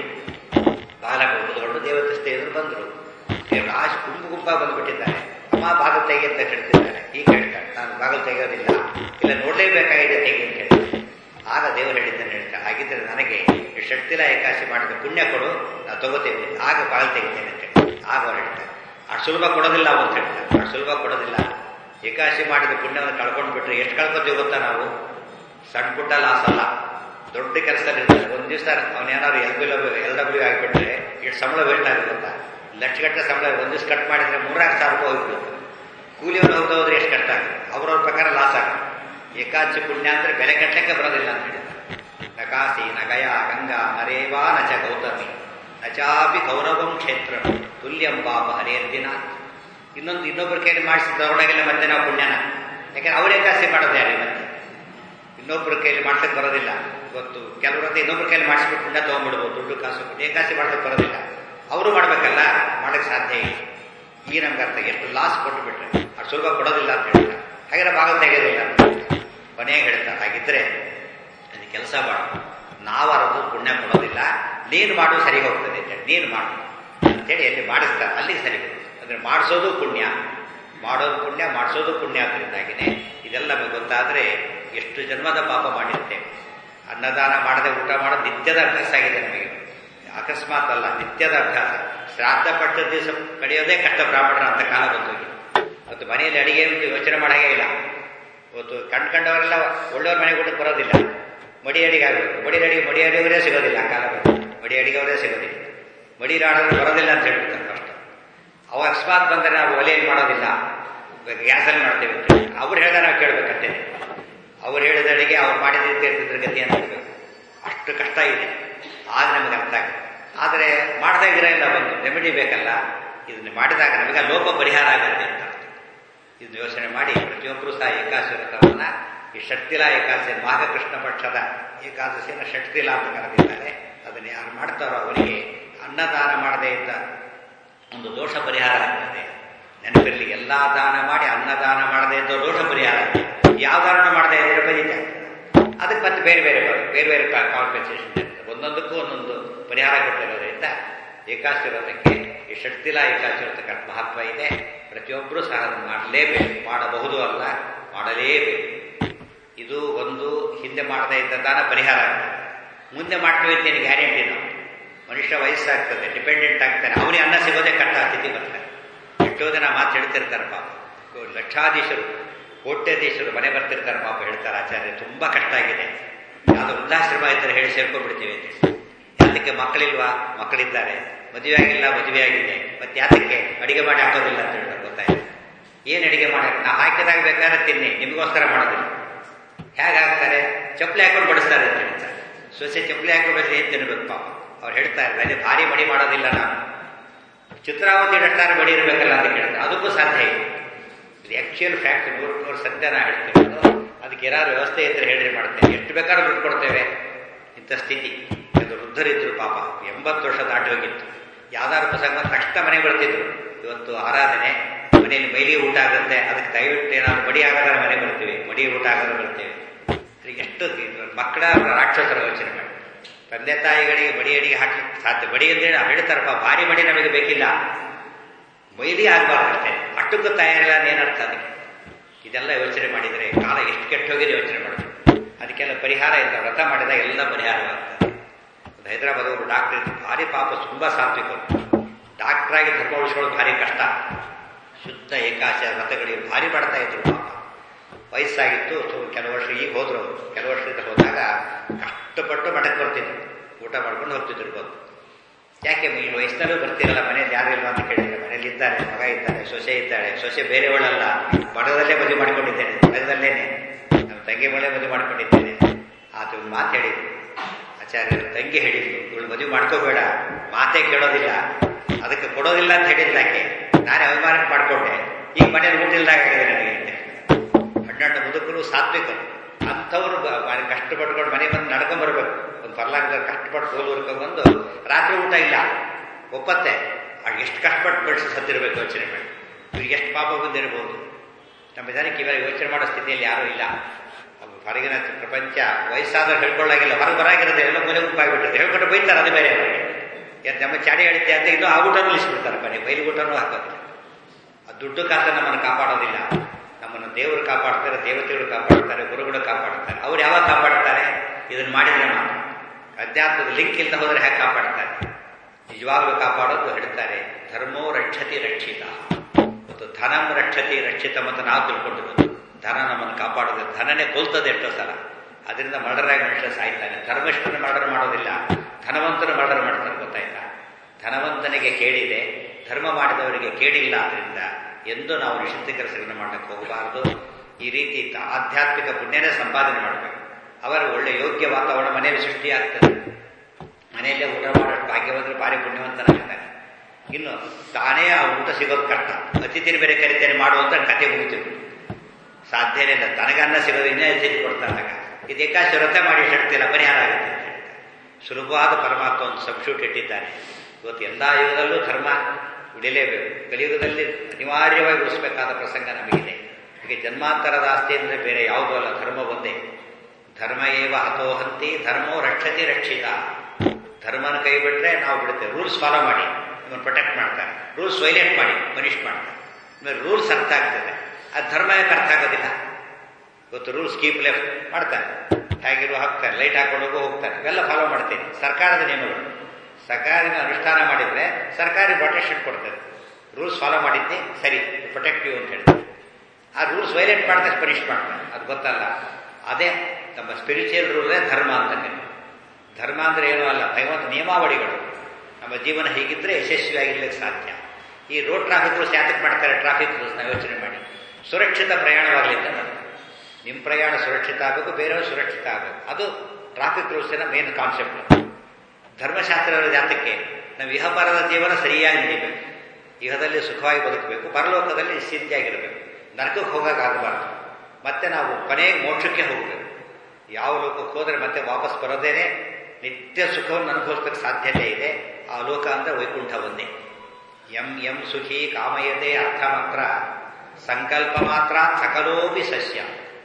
ಬಾಲಕ ಉಳಿದುಕೊಂಡು ದೇವತೆ ಸ್ನೇಹಿತರು ಬಂದರು ರಾಜ್ ಗುಂಪು ಗುಂಪಾಗಿ ಬಂದುಬಿಟ್ಟಿದ್ದಾರೆ ಅಮ್ಮ ಬಾಗಿಲು ತೆಗೆ ಅಂತ ಹೇಳ್ತಿದ್ದಾರೆ ಈಗ ಹೇಳ್ತಾರೆ ನಾನು ಬಾಗಿಲು ತೆಗೆಯೋದಿಲ್ಲ ಇಲ್ಲ ನೋಡಲೇಬೇಕಾಗಿದೆ ತೆಗೆ ಅಂತ ಹೇಳ್ತಾರೆ ಆಗ ದೇವರು ಹೇಳಿದ್ದಾನೆ ಹೇಳ್ತಾರೆ ಹಾಗಿದ್ದರೆ ನನಗೆ ಶಕ್ತಿಲ ಏಕಾಶಿ ಮಾಡಿದ ಪುಣ್ಯ ಕೊಡು ನಾವು ತಗೋತೇವೆ ಆಗ ಬಾಗಿಲು ತೆಗಿತೇನೆ ಅಂತ ಹೇಳಿ ಆಗ ಅವ್ರು ಹೇಳ್ತಾರೆ ಅಷ್ಟು ಸುಲಭ ಕೊಡೋದಿಲ್ಲ ಅಂತ ಹೇಳ್ತಾರೆ ಅಷ್ಟು ಸುಲಭ ಕೊಡೋದಿಲ್ಲ ಏಕಾಶಿ ಮಾಡಿದ ಪುಣ್ಯವನ್ನು ಕಳ್ಕೊಂಡು ಬಿಟ್ರೆ ಎಷ್ಟು ಕಳ್ಕೊತೀವಿ ಗೊತ್ತಾ ನಾವು ಸಣ್ಣ ಪುಟ್ಟ ಲಾಸ್ ಅಲ್ಲ ದೊಡ್ಡ ಕೆಲಸದಲ್ಲಿ ಇರ್ತಾರೆ ಒಂದು ದಿವಸ ಅವನೇನಾದ್ರು ಎಲ್ ಬಿ ಎಲ್ ಡಬ್ಲ್ಯೂ ಆಗಿಬಿಟ್ರೆ ಎಷ್ಟು ಸಂಬಳ ವೇಸ್ಟ್ ಆಗುತ್ತೆ ಗೊತ್ತಾ ಲಕ್ಷಗಟ್ಟಲೆ ಸಂಬಳ ಒಂದು ದಿವಸ ಕಟ್ ಮಾಡಿದ್ರೆ ಮೂರಾರು ಸಾವಿರ ರೂಪಾಯಿ ಹೋಗ್ಬಿಡುತ್ತೆ ಕೂಲಿಯವರು ಹೋಗ್ತಾ ಹೋದ್ರೆ ಎಷ್ಟು ಕಷ್ಟ ಆಗುತ್ತೆ ಅವ್ರವ್ರ ಪ್ರಕಾರ ಲಾಸ್ ಆಗುತ್ತೆ ಏಕಾದಶಿ ಪುಣ್ಯ ಅಂದ್ರೆ ಬೆಲೆ ಕಟ್ಟಕ್ಕೆ ಬರೋದಿಲ್ಲ ಅಂತ ಹೇಳಿದ್ದಾರೆ ನಕಾಸಿ ನಗಯ ಗಂಗಾ ನರೇವಾ ನಚ ಗೌತಮಿ ನಚಾಪಿ ಕೌರವಂ ಕ್ಷೇತ್ರ ತುಲ್ಯಂ ಪಾಪ ಹರಿಯರ್ದಿನ ಇನ್ನೊಂದು ಇನ್ನೊಬ್ಬರ ಕೈಯಲ್ಲಿ ಮಾಡಿಸಿದವರೊಳಗೆಲ್ಲ ಮತ್ತೆ ನಾವು ಪುಣ್ಯನ ಯಾಕಂದ್ರೆ ಅವ್ರ ಏಕಾದಶಿ ಮಾಡೋದು ಯಾರು ಮತ್ತೆ ಇನ್ನೊಬ್ಬರ ಕೈಯಲ್ಲಿ ಮಾಡ್ಸಕ್ ಬರೋದಿಲ್ಲ ಇವತ್ತು ಕೆಲವರಂತೆ ಇನ್ನೊಬ್ಬರ ಕೈಯಲ್ಲಿ ಮಾಡಿಸ್ಬಿಟ್ಟು ಪುಣ್ಯ ತಗೊಂಡ್ಬಿಡ್ಬೋದು ದುಡ್ಡು ಕಾಸು ಕೊಟ್ಟು ಏಕಾಸಿ ಮಾಡ್ಸಕ್ ಬರೋದಿಲ್ಲ ಅವರು ಮಾಡ್ಬೇಕಲ್ಲ ಮಾಡಕ್ ಸಾಧ್ಯ ಇಲ್ಲ ಈ ನಮ್ಗೆ ಅರ್ಥ ಎಷ್ಟು ಲಾಸ್ ಕೊಟ್ಟು ಬಿಟ್ರೆ ಅಷ್ಟು ಸುಲಭ ಕೊಡೋದಿಲ್ಲ ಅಂತ ಹೇಳ್ತಾರೆ ಹಾಗೆ ಭಾಗ ತೆಗೆಯೋದಿಲ್ಲ ಕೊನೆಗೆ ಹೇಳ್ತಾರೆ ಹಾಗಿದ್ರೆ ಅದು ಕೆಲಸ ಮಾಡು ನಾವರದು ಪುಣ್ಯ ಕೊಡೋದಿಲ್ಲ ನೀನು ಮಾಡು ಸರಿ ಹೋಗ್ತದೆ ಅಂತೇಳಿ ನೀನು ಮಾಡು ಅಂತೇಳಿ ಎಲ್ಲಿ ಮಾಡಿಸ್ತಾರೆ ಅಲ್ಲಿಗೆ ಸರಿ ಹೋಗುತ್ತೆ ಅಂದ್ರೆ ಮಾಡಿಸೋದು ಪುಣ್ಯ ಮಾಡೋದು ಪುಣ್ಯ ಮಾಡಿಸೋದು ಪುಣ್ಯ ಅದರಿಂದಾಗಿನೇ ಇದೆಲ್ಲ ನಮಗೆ ಗೊತ್ತಾದ್ರೆ ಎಷ್ಟು ಜನ್ಮದ ಪಾಪ ಮಾಡಿರ್ತೇವೆ ಅನ್ನದಾನ ಮಾಡದೆ ಊಟ ಮಾಡೋದು ನಿತ್ಯದ ಅಭ್ಯಾಸ ಆಗಿದೆ ನಮಗೆ ಅಕಸ್ಮಾತ್ ಅಲ್ಲ ನಿತ್ಯದ ಅಭ್ಯಾಸ ಶ್ರಾದ್ದ ಪಟ್ಟ ದಿವಸ ಕಡಿಯೋದೇ ಕಷ್ಟ ಬ್ರಾಹ್ಮಣರ ಅಂತ ಕಾಲ ಬಂದೋಗಿ ಇವತ್ತು ಮನೆಯಲ್ಲಿ ಅಡಿಗೆ ಯೋಚನೆ ಮಾಡಾಗೇ ಇಲ್ಲ ಇವತ್ತು ಕಂಡ್ಕಂಡವರೆಲ್ಲ ಒಳ್ಳೆಯವ್ರ ಮನೆಗೆ ಊಟಕ್ಕೆ ಬರೋದಿಲ್ಲ ಮಡಿ ಅಡಿಗೆ ಆಗಬೇಕು ಮಡಿ ಅಡಿಗೆ ಮಡಿ ಅಡಿಯವರೇ ಸಿಗೋದಿಲ್ಲ ಆ ಕಾಲ ಮಡಿ ಅಡಿಗೆವರೇ ಸಿಗೋದಿಲ್ಲ ಮಡಿ ಆಡೋದು ಬರೋದಿಲ್ಲ ಅಂತ ಹೇಳ್ಬಿಡ್ತಾರೆ ಫಸ್ಟ್ ಅವ ಅಕಸ್ಮಾತ್ ಬಂದರೆ ನಾವು ಒಲೆಯಲ್ಲಿ ಮಾಡೋದಿಲ್ಲ ಗ್ಯಾಸಲ್ಲಿ ಮಾಡ್ತೇವೆ ಅಂತ ಅವ್ರು ಹೇಳಿದ ನಾವು ಕೇಳಬೇಕಂತೆ ಅವ್ರು ಹೇಳಿದ ಅಡಿಗೆ ಅವ್ರು ಮಾಡಿದ ಇರ್ತಿದ್ರ ಗತಿ ಅಂತ ಅಷ್ಟು ಕಷ್ಟ ಇದೆ ಆಗ ನಮಗೆ ಅರ್ಥ ಆಗುತ್ತೆ ಆದರೆ ಮಾಡದೇ ಇರಲ್ಲ ಒಂದು ರೆಮಿಡಿ ಬೇಕಲ್ಲ ಇದನ್ನ ಮಾಡಿದಾಗ ನಮಗೆ ಆ ಲೋಪ ಪರಿಹಾರ ಆಗುತ್ತೆ ಅಂತ ಇದನ್ನ ಯೋಚನೆ ಮಾಡಿ ಪ್ರತಿಯೊಬ್ಬರು ಸಹ ಏಕಾದಶಿ ವ್ರತವನ್ನ ಈ ಶಕ್ತಿಲಾ ಏಕಾದಶಿ ಮಾಘಕೃಷ್ಣ ಪಕ್ಷದ ಏಕಾದಶಿಯನ್ನು ಶಕ್ತಿಲ ಅಂತ ಕರೆದಿದ್ದಾರೆ ಅದನ್ನು ಯಾರು ಮಾಡ್ತಾರೋ ಅವರಿಗೆ ಅನ್ನದಾನ ಮಾಡದೇ ಇದ್ದ ಒಂದು ದೋಷ ಪರಿಹಾರ ಆಗ್ತದೆ ನೆನಪಿರಲಿ ಎಲ್ಲಾ ದಾನ ಮಾಡಿ ಅನ್ನದಾನ ಮಾಡದೇ ಇದ್ದ ದೋಷ ಪರಿಹಾರ ಆಗ್ತದೆ ಯಾವ ದಾನ ಮಾಡದೇ ಇದ್ರೆ ಬರೀತಾ ಅದಕ್ಕೆ ಮತ್ತೆ ಬೇರೆ ಬೇರೆ ಬೇರೆ ಬೇರೆ ಕಾಂಪನ್ಸೇಷನ್ ಇರ್ತದೆ ಒಂದೊಂದಕ್ಕೂ ಒಂದೊಂದು ಪರಿಹಾರ ಕೊಟ್ಟಿರೋದ್ರಿಂದ ಏಕಾದಶಿ ವ್ರತಕ್ಕೆ ಈ ಶಕ್ತಿಲ ಏಕಾದಶಿ ವ್ರತಕ್ಕೆ ಮಹತ್ವ ಇದೆ ಪ್ರತಿಯೊಬ್ಬರೂ ಸಹ ಅದನ್ನು ಮಾಡಲೇಬೇಕು ಮಾಡಬಹುದು ಅಲ್ಲ ಮಾಡಲೇಬೇಕು ಇದು ಒಂದು ಹಿಂದೆ ಮಾಡದೇ ಇದ್ದ ದಾನ ಪರಿಹಾರ ಆಗ್ತದೆ ಮುಂದೆ ಮಾಡ್ತೀವಿ ಅಂತ ಗ್ಯಾರಂಟಿ ನಾವು ಮನುಷ್ಯ ವಯಸ್ಸಾಗ್ತದೆ ಡಿಪೆಂಡೆಂಟ್ ಆಗ್ತಾನೆ ಅವನಿಗೆ ಅನ್ನ ಸಿಗೋದೇ ಕಟ್ಟ ಸ್ಥಿತಿ ಬರ್ತಾರೆ ಎಷ್ಟೋ ಜನ ಮಾತು ಹೇಳ್ತಿರ್ತಾರೆ ಪಾಪ ಲಕ್ಷಾಧೀಶರು ಕೋಟ್ಯಾಧೀಶರು ಮನೆ ಬರ್ತಿರ್ತಾರೆ ಪಾಪ ಹೇಳ್ತಾರೆ ಆಚಾರ್ಯ ತುಂಬಾ ಕಷ್ಟ ಆಗಿದೆ ಯಾವುದೋ ವೃದ್ಧಾಶ್ರಮ ಇದ್ದರೆ ಹೇಳಿ ಸೇರ್ಕೊಂಡ್ಬಿಡ್ತೀವಿ ಯಾತಕ್ಕೆ ಮಕ್ಕಳಿಲ್ವಾ ಮಕ್ಕಳಿದ್ದಾರೆ ಮದುವೆ ಆಗಿಲ್ಲ ಮದುವೆ ಆಗಿದೆ ಮತ್ತೆ ಯಾತಕ್ಕೆ ಅಡಿಗೆ ಮಾಡಿ ಹಾಕೋದಿಲ್ಲ ಅಂತ ಹೇಳ್ತಾರೆ ಗೊತ್ತಾಯ್ತು ಏನು ಅಡಿಗೆ ಮಾಡಕ್ಕೆ ನಾ ಹಾಕಿದಾಗ ಬೇಕಾದ್ರೆ ತಿನ್ನಿ ನಿಮಗೋಸ್ಕರ ಮಾಡೋದಿಲ್ಲ ಹೇಗೆ ಹಾಕ್ತಾರೆ ಚಪ್ಪಲಿ ಹಾಕೊಂಡು ಬಡಿಸ್ತಾರೆ ಅಂತ ಹೇಳ್ತಾರೆ ಸೊಸೆ ಚಪ್ಪಲಿ ಹಾಕೊಂಡು ಏನ್ ತಿನ್ಬೇಕು ಪಾಪ ಅವ್ರು ಹೇಳ್ತಾ ಇದ್ದಾರೆ ಭಾರಿ ಮಡಿ ಮಾಡೋದಿಲ್ಲ ನಾನು ಚಿತ್ರಾವತಿ ಡಟ್ಟಾರ ಬಡಿ ಇರಬೇಕಲ್ಲ ಅಂತ ಕೇಳ್ತಾರೆ ಅದಕ್ಕೂ ಸಾಧ್ಯ ಇಲ್ಲ ಇದು ಆ್ಯಕ್ಚುಯಲ್ ಫ್ಯಾಕ್ಟ್ ನೂರು ನೂರು ಸತ್ಯ ನಾ ಹೇಳ್ತೇನೆ ಅದಕ್ಕೆ ಏನಾದ್ರು ವ್ಯವಸ್ಥೆ ಇದ್ರೆ ಹೇಳ್ರಿ ಮಾಡ್ತೇನೆ ಎಷ್ಟು ಬೇಕಾದ್ರೂ ದುಡ್ಡು ಕೊಡ್ತೇವೆ ಇಂಥ ಸ್ಥಿತಿ ಇದು ವೃದ್ಧರಿದ್ರು ಪಾಪ ಎಂಬತ್ತು ವರ್ಷ ದಾಟಿ ಹೋಗಿತ್ತು ಯಾವ್ದಾದ್ರು ಪ್ರಸಂಗ ತಕ್ಷಣ ಮನೆಗೆ ಬರ್ತಿದ್ರು ಇವತ್ತು ಆರಾಧನೆ ಮನೆಯಲ್ಲಿ ಮೈಲಿ ಊಟ ಆಗುತ್ತೆ ಅದಕ್ಕೆ ದಯವಿಟ್ಟು ಏನಾದ್ರು ಬಡಿ ಆಗಾದ್ರೆ ಮನೆ ಬರ್ತೀವಿ ಮಡಿ ಊಟ ಆಗಾದ್ರೆ ಬರ್ತೇವೆ ಎಷ್ಟು ಮಕ್ಕಳ ರಾಕ್ಷಸರ ಯೋಚನೆ ಮಾಡಿ ತಂದೆ ತಾಯಿಗಳಿಗೆ ಬಡಿ ಅಡಿಗೆ ಹಾಕ್ಲಿಕ್ಕೆ ಸಾಧ್ಯ ಬಡಿ ಅಂದ್ರೆ ನಾವು ಹೇಳ್ತಾರಪ್ಪ ಭಾರಿ ಬಡಿ ನಮಗೆ ಬೇಕಿಲ್ಲ ಮೈಲಿ ಆಗಬಾರ್ದು ಅಷ್ಟೇ ಅಟ್ಟಕ್ಕೂ ತಯಾರಿಲ್ಲ ಏನರ್ಥ ಅದಕ್ಕೆ ಇದೆಲ್ಲ ಯೋಚನೆ ಮಾಡಿದರೆ ಕಾಲ ಎಷ್ಟು ಕೆಟ್ಟ ಹೋಗಿದೆ ಯೋಚನೆ ಮಾಡಬೇಕು ಅದಕ್ಕೆಲ್ಲ ಪರಿಹಾರ ಇಲ್ಲ ವ್ರತ ಮಾಡಿದಾಗ ಎಲ್ಲ ಪರಿಹಾರವಾಗ್ತದೆ ಒಂದು ಹೈದರಾಬಾದ್ ಒಬ್ಬರು ಡಾಕ್ಟರ್ ಇದ್ದು ಭಾರಿ ಪಾಪ ತುಂಬ ಸಾತ್ವಿಕರು ಡಾಕ್ಟ್ರಾಗಿ ಧರ್ಮ ಉಳಿಸ್ಕೊಳ್ಳೋದು ಭಾರಿ ಕಷ್ಟ ಶುದ್ಧ ಏಕಾಶ ವ್ರತಗಳಿಗೆ ಭಾರಿ ಮಾಡ್ತಾ ಇದ್ರು ಪಾಪ ವಯಸ್ಸಾಗಿತ್ತು ಕೆಲವು ವರ್ಷ ಈಗ ಹೋದ್ರು ಅವರು ಕೆಲವು ವರ್ಷದಿಂದ ಹೋದಾಗ ಕಷ್ಟಪಟ್ಟು ಮಠಕ್ಕೆ ಬರ್ತಿದ್ರು ಊಟ ಮಾಡ್ಕೊಂಡು ಹೋಗ್ತಿದ್ರು ಬಂದು ಯಾಕೆ ಈ ವಯಸ್ಸಿನಲ್ಲೂ ಬರ್ತಿರಲ್ಲ ಮನೇಲಿ ಯಾರು ಇಲ್ವಾ ಅಂತ ಕೇಳಿದ್ರೆ ಮನೇಲಿ ಇದ್ದಾರೆ ಮಗ ಇದ್ದಾನೆ ಸೊಸೆ ಇದ್ದಾಳೆ ಸೊಸೆ ಬೇರೆಯವಳಲ್ಲ ಮಠದಲ್ಲೇ ಮದುವೆ ಮಾಡಿಕೊಂಡಿದ್ದೇನೆ ಮಠದಲ್ಲೇನೆ ನನ್ನ ತಂಗಿ ಮಳೆ ಮದುವೆ ಮಾಡಿಕೊಂಡಿದ್ದೇನೆ ಆತ ಒಂದು ಮಾತು ಹೇಳಿದ್ರು ಆಚಾರ್ಯರು ತಂಗಿ ಹೇಳಿದ್ರು ಇವಳು ಮದುವೆ ಮಾಡ್ಕೋಬೇಡ ಮಾತೇ ಕೇಳೋದಿಲ್ಲ ಅದಕ್ಕೆ ಕೊಡೋದಿಲ್ಲ ಅಂತ ಹೇಳಿಲ್ಲ ಯಾಕೆ ನಾನೇ ಅಭಿಮಾನಕ್ಕೆ ಮಾಡ್ಕೊಂಡೆ ಈಗ ಮನೇಲಿ ಊಟಿಲ್ದಾಗಿದೆ ನನಗೆ ಹಣ್ಣಣ್ಣ ಮುದುಕರು ಸಾತ್ವಿಕರು ಅಂಥವ್ರು ಕಷ್ಟಪಟ್ಕೊಂಡು ಮನೆ ಬಂದು ನಡ್ಕೊಂಡ್ಬರ್ಬೇಕು ಒಂದು ಪರ್ಲಾಂಗ ಕಷ್ಟಪಟ್ಟು ಹೋಲೂರ್ಕೊಂಡು ಬಂದು ರಾತ್ರಿ ಊಟ ಇಲ್ಲ ಒಪ್ಪತ್ತೆ ಆಗ ಎಷ್ಟು ಕಷ್ಟಪಟ್ಟು ಬೆಳೆಸಿ ಸತ್ತಿರಬೇಕು ಯೋಚನೆ ಮಾಡಿ ಇವ್ರಿಗೆ ಎಷ್ಟು ಪಾಪ ಬಂದಿರಬಹುದು ನಮ್ಮ ಜನಕ್ಕೆ ಇವಾಗ ಯೋಚನೆ ಮಾಡೋ ಸ್ಥಿತಿಯಲ್ಲಿ ಯಾರೂ ಇಲ್ಲ ಹೊರಗಿನ ಪ್ರಪಂಚ ವಯಸ್ಸಾದವ್ರು ಹೇಳ್ಕೊಳ್ಳಾಗಿಲ್ಲ ಹೊರಗೆ ಬರಾಗಿರುತ್ತೆ ಎಲ್ಲ ಮನೆ ಉಪ್ಪಾಗಿಬಿಟ್ಟಿರುತ್ತೆ ಹೇಳ್ಕೊಂಡು ಬೈತಾರೆ ಅದು ಬೇರೆ ಅವರಿಗೆ ಯಾಕೆ ನಮ್ಮ ಚಾಡಿ ಹೇಳಿದ್ದೆ ಅಂತ ಇನ್ನೂ ಆ ಊಟನೂ ನಿಲ್ಲಿಸ್ಬಿಡ್ತಾರೆ ಮನೆ ಬೈಲಿ ಊಟನೂ ಹಾಕೋದಿಲ್ಲ ಆ ದುಡ್ಡು ಕಾಸ ನಮ್ಮನ್ನು ಕಾಪಾಡೋದಿಲ್ಲ ನಮ್ಮನ್ನು ದೇವರು ಕಾಪಾಡ್ತಾರೆ ದೇವತೆಗಳು ಕಾಪಾಡ್ತಾರೆ ಗುರುಗಳು ಕಾಪಾಡ್ತಾರೆ ಅವ್ರು ಯಾವಾಗ ಕಾಪಾಡ್ತಾರೆ ಇದನ್ನು ಮಾಡಿದ್ರೆ ಮಾತ್ರ ಅಧ್ಯಾತ್ಮದ ಲಿಂಕ್ ಇಲ್ಲದ ಹೋದರೆ ಹೇಗೆ ಕಾಪಾಡ್ತಾರೆ ನಿಜವಾಗ್ಲೂ ಕಾಪಾಡೋದು ಹೇಳ್ತಾರೆ ಧರ್ಮೋ ರಕ್ಷತಿ ರಕ್ಷಿತ ಮತ್ತು ಧನಂ ರಕ್ಷತಿ ರಕ್ಷಿತ ಮತ್ತು ನಾವು ತಿಳ್ಕೊಂಡಿರೋದು ಧನ ನಮ್ಮನ್ನು ಕಾಪಾಡೋದು ಧನನೇ ಕೊಲ್ತದೆ ಎಷ್ಟೋ ಸಲ ಅದರಿಂದ ಮರ್ಡರ್ ಆಗಿ ಮನುಷ್ಯ ಸಾಯ್ತಾನೆ ಧರ್ಮಸ್ಥನ ಮರ್ಡರ್ ಮಾಡೋದಿಲ್ಲ ಧನವಂತನ ಮರ್ಡರ್ ಮಾಡ್ತಾರೆ ಗೊತ್ತಾಯ್ತಾ ಧನವಂತನಿಗೆ ಕೇಳಿದೆ ಧರ್ಮ ಮಾಡಿದವರಿಗೆ ಕೇಳಿಲ್ಲ ಅದರಿಂದ ಎಂದು ನಾವು ನಿಷಿದ್ಧ ಕೆಲಸಗಳನ್ನು ಮಾಡಕ್ಕೆ ಹೋಗಬಾರದು ಈ ರೀತಿ ಆಧ್ಯಾತ್ಮಿಕ ಪುಣ್ಯನೇ ಸಂಪಾದನೆ ಮಾಡಬೇಕು ಅವರ ಒಳ್ಳೆ ಯೋಗ್ಯ ವಾತಾವರಣ ಮನೆಯಲ್ಲಿ ಸೃಷ್ಟಿಯಾಗ್ತದೆ ಮನೆಯಲ್ಲೇ ಊಟ ಮಾಡೋಷ್ಟು ಭಾಗ್ಯವಂತರು ಭಾರಿ ಪುಣ್ಯವಂತನಾಗ್ತಾನೆ ಇನ್ನು ತಾನೇ ಆ ಊಟ ಸಿಗೋದು ಕಷ್ಟ ಅತಿಥಿನ ಬೇರೆ ಕರಿತೇನೆ ಮಾಡುವಂತ ಕತೆ ಮುಗಿತೀವಿ ಸಾಧ್ಯನೇ ಇಲ್ಲ ತನಗನ್ನ ಸಿಗೋದು ಇನ್ನೇ ಅತಿಥಿ ಕೊಡ್ತಾನಾಗ ಇದು ಏಕಾಶಿ ವ್ರತ ಮಾಡಿ ಹೇಳ್ತಿಲ್ಲ ಪರಿಹಾರ ಆಗುತ್ತೆ ಅಂತ ಹೇಳ್ತಾರೆ ಸುಲಭವಾದ ಪರಮಾತ್ಮ ಒಂದು ಸಬ್ಸ್ಟ್ಯೂಟ್ ಇಟ್ಟಿದ್ದಾನೆ ಇವತ್ತು ಎಲ್ಲ ಯುಗದಲ್ಲೂ ಧರ್ಮ ಉಳಿಲೇಬೇಕು ಕಲಿಯುಗದಲ್ಲಿ ಅನಿವಾರ್ಯವಾಗಿ ಉಳಿಸಬೇಕಾದ ಪ್ರಸಂಗ ನಮಗಿದೆ ಹೀಗೆ ಜನ್ಮಾಂತರದ ಆಸ್ತಿ ಅಂದರೆ ಬೇರೆ ಯಾವುದೂ ಅಲ್ಲ ಧರ್ಮ ಒಂದೇ ಧರ್ಮ ಏವ ಹತೋಹಂತಿ ಧರ್ಮೋ ರಕ್ಷತಿ ರಕ್ಷಿತ ಧರ್ಮನ ಕೈ ಬಿಟ್ಟರೆ ನಾವು ಬಿಡುತ್ತೇವೆ ರೂಲ್ಸ್ ಫಾಲೋ ಮಾಡಿ ನಿಮ್ಮನ್ನು ಪ್ರೊಟೆಕ್ಟ್ ಮಾಡ್ತಾರೆ ರೂಲ್ಸ್ ವೈಲೇಟ್ ಮಾಡಿ ಪನಿಷ್ ಮಾಡ್ತಾರೆ ಆಮೇಲೆ ರೂಲ್ಸ್ ಅರ್ಥ ಆಗ್ತದೆ ಅದು ಧರ್ಮ ಯಾಕೆ ಅರ್ಥ ಆಗೋದಿಲ್ಲ ಇವತ್ತು ರೂಲ್ಸ್ ಕೀಪ್ ಲೆಫ್ಟ್ ಮಾಡ್ತಾರೆ ಹೇಗಿರುವ ಹಾಕ್ತಾರೆ ಲೈಟ್ ಹಾಕೊಂಡು ಹೋಗೋ ಹೋಗ್ತಾರೆ ಇವೆಲ್ಲ ಫಾಲೋ ಮಾಡ್ತೀನಿ ಸರ್ಕಾರದ ನಿಯಮಗಳು ಸರ್ಕಾರದ ಅನುಷ್ಠಾನ ಮಾಡಿದರೆ ಸರ್ಕಾರಿ ಪ್ರೊಟೆಕ್ಷನ್ ಕೊಡ್ತದೆ ರೂಲ್ಸ್ ಫಾಲೋ ಮಾಡಿದ್ದೆ ಸರಿ ಪ್ರೊಟೆಕ್ಟಿವ್ ಅಂತ ಹೇಳ್ತಾರೆ ಆ ರೂಲ್ಸ್ ವೈಲೇಟ್ ಮಾಡಿದ್ರೆ ಪನಿಷ್ ಮಾಡ್ತಾರೆ ಅದು ಗೊತ್ತಲ್ಲ ಅದೇ ನಮ್ಮ ಸ್ಪಿರಿಚುವಲ್ ರೂಲೇ ಧರ್ಮ ಅಂತ ಧರ್ಮ ಅಂದರೆ ಏನೂ ಅಲ್ಲ ಭಗವಂತ ನಿಯಮಾವಳಿಗಳು ನಮ್ಮ ಜೀವನ ಹೀಗಿದ್ರೆ ಯಶಸ್ವಿಯಾಗಿರ್ಲಿಕ್ಕೆ ಸಾಧ್ಯ ಈ ರೋಡ್ ಟ್ರಾಫಿಕ್ ರೂಲ್ಸ್ ಯಾತಕ್ಕೆ ಮಾಡ್ತಾರೆ ಟ್ರಾಫಿಕ್ ರೂಲ್ಸ್ ನಾವು ಯೋಚನೆ ಮಾಡಿ ಸುರಕ್ಷಿತ ಪ್ರಯಾಣವಾಗಲಿ ಅಂತ ನಿಮ್ಮ ಪ್ರಯಾಣ ಸುರಕ್ಷಿತ ಆಗಬೇಕು ಬೇರೆಯವರು ಸುರಕ್ಷಿತ ಆಗಬೇಕು ಅದು ಟ್ರಾಫಿಕ್ ರೂಲ್ಸಿನ ಮೇನ್ ಕಾನ್ಸೆಪ್ಟ್ ಧರ್ಮಶಾಸ್ತ್ರದ ಜಾತಕ್ಕೆ ನಾವು ಇಹಪರದ ಜೀವನ ಸರಿಯಾಗಿ ನಡೀಬೇಕು ಇಹದಲ್ಲಿ ಸುಖವಾಗಿ ಬದುಕಬೇಕು ಪರಲೋಕದಲ್ಲಿ ನಿಶ್ಚಿಂತೆಯಾಗಿರಬೇಕು ನರಕಕ್ಕೆ ಹೋಗೋಕ್ಕಾಗಬಾರ್ದು ಮತ್ತೆ ನಾವು ಕೊನೆಗೆ ಮೋಕ್ಷಕ್ಕೆ ಹೋಗಬೇಕು ಯಾವ ಲೋಕಕ್ಕೆ ಹೋದರೆ ಮತ್ತೆ ವಾಪಸ್ ಬರೋದೇನೆ ನಿತ್ಯ ಸುಖವನ್ನು ಅನುಭವಿಸೋಕ್ಕೆ ಸಾಧ್ಯತೆ ಇದೆ ಆ ಲೋಕ ಅಂದರೆ ವೈಕುಂಠ ಒಂದೇ ಎಂ ಎಂ ಸುಖಿ ಕಾಮಯತೆ ಅರ್ಥ ಮಾತ್ರ ಸಂಕಲ್ಪ ಮಾತ್ರ ಸಕಲೋಪಿ ಸಸ್ಯ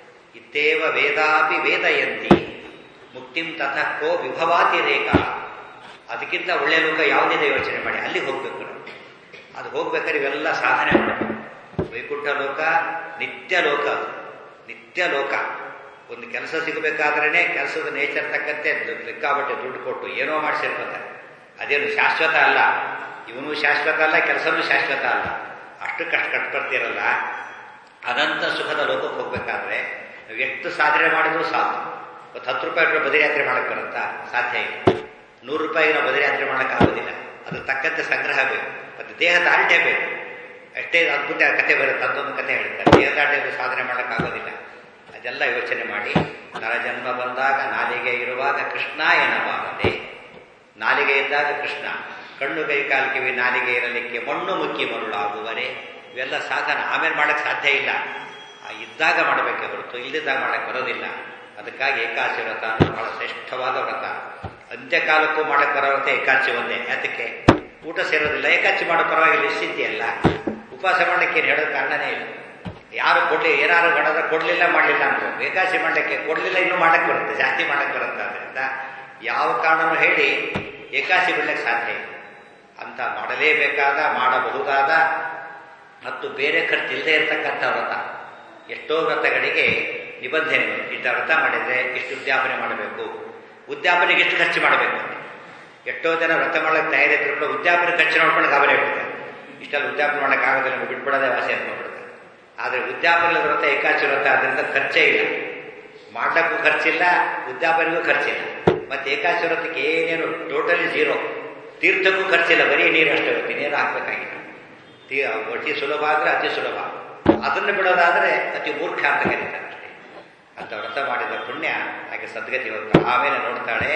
ಇತ್ತೇವ ವೇದಾಪಿ ವೇದಯಂತಿ ಮುಕ್ತಿಂ ತಥ ಕೋ ವಿಭವಾತಿ ರೇಖ ಅದಕ್ಕಿಂತ ಒಳ್ಳೆಯ ಲೋಕ ಯಾವುದಿದೆ ಯೋಚನೆ ಮಾಡಿ ಅಲ್ಲಿಗೆ ಹೋಗ್ಬೇಕು ನಾವು ಅದು ಹೋಗ್ಬೇಕಾದ್ರೆ ಇವೆಲ್ಲ ಸಾಧನೆ ಮಾಡಬೇಕು ವೈಕುಂಠ ಲೋಕ ನಿತ್ಯ ಲೋಕ ಅದು ನಿತ್ಯ ಲೋಕ ಒಂದು ಕೆಲಸ ಸಿಗಬೇಕಾದ್ರೇ ಕೆಲಸದ ನೇಚರ್ ತಕ್ಕಂತೆ ಲೆಕ್ಕಾಬಟ್ಟೆ ದುಡ್ಡು ಕೊಟ್ಟು ಏನೋ ಮಾಡಿಸಿರ್ತಾರೆ ಅದೇನು ಶಾಶ್ವತ ಅಲ್ಲ ಇವನು ಶಾಶ್ವತ ಅಲ್ಲ ಕೆಲಸನೂ ಶಾಶ್ವತ ಅಲ್ಲ ಅಷ್ಟು ಕಷ್ಟ ಕಟ್ಕೊಳ್ತಿರಲ್ಲ ಅನಂತ ಸುಖದ ಲೋಕಕ್ಕೆ ಹೋಗ್ಬೇಕಾದ್ರೆ ನಾವು ಎಷ್ಟು ಸಾಧನೆ ಮಾಡಿದ್ರು ಸಾಕು ಇವತ್ತು ಹತ್ತು ರೂಪಾಯಿ ಬದರಿಯಾತ್ರೆ ಮಾಡಕ್ಕೆ ಬರುತ್ತಾ ಸಾಧ್ಯ ಇಲ್ಲ ನೂರು ರೂಪಾಯಿಗೆ ನಾವು ಬದರಿಯಾತ್ರೆ ಮಾಡೋಕ್ಕಾಗೋದಿಲ್ಲ ಅದು ತಕ್ಕಂತೆ ಸಂಗ್ರಹ ಬೇಕು ಮತ್ತು ದೇಹ ದಾರ್ಢ್ಯ ಬೇಕು ಅಷ್ಟೇ ಅದ್ಭುತ ಕತೆ ಬರುತ್ತೆ ಅದೊಂದು ಕತೆ ಹೇಳ್ತಾರೆ ದೇಹ ದಾರ್ಢ್ಯದ ಸಾಧನೆ ಮಾಡೋಕ್ಕಾಗೋದಿಲ್ಲ ಅದೆಲ್ಲ ಯೋಚನೆ ಮಾಡಿ ನರಜನ್ಮ ಬಂದಾಗ ನಾಲಿಗೆ ಇರುವಾಗ ಕೃಷ್ಣ ಎನ್ನಬಾರದೆ ನಾಲಿಗೆ ಇದ್ದಾಗ ಕೃಷ್ಣ ಕಣ್ಣು ಕೈ ಕಾಲು ಕಿವಿ ನಾಲಿಗೆ ಇರಲಿಕ್ಕೆ ಮಣ್ಣು ಮುಕ್ಕಿ ಮರುಳಾಗುವರೆ ಇವೆಲ್ಲ ಸಾಧನ ಆಮೇಲೆ ಮಾಡಕ್ಕೆ ಸಾಧ್ಯ ಇಲ್ಲ ಆ ಇದ್ದಾಗ ಮಾಡಬೇಕೆ ಹೊರತು ಇಲ್ಲದಿದ್ದಾಗ ಮಾಡಕ್ಕೆ ಬರೋದಿಲ್ಲ ಅದಕ್ಕಾಗಿ ಏಕಾದಶಿ ವ್ರತ ಅನ್ನೋದು ಬಹಳ ಶ್ರೇಷ್ಠವಾದ ವ್ರತ ಅಂತ್ಯಕಾಲಕ್ಕೂ ಮಾಡಕ್ಕೆ ಬರೋ ವ್ರತ ಏಕಾದಶಿ ಒಂದೇ ಯಾತಕ್ಕೆ ಊಟ ಸೇರೋದಿಲ್ಲ ಏಕಾದಶಿ ಮಾಡೋ ಪರವಾಗಿಲ್ಲ ನಿಶ್ಚಿತಿಯಲ್ಲ ಉಪವಾಸ ಮಾಡಲಿಕ್ಕೆ ಏನು ಹೇಳೋದು ಕಾರಣನೇ ಇಲ್ಲ ಯಾರು ಕೊಡ್ಲಿ ಏನಾರು ಮಾಡಿದ್ರೆ ಕೊಡ್ಲಿಲ್ಲ ಮಾಡಲಿಲ್ಲ ಅಂದ್ರು ಏಕಾದಶಿ ಮಾಡಲಿಕ್ಕೆ ಕೊಡ್ಲಿಲ್ಲ ಇನ್ನೂ ಮಾಡಕ್ಕೆ ಬರುತ್ತೆ ಜಾಸ್ತಿ ಮಾಡಕ್ಕೆ ಬರುತ್ತೆ ಅದರಿಂದ ಯಾವ ಕಾರಣನೂ ಹೇಳಿ ಏಕಾದಶಿ ಬಿಡ್ಲಿಕ್ಕೆ ಸಾಧ್ಯ ಇಲ್ಲ ಅಂತ ಮಾಡಲೇಬೇಕಾದ ಮಾಡಬಹುದಾದ ಮತ್ತು ಬೇರೆ ಖರ್ಚು ಇಲ್ಲದೆ ಇರತಕ್ಕಂಥ ವ್ರತ ಎಷ್ಟೋ ವ್ರತಗಳಿಗೆ ನಿಬಂಧನೆಗಳು ಇಂಥ ವ್ರತ ಮಾಡಿದರೆ ಇಷ್ಟು ಉದ್ಯಾಪನೆ ಮಾಡಬೇಕು ಉದ್ಯಾಪನೆಗೆ ಎಷ್ಟು ಖರ್ಚು ಮಾಡಬೇಕು ಅಂತ ಎಷ್ಟೋ ಜನ ವ್ರತ ಮಾಡಕ್ಕೆ ತಯಾರಿದ್ರು ಕೂಡ ಉದ್ಯಾಪನೆ ಖರ್ಚು ನೋಡ್ಕೊಂಡು ಗಾಬರಿ ಆಗ್ಬಿಡ್ತಾರೆ ಇಷ್ಟೆಲ್ಲ ಉದ್ಯಾಪನೆ ಮಾಡೋಕ್ಕಾಗೋದಿಲ್ಲ ನಮ್ಗೆ ಬಿಟ್ಬಿಡೋದೇ ವಾಸಿ ಅಂದ್ಕೊಂಡ್ಬಿಡ್ತಾರೆ ಆದರೆ ಉದ್ಯಾಪನೆ ವ್ರತ ಏಕಾಚಿ ವ್ರತ ಅದರಿಂದ ಖರ್ಚೇ ಇಲ್ಲ ಮಾಡಕ್ಕೂ ಖರ್ಚಿಲ್ಲ ಉದ್ಯಾಪನೆಗೂ ಖರ್ಚಿಲ್ಲ ಮತ್ತೆ ಏಕಾಚಿ ವ್ರತಕ್ಕೆ ಏನೇನು ಟೋಟಲಿ ಜೀರೋ ತೀರ್ಥಕ್ಕೂ ಖರ್ಚಿಲ್ಲ ಬರೀ ನೀರು ಅಷ್ಟೇ ಹೋಗ್ತಿ ನೀರು ಹಾಕಬೇಕಾಗಿಲ್ಲ ತೀ ಅತಿ ಸುಲಭ ಆದರೆ ಅತಿ ಸುಲಭ ಅದನ್ನು ಬಿಡೋದಾದರೆ ಅತಿ ಮೂರ್ಖ ಅಂತ ಕರೀತಾರೆ ಅಷ್ಟೇ ಅಂತ ವ್ರತ ಮಾಡಿದ ಪುಣ್ಯ ಹಾಗೆ ಸದ್ಗತಿ ಹೋಗ್ತಾಳೆ ಆಮೇಲೆ ನೋಡ್ತಾಳೆ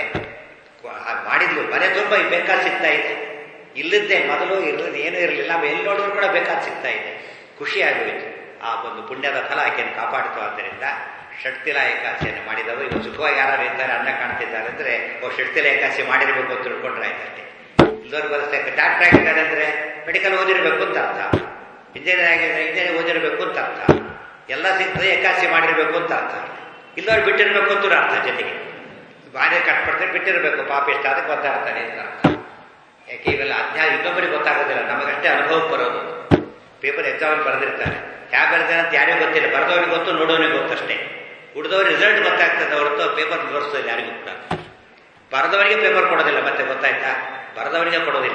ಹಾಗೆ ಮಾಡಿದ್ಲು ಮನೆ ತುಂಬ ಬೇಕಾದ್ ಸಿಗ್ತಾ ಇದೆ ಇಲ್ಲದ್ದೇ ಮೊದಲು ಇರಲಿಲ್ಲ ಏನೂ ಇರಲಿಲ್ಲ ನಾವು ಎಲ್ಲಿ ನೋಡಿದ್ರು ಕೂಡ ಬೇಕಾದ್ ಸಿಗ್ತಾ ಇದೆ ಖುಷಿ ಆಗೋಯ್ತು ಆ ಒಂದು ಪುಣ್ಯದ ಫಲ ಆಕೆಯನ್ನು ಕಾಪಾಡಿತು ಆದ್ದರಿಂದ ಷಟ್ತಿಲ ಏಕಾದಶಿಯನ್ನು ಮಾಡಿದವರು ಇವರು ಸುಖವಾಗಿ ಯಾರು ಇದ್ದಾರೆ ಅನ್ನ ಕಾಣ್ತಿದ್ದಾರೆ ಅಂದರೆ ಓ ಷಟ್ತಿಲ ಏಕಾದಶಿ ಮಾಡಿರಬೇಕು ಅಂತ ತಿಳ್ಕೊಂಡ್ರೆ ಆಯ್ತಷ್ಟೇ ಇಲ್ಲದವ್ರು ಬರುತ್ತೆ ಡಾಕ್ಟರ್ ಆಗಿದ್ದಾರೆ ಅಂದರೆ ಮೆಡಿಕಲ್ ಓದಿರಬೇಕು ಅಂತ ಅರ್ಥ ಇಂಜಿನಿಯರ್ ಆಗಿದ್ರೆ ಇಂಜಿನಿಯರ್ ಓದಿರಬೇಕು ಅಂತ ಅರ್ಥ ಎಲ್ಲ ಸಿಗ್ತದೆ ಏಕಾದಶಿ ಮಾಡಿರಬೇಕು ಅಂತ ಅರ್ಥ ಇಲ್ಲವ್ರು ಬಿಟ್ಟಿರಬೇಕು ಅಂತ ಅರ್ಥ ಜೊತೆಗೆ ಬಾರಿ ಕಟ್ಪಡ್ತಾರೆ ಬಿಟ್ಟಿರಬೇಕು ಪಾಪ ಎಷ್ಟು ಅದಕ್ಕೆ ಒದ್ದಾಡ್ತಾರೆ ಅಂತ ಅರ್ಥ ಯಾಕೆ ಇವೆಲ್ಲ ಅಧ್ಯಾಯ ಇನ್ನೊಬ್ಬರಿಗೆ ಗೊತ್ತಾಗೋದಿಲ್ಲ ನಮಗಷ್ಟೇ ಅನುಭವಕ್ಕೆ ಬರೋದು ಪೇಪರ್ ಎಕ್ಸಾಮ್ ಬರೆದಿರ್ತಾರೆ ಯಾವ ಬರೆದಿದ್ದಾರೆ ಅಂತ ಯಾರಿಗೂ ಗೊತ್ತಿಲ್ಲ ಬರೆದವ್ರಿಗೆ ಗೊತ್ತು ನೋಡೋನಿಗೆ ಗೊತ್ತಷ್ಟೇ ಉಳಿದವ್ರ ರಿಸಲ್ಟ್ ಗೊತ್ತಾಗ್ತದೆ ಹೊರತು ಪೇಪರ್ ತೋರಿಸೋದಿಲ್ಲ ಯಾರಿಗೂ ಕೂಡ ಬರೆದವರಿಗೆ ಪೇಪರ್ ಕೊಡೋದಿಲ್ಲ ಮತ್ತೆ ಗೊತ್ತಾಯ್ತಾ ಬರೆದವರಿಗೆ ಕೊಡೋದಿಲ್ಲ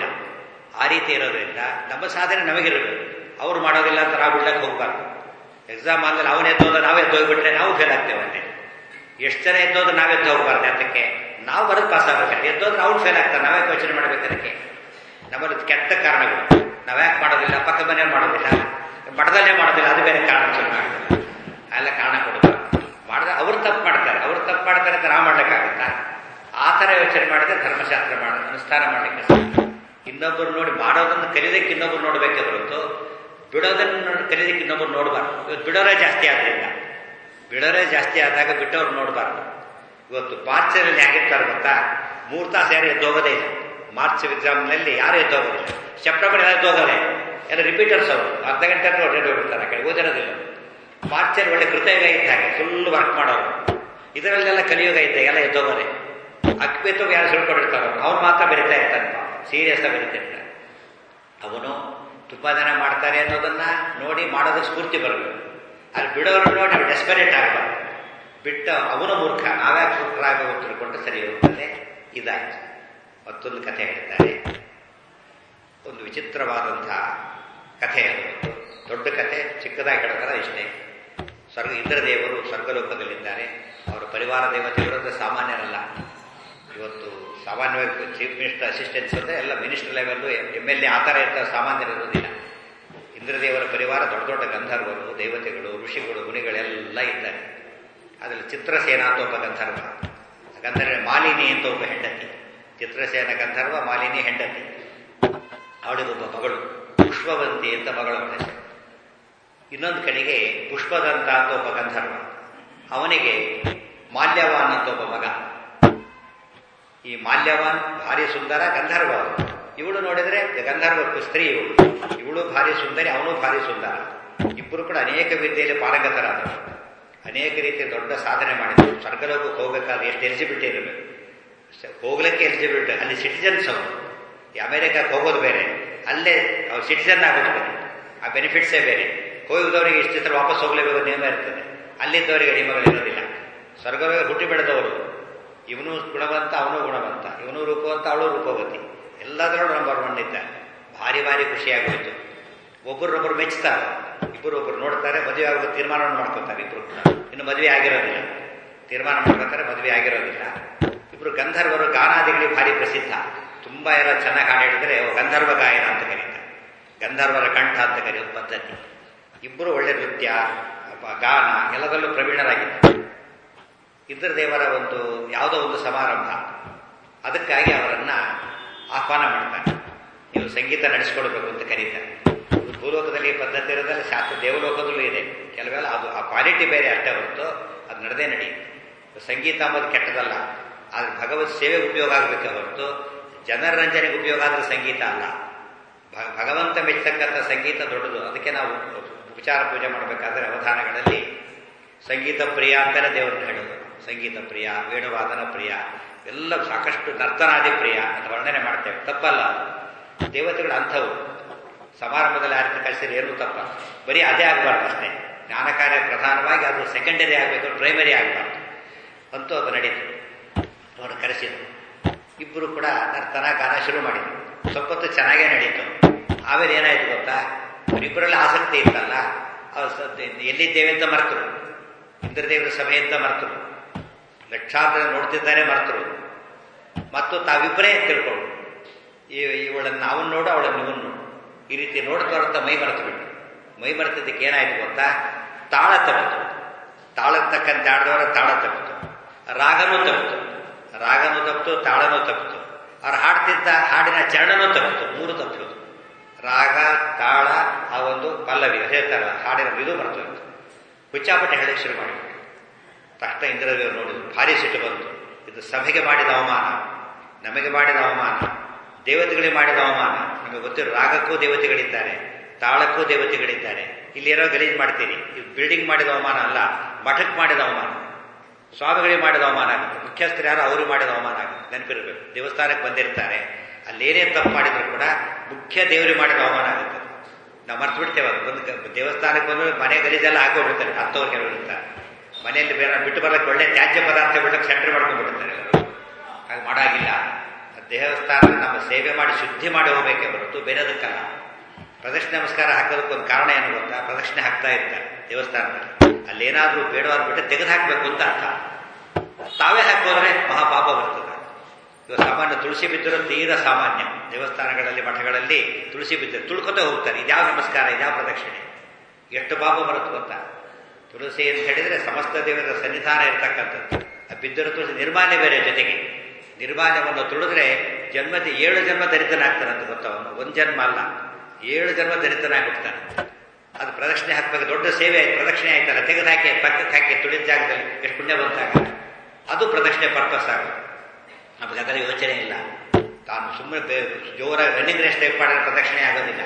ಆ ರೀತಿ ಇರೋದ್ರಿಂದ ನಮ್ಮ ಸಾಧನೆ ನಮಗಿರಬೇಕು ಅವ್ರು ಮಾಡೋದಿಲ್ಲ ಅಂತ ನಾವು ಬಿಡ್ಲಕ್ಕೆ ಹೋಗ್ಬಾರ್ದು ಎಕ್ಸಾಮ್ ಆದ್ಮೇಲೆ ಅವನೇ ಎದ್ದೋದ ನಾವೇ ಎದ್ದೋಗ್ಬಿಟ್ರೆ ನಾವು ಫೇಲ್ ಆಗ್ತೇವೆ ಅಂತೆ ಎಷ್ಟು ಜನ ಎದ್ದೋದು ನಾವೇ ಎದ್ದು ಹೋಗ್ಬಾರ್ದು ಅದಕ್ಕೆ ನಾವು ಬರೋದು ಪಾಸ್ ಆಗ್ಬೇಕಂತೆ ಎದ್ದೋದ್ರೆ ಅವ್ನು ಫೇಲ್ ಆಗ್ತಾರೆ ನಾವೇ ಯೋಚನೆ ಮಾಡ್ಬೇಕು ಅದಕ್ಕೆ ನಮ್ಮಲ್ಲಿ ಕೆಟ್ಟ ಕಾರಣಗಳು ನಾವ್ಯಾಕೆ ಮಾಡೋದಿಲ್ಲ ಪಕ್ಕ ಮನೆಯವ್ರು ಮಾಡೋದಿಲ್ಲ ಮಠದಲ್ಲೇ ಮಾಡೋದಿಲ್ಲ ಅದು ಬೇರೆ ಕಾರಣ ಚೆನ್ನಾಗಿಲ್ಲ ಎಲ್ಲ ಕಾರಣ ಕೊಡಬಾರ್ದು ಮಾಡಿದ್ರೆ ಅವ್ರು ತಪ್ಪು ಮಾಡ್ತಾರೆ ಅವ್ರು ತಪ್ಪು ಮಾಡ್ತಾರೆ ಅಂತ ನಾವು ಮಾಡ್ಲಿಕ್ಕಾಗುತ್ತಾ ಆ ಥರ ಯೋಚನೆ ಮಾಡಿದ್ರೆ ಧರ್ಮಶಾಸ್ತ್ರ ಮಾಡ ಅನುಷ್ಠಾನ ಮಾಡಲಿಕ್ಕೆ ಸಾಧ್ಯ ಇನ್ನೊಬ್ಬರು ನೋಡಿ ಮಾಡೋದನ್ನು ಕಲಿಯೋದಕ್ಕೆ ಇನ್ನೊಬ್ರು ನೋಡಬೇಕೆ ಹೊರತು ಬಿಡೋದನ್ನು ನೋಡಿ ಕಲಿಯೋದಕ್ಕೆ ಇನ್ನೊಬ್ರು ನೋಡಬಾರ್ದು ಇವತ್ತು ಬಿಡೋರೇ ಜಾಸ್ತಿ ಆದ್ರಿಂದ ಬಿಡೋರೇ ಜಾಸ್ತಿ ಆದಾಗ ಬಿಟ್ಟವ್ರು ನೋಡಬಾರ್ದು ಇವತ್ತು ಮಾರ್ಚಲ್ಲಿ ಹೇಗಿರ್ತಾರೆ ಗೊತ್ತಾ ಮೂರು ತಾಸು ಯಾರು ಎದ್ದೋಗೋದೇ ಇಲ್ಲ ಮಾರ್ಚ್ ಎಕ್ಸಾಮ್ನಲ್ಲಿ ಯಾರು ಎದ್ದೋಗೋದಿಲ್ಲ ಸೆಪ್ಟೆಂಬರ್ ಎಲ್ಲ ಎದ್ದೋಗೋದೆ ಎಲ್ಲ ರಿಪೀಟರ್ಸ್ ಅವರು ಅರ್ಧ ಗಂಟೆ ಹೊರಟು ಹೋಗ್ಬಿಡ್ತಾರೆ ಆ ಕಡೆ ಓದಿರೋದಿಲ್ಲ ಮಾರ್ಚಲ್ಲಿ ಒಳ್ಳೆ ಕೃತಯುಗ ಇದ್ದ ಹಾಗೆ ಫುಲ್ ವರ್ಕ್ ಮಾಡೋರು ಇದರಲ್ಲೆಲ್ಲ ಕಲಿಯುಗ ಇದ್ದ ಎಲ್ಲ ಎದ್ದೋಗೋದೆ ಅಕ್ಬೇತು ಯಾರು ಸುಳ್ಕೊಂಡಿರ್ತಾರೋ ಅವ್ನು ಮಾತ್ರ ಬೆರಿತಾ ಇರ್ತಾನೆ ಸೀರಿಯಸ್ ಆಗಿ ಬೆರಿತಿರ್ತಾರೆ ಅವನು ತುಂಬ ಜನ ಮಾಡ್ತಾರೆ ಅನ್ನೋದನ್ನ ನೋಡಿ ಮಾಡೋದಕ್ಕೆ ಸ್ಫೂರ್ತಿ ಬರಬೇಕು ಅಲ್ಲಿ ಬಿಡೋರು ನೋಡಿ ಅವ್ರು ಡೆಸ್ಪರೇಟ್ ಆಗಬಾರ್ದು ಬಿಟ್ಟ ಅವನು ಮೂರ್ಖ ನಾವ್ಯಾಕೆ ಮೂರ್ಖರಾಗಬೇಕು ತಿಳ್ಕೊಂಡು ಸರಿ ಹೋಗ್ತದೆ ಇದಾಯ್ತು ಮತ್ತೊಂದು ಕಥೆ ಹೇಳ್ತಾರೆ ಒಂದು ವಿಚಿತ್ರವಾದಂತಹ ಕಥೆ ಅದು ದೊಡ್ಡ ಕಥೆ ಚಿಕ್ಕದಾಗಿ ಹೇಳ್ತಾರೆ ಇಷ್ಟೇ ಸ್ವರ್ಗ ಇಂದ್ರದೇವರು ಸ್ವರ್ಗಲೋಕದಲ್ಲಿದ್ದಾರೆ ಅವರ ಪರಿವಾರ ದೇವತೆಗಳು ಅಂದರೆ ಸಾಮಾನ್ಯರಲ್ಲ ಇವತ್ತು ಸಾಮಾನ್ಯವಾಗಿ ಚೀಫ್ ಮಿನಿಸ್ಟರ್ ಅಸಿಸ್ಟೆನ್ಸ್ ಅಂದರೆ ಎಲ್ಲ minister level M L A ಆ ಥರ ಇರ್ತಾರೆ ಸಾಮಾನ್ಯರಿರೋದಿಲ್ಲ ಇಂದ್ರದೇವರ ಪರಿವಾರ ದೊಡ್ಡ ದೊಡ್ಡ ಗಂಧರ್ವರು ದೇವತೆಗಳು ಋಷಿಗಳು ಮುನಿಗಳೆಲ್ಲ ಇದ್ದಾರೆ ಅದರಲ್ಲಿ ಚಿತ್ರಸೇನ ಅಂತ ಒಬ್ಬ ಗಂಧರ್ವ ಗಂಧರ್ವ ಮಾಲಿನಿ ಅಂತ ಒಬ್ಬ ಹೆಂಡತಿ ಚಿತ್ರಸೇನ ಗಂಧರ್ವ ಮಾಲಿನಿ ಹೆಂಡತಿ ಅವಳಿಗೊಬ್ಬ ಮಗಳು ಪುಷ್ಪವಂತಿ ಅಂತ ಮಗಳ ಹೆಸರು ಇನ್ನೊಂದು ಕಡೆಗೆ ಪುಷ್ಪದಂತ ಅಂತ ಒಬ್ಬ ಗಂಧರ್ವ ಅವನಿಗೆ ಮಾಲ್ಯವಾನ್ ಅಂತ ಒಬ್ಬ ಮಗ ಈ ಮಾಲ್ಯವಾನ್ ಭಾರಿ ಸುಂದರ ಗಂಧರ್ವ ಅವರು ಇವಳು ನೋಡಿದ್ರೆ ಗಂಧರ್ವ ಸ್ತ್ರೀ ಇವಳು ಇವಳು ಭಾರಿ ಸುಂದರಿ ಅವನು ಭಾರಿ ಸುಂದರ ಇಬ್ಬರು ಕೂಡ ಅನೇಕ ವಿದ್ಯೆಯಲ್ಲಿ ಪಾರಂಗತರಾದರು ಅನೇಕ ರೀತಿಯ ದೊಡ್ಡ ಸಾಧನೆ ಮಾಡಿದರು ಸ್ವರ್ಗಲೋಕಕ್ಕೆ ಹೋಗಬೇಕಾದ್ರೆ ಎಷ್ಟು ಎಲಿಜಿಬಿಲಿಟಿ ಇರಬೇಕು ಹೋಗ್ಲಿಕ್ಕೆ ಎಲಿಜಿಬಿಲಿಟಿ ಅಲ್ಲಿ ಸಿಟಿಜನ್ಸ್ ಅವರು ಈ ಅಮೆರಿಕಕ್ಕೆ ಹೋಗೋದು ಬೇರೆ ಅಲ್ಲೇ ಅವ್ರು ಸಿಟಿಜನ್ ಆಗೋದು ಬೇರೆ ಆ ಬೆನಿಫಿಟ್ಸೇ ಬೇರೆ ಹೋಗಿದವರಿಗೆ ಇಷ್ಟು ಸಲ ವಾಪಸ್ ಹೋಗ್ಲೇಬೇಕು ನಿಯಮ ಇರ್ತದೆ ಅಲ್ಲಿದ್ದವರಿಗೆ ನಿಯಮಗಳು ಇರೋದಿಲ್ಲ ಸ್ವರ್ಗವೇ ಹುಟ್ಟಿ ಬೆಳೆದವರು ಇವನು ಗುಣವಂತ ಅವನು ಗುಣವಂತ ಇವನು ರೂಪವಂತ ಅವಳು ರೂಪವತಿ ಎಲ್ಲದರಲ್ಲೂ ನಂಬರ್ ಒನ್ ಇದ್ದಾರೆ ಭಾರಿ ಭಾರಿ ಖುಷಿಯಾಗೋಯ್ತು ಒಬ್ಬರೊಬ್ಬರು ಮೆಚ್ಚುತ್ತಾರೆ ಇಬ್ಬರು ಒಬ್ಬರು ನೋಡ್ತಾರೆ ಮದುವೆ ಆಗೋ ತೀರ್ಮಾನವನ್ನು ಮಾಡ್ಕೊತಾರೆ ಇಬ್ಬರು ಕೂಡ ಇನ್ನು ಮದುವೆ ಆಗಿರೋದಿಲ್ಲ ತೀರ್ಮಾನ ಮಾಡ್ಕೊತಾರೆ ಮದುವೆ ಆಗಿರೋದಿಲ್ಲ ಇಬ್ಬರು ಗಂಧರ್ವರು ಗಾನಾದಿಗಳಿಗೆ ಭಾರಿ ಪ್ರಸಿದ್ಧ ತುಂಬಾ ಎಲ್ಲ ಚೆನ್ನಾಗಿ ಹಾಡು ಹೇಳಿದ್ರೆ ಗಂಧರ್ವ ಗಾಯನ ಅಂತ ಕರೀತಾರೆ ಗಂಧರ್ವರ ಕಂಠ ಅಂತ ಕರೆಯೋದು ಪದ್ಧತಿ ಇಬ್ಬರು ಒಳ್ಳೆ ನೃತ್ಯ ಗಾನ ಎಲ್ಲದರಲ್ಲೂ ಪ್ರವೀಣರಾಗಿದ್ದಾರೆ ಇಂದ್ರದೇವರ ಒಂದು ಯಾವುದೋ ಒಂದು ಸಮಾರಂಭ ಅದಕ್ಕಾಗಿ ಅವರನ್ನ ಆಹ್ವಾನ ಮಾಡ್ತಾರೆ ಸಂಗೀತ ನಡೆಸ್ಕೊಡ್ಬೇಕು ಅಂತ ಕರೀತಾರೆ ಭೂಲೋಕದಲ್ಲಿ ಈ ಪದ್ಧತಿ ಇರೋದ್ರಲ್ಲಿ ಶಾಸ್ತ್ರ ದೇವಲೋಕದಲ್ಲೂ ಇದೆ ಕೆಲವೆಲ್ಲ ಅದು ಆ ಕ್ವಾಲಿಟಿ ಬೇರೆ ಅಷ್ಟೇ ಹೊರತು ಅದು ನಡೆದೇ ನಡೆಯುತ್ತೆ ಸಂಗೀತ ಅಂಬೋದು ಕೆಟ್ಟದಲ್ಲ ಆದ್ರೆ ಭಗವತ್ ಸೇವೆಗೆ ಉಪಯೋಗ ಆಗಬೇಕೆ ಹೊರತು ಜನರ ರಂಜನೆಗೆ ಉಪಯೋಗ ಆದ್ರೆ ಸಂಗೀತ ಅಲ್ಲ ಭ- ಭಗವಂತ ಮೆಚ್ಚತಕ್ಕಂಥ ಸಂಗೀತ ದೊಡ್ಡದು ಅದಕ್ಕೆ ನಾವು ಉಪಚಾರ ಪೂಜೆ ಮಾಡಬೇಕಾದ್ರೆ ಅವಧಾನಗಳಲ್ಲಿ ಸಂಗೀತ ಪ್ರಿಯ ಅಂತಾನೆ ದೇವರನ್ನ ಹೇಳೋದು ಸಂಗೀತ ಪ್ರಿಯ ವೇಣುವಾದನ ಪ್ರಿಯ ಎಲ್ಲ ಸಾಕಷ್ಟು ನರ್ತನಾದಿ ಪ್ರಿಯ ಅಂತ ವರ್ಣನೆ ಮಾಡ್ತೇವೆ ತಪ್ಪಲ್ಲ ಅದು. ದೇವತೆಗಳು ಅಂಥವು ಸಮಾರಂಭದಲ್ಲಿ ಆ ರೀತಿ ಕಳಿಸಿದ್ರೆ ಏನೂ ತಪ್ಪ ಬರೀ ಅದೇ ಆಗಬಾರ್ದು ಅಷ್ಟೇ ಜ್ಞಾನ ಕಾರ್ಯ ಪ್ರಧಾನವಾಗಿ ಅದು ಸೆಕೆಂಡರಿ ಆಗಬೇಕು ಪ್ರೈಮರಿ ಆಗಬಾರ್ದು ಅಂತೂ ಅದು ನಡೀತು ಅವರು ಕರೆಸಿದರು ಇಬ್ಬರು ಕೂಡ ನರ್ತನ ಗಾನ ಶುರು ಮಾಡಿದರು ಸ್ವಲ್ಪ ಹೊತ್ತು ಚೆನ್ನಾಗೇ ನಡೀತು ಆಮೇಲೆ ಏನಾಯ್ತು ಗೊತ್ತಾ ಇವರಿಬ್ಬರಲ್ಲಿ ಆಸಕ್ತಿ ಇತ್ತಲ್ಲ ಅವ್ರು ಸ- ಎಲ್ಲಿದ್ದೇವೆ ಅಂತ ಮರ್ತರು ಇಂದ್ರದೇವರ ಸಭೆ ಅಂತ ಮರ್ತರು ಲಕ್ಷಾಂತರ ನೋಡ್ತಿದ್ದಾರೆ ಮರ್ತರು ಮತ್ತು ತಾವಿಬ್ಬರೇ ತಿಳ್ಕೊಂಡು ಇವಳನ್ನು ನಾವನ್ನ ನೋಡು ಅವಳನ್ನು ಇವನ್ ನೋಡು ಈ ರೀತಿ ನೋಡ್ತಾ ನೋಡ್ತಾ ಮೈ ಮರೆತು ಬಿಟ್ಟು ಮೈ ಮರೆತಿದ್ದಕ್ಕೆ ಏನಾಯ್ತು ಗೊತ್ತಾ ತಾಳ ತಪ್ಪಿತು ತಾಳದ ತಕ್ಕಂತೆ ಆಡಿದವರ ತಾಳ ತಪ್ಪಿತು ರಾಗನೂ ತಪ್ಪಿತು ರಾಗನೂ ತಪ್ಪಿತು ತಾಳನೂ ತಪ್ಪಿತು ಅವ್ರು ಹಾಡ್ತಿದ್ದ ಹಾಡಿನ ಚರಣನೂ ತಪ್ಪಿತು ಮೂರು ತಪ್ಪಿತು ರಾಗ ತಾಳ ಆ ಒಂದು ಪಲ್ಲವಿ ಅದೇ ತರ ಹಾಡಿನ ಇದು ಬರ್ತದೆ ಹುಚ್ಚಾಪಟ್ಟೆ ಹೇಳಕ್ಕೆ ಶುರು ಮಾಡಿಬಿಟ್ಟು ತಕ್ಷಣ ಇಂದ್ರದೇವರು ನೋಡಿದ್ರು ಭಾರಿ ಸಿಟ್ಟು ಬಂತು ಇದು ಸಭೆಗೆ ಮಾಡಿದ ಅವಮಾನ ನಮಗೆ ಮಾಡಿದ ಅವಮಾನ ದೇವತೆಗಳಿಗೆ ಮಾಡಿದ ಅವಮಾನ ನಮಗೆ ಗೊತ್ತಿರೋ ರಾಗಕ್ಕೂ ದೇವತೆಗಳಿದ್ದಾರೆ ತಾಳಕ್ಕೂ ದೇವತೆಗಳಿದ್ದಾರೆ ಇಲ್ಲಿರೋ ಗಲೀಜು ಮಾಡ್ತೀನಿ ಇದು ಬಿಲ್ಡಿಂಗ್ ಮಾಡಿದ ಅವಮಾನ ಅಲ್ಲ ಮಠಕ್ಕೆ ಮಾಡಿದ ಅವಮಾನ ಸ್ವಾಮಿಗಳಿಗೆ ಮಾಡಿದ ಅವಮಾನ ಆಗುತ್ತೆ ಮುಖ್ಯಸ್ಥರು ಯಾರು ಅವರು ಮಾಡಿದ ಅವಮಾನ ಆಗುತ್ತೆ ನೆನಪಿರಬೇಕು ದೇವಸ್ಥಾನಕ್ಕೆ ಬಂದಿರ್ತಾರೆ ಅಲ್ಲೇನೇ ತಪ್ಪು ಮಾಡಿದ್ರು ಕೂಡ ಮುಖ್ಯ ದೇವರಿಗೆ ಮಾಡಿದ ಅವಮಾನ ಆಗುತ್ತೆ ನಾವು ಮರ್ತು ಬಿಡ್ತೇವೆ ಅದು ಬಂದು ಗ- ದೇವಸ್ಥಾನಕ್ಕೆ ಬಂದು ಮನೆ ಗಲೀಜೆಲ್ಲ ಹಾಕೊಂಡ್ಬಿಡ್ತಾರೆ ಅಂಥವ್ರು ಕೆಲವರು ಇರ್ತಾರೆ ಮನೆಯಲ್ಲಿ ಬೇರೆ ಬಿಟ್ಟು ಬರಕ್ಕೆ ಒಳ್ಳೆ ತ್ಯಾಜ್ಯ ಪದಾರ್ಥ ಬಿಡಕ್ಕೆ ಸೆಂಟ್ರ್ ಮಾಡ್ಕೊಂಡ್ಬಿಡ್ತಾರೆ ಎಲ್ಲರೂ ಹಾಗೆ ಮಾಡಾಗಿಲ್ಲ ದೇವಸ್ಥಾನ ನಮ್ಮ ಸೇವೆ ಮಾಡಿ ಶುದ್ಧಿ ಮಾಡಿ ಹೋಗ್ಬೇಕೆ ಹೊರತು ಬೇರೆದಕ್ಕಲ್ಲ ಪ್ರದಕ್ಷಿಣೆ ನಮಸ್ಕಾರ ಹಾಕೋದಕ್ಕೊಂದು ಕಾರಣ ಏನು ಗೊತ್ತಾ ಪ್ರದಕ್ಷಿಣೆ ಹಾಕ್ತಾ ಇರ್ತಾರೆ ದೇವಸ್ಥಾನದಲ್ಲಿ ಅಲ್ಲೇನಾದ್ರೂ ಬೇಡವಾದ ಬಿಟ್ಟು ತೆಗೆದು ಹಾಕಬೇಕು ಅಂತ ಅರ್ಥ ತಾವೇ ಹಾಕೋದ್ರೆ ಮಹಾಪಾಪ ಬರ್ತದೆ ಇವಾಗ ಸಾಮಾನ್ಯ ತುಳಸಿ ಬಿದ್ದರೂ ತೀರ ಸಾಮಾನ್ಯ ದೇವಸ್ಥಾನಗಳಲ್ಲಿ ಮಠಗಳಲ್ಲಿ ತುಳಸಿ ಬಿದ್ದರೆ ತುಳ್ಕೊತ ಹೋಗ್ತಾರೆ ಇದ್ಯಾವ ನಮಸ್ಕಾರ ಇದ್ಯಾವ ಪ್ರದಕ್ಷಿಣೆ ಎಷ್ಟು ಪಾಪ ಬರುತ್ತೆ ಗೊತ್ತಾ ತುಳಸಿ ಅಂತ ಹೇಳಿದ್ರೆ ಸಮಸ್ತ ದೇವರ ಸನ್ನಿಧಾನ ಇರತಕ್ಕಂಥದ್ದು ಆ ಬಿದ್ದಿರೋ ತುಳಸಿ ನಿರ್ಮಾಲ್ಯ ಬೇರೆ ಜೊತೆಗೆ ನಿರ್ಮಾಲ್ಯವನ್ನು ತುಳಿದ್ರೆ ಜನ್ಮದ ಏಳು ಜನ್ಮ ದರಿದ್ರನಾಗ್ತಾನಂತ ಗೊತ್ತವನು ಒಂದು ಜನ್ಮ ಅಲ್ಲ ಏಳು ಜನ್ಮ ದರಿದ್ರನಾಗ್ಬಿಡ್ತಾನೆ ಅದು ಪ್ರದಕ್ಷಿಣೆ ಹಾಕ್ಬೇಕು ದೊಡ್ಡ ಸೇವೆ ಆಯ್ತು ಪ್ರದಕ್ಷಿಣೆ ಆಯ್ತಲ್ಲ ತೆಗೆದು ಹಾಕಿ ಪಕ್ಕಕ್ಕೆ ಹಾಕಿ ತುಳಿದ ಜಾಗದಲ್ಲಿ ಎಷ್ಟು ಪುಣ್ಯ ಬಂತಾಗ ಅದು ಪ್ರದಕ್ಷಿಣೆ ಪರ್ಪಸ್ ಆಗುತ್ತೆ ನಮಗೆ ಅದರ ಯೋಚನೆ ಇಲ್ಲ ತಾನು ಸುಮ್ಮನೆ ಜೋರಾಗಿ ರನ್ನಿಂಗ್ ರೇಸ್ ಟೈಪ್ ಮಾಡಿದ್ರೆ ಪ್ರದಕ್ಷಿಣೆ ಆಗೋದಿಲ್ಲ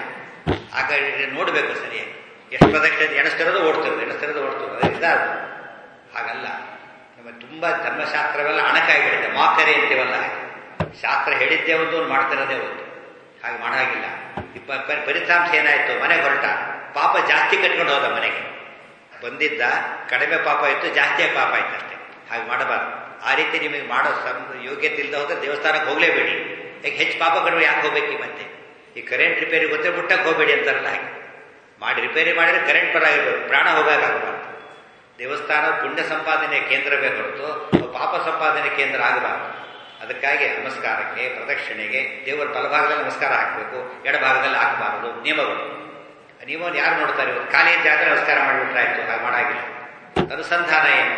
ಹಾಗಾಗಿ ನೋಡಬೇಕು ಸರಿಯಾಗಿ ಎಷ್ಟು ಪ್ರದಕ್ಷಿಣೆ ಎಣಿಸ್ತಿರೋದು ಓಡ್ತಿರೋದು ಎಣಿಸ್ತಿರೋದು ಓಡ್ತಿರೋದು ಅದು ಇದಾದ ಹಾಗಲ್ಲ ನಮ್ಮ ತುಂಬ ಧರ್ಮಶಾಸ್ತ್ರವೆಲ್ಲ ಅಣಕಾಗಿರುತ್ತೆ ಮಾಕರೆ ಅಂತೀವಲ್ಲ ಹಾಗೆ ಶಾಸ್ತ್ರ ಹೇಳಿದ್ದೇ ಒಂದು ಅವ್ನು ಮಾಡ್ತಿರೋದೇ ಒಂದು ಹಾಗೆ ಮಾಡಾಗಿಲ್ಲ ಈ ಪ- ಪ- ಫಲಿತಾಂಶ ಏನಾಯ್ತು ಮನೆಗೆ ಹೊರಟ ಪಾಪ ಜಾಸ್ತಿ ಕಟ್ಕೊಂಡು ಹೋದ ಮನೆಗೆ ಬಂದಿದ್ದ ಕಡಿಮೆ ಪಾಪ ಇತ್ತು ಜಾಸ್ತಿಯೇ ಪಾಪ ಆಯ್ತು ಅಷ್ಟೇ ಹಾಗೆ ಮಾಡಬಾರ್ದು ಆ ರೀತಿ ನಿಮಗೆ ಮಾಡೋ ಸಂ ಯೋಗ್ಯತೆ ಇಲ್ಲದೆ ಹೋದ್ರೆ ದೇವಸ್ಥಾನಕ್ಕೆ ಹೋಗಲೇಬೇಡಿ ಈಗ ಹೆಚ್ಚು ಪಾಪ ಕಡಿಮೆ ಯಾಕೆ ಹೋಗ್ಬೇಕು ಈ ಮತ್ತೆ ಈ ಕರೆಂಟ್ ರಿಪೇರಿ ಗೊತ್ತೇ ಬಿಟ್ಟಕ್ಕೆ ಹೋಗಬೇಡಿ ಅಂತಾರಲ್ಲ ಹಾಗೆ ಮಾಡಿ ರಿಪೇರಿ ಮಾಡಿದ್ರೆ ಕರೆಂಟ್ ಬರಾಗಿರ್ಬೇಕು ಪ್ರಾಣ ಹೋಗಾಗಬಾರ್ದು ದೇವಸ್ಥಾನ ಪುಣ್ಯ ಸಂಪಾದನೆ ಕೇಂದ್ರವೇ ಹೊರತು ಪಾಪ ಸಂಪಾದನೆ ಕೇಂದ್ರ ಆಗಬಾರ್ದು ಅದಕ್ಕಾಗಿ ನಮಸ್ಕಾರಕ್ಕೆ ಪ್ರದಕ್ಷಿಣೆಗೆ ದೇವರ ಬಲಭಾಗದಲ್ಲಿ ನಮಸ್ಕಾರ ಹಾಕಬೇಕು ಎಡಭಾಗದಲ್ಲಿ ಹಾಕಬಾರದು ನಿಯಮಗಳು ನಿಯಮವನ್ನು ಯಾರು ನೋಡ್ತಾರೆ ಇವತ್ತು ಖಾಲಿ ಜಾಗ ನಮಸ್ಕಾರ ಮಾಡಿಬಿಟ್ರೆ ಆಯ್ತು ಹಾಗೆ ಮಾಡಾಗಿಲ್ಲ ಅನುಸಂಧಾನ ಏನು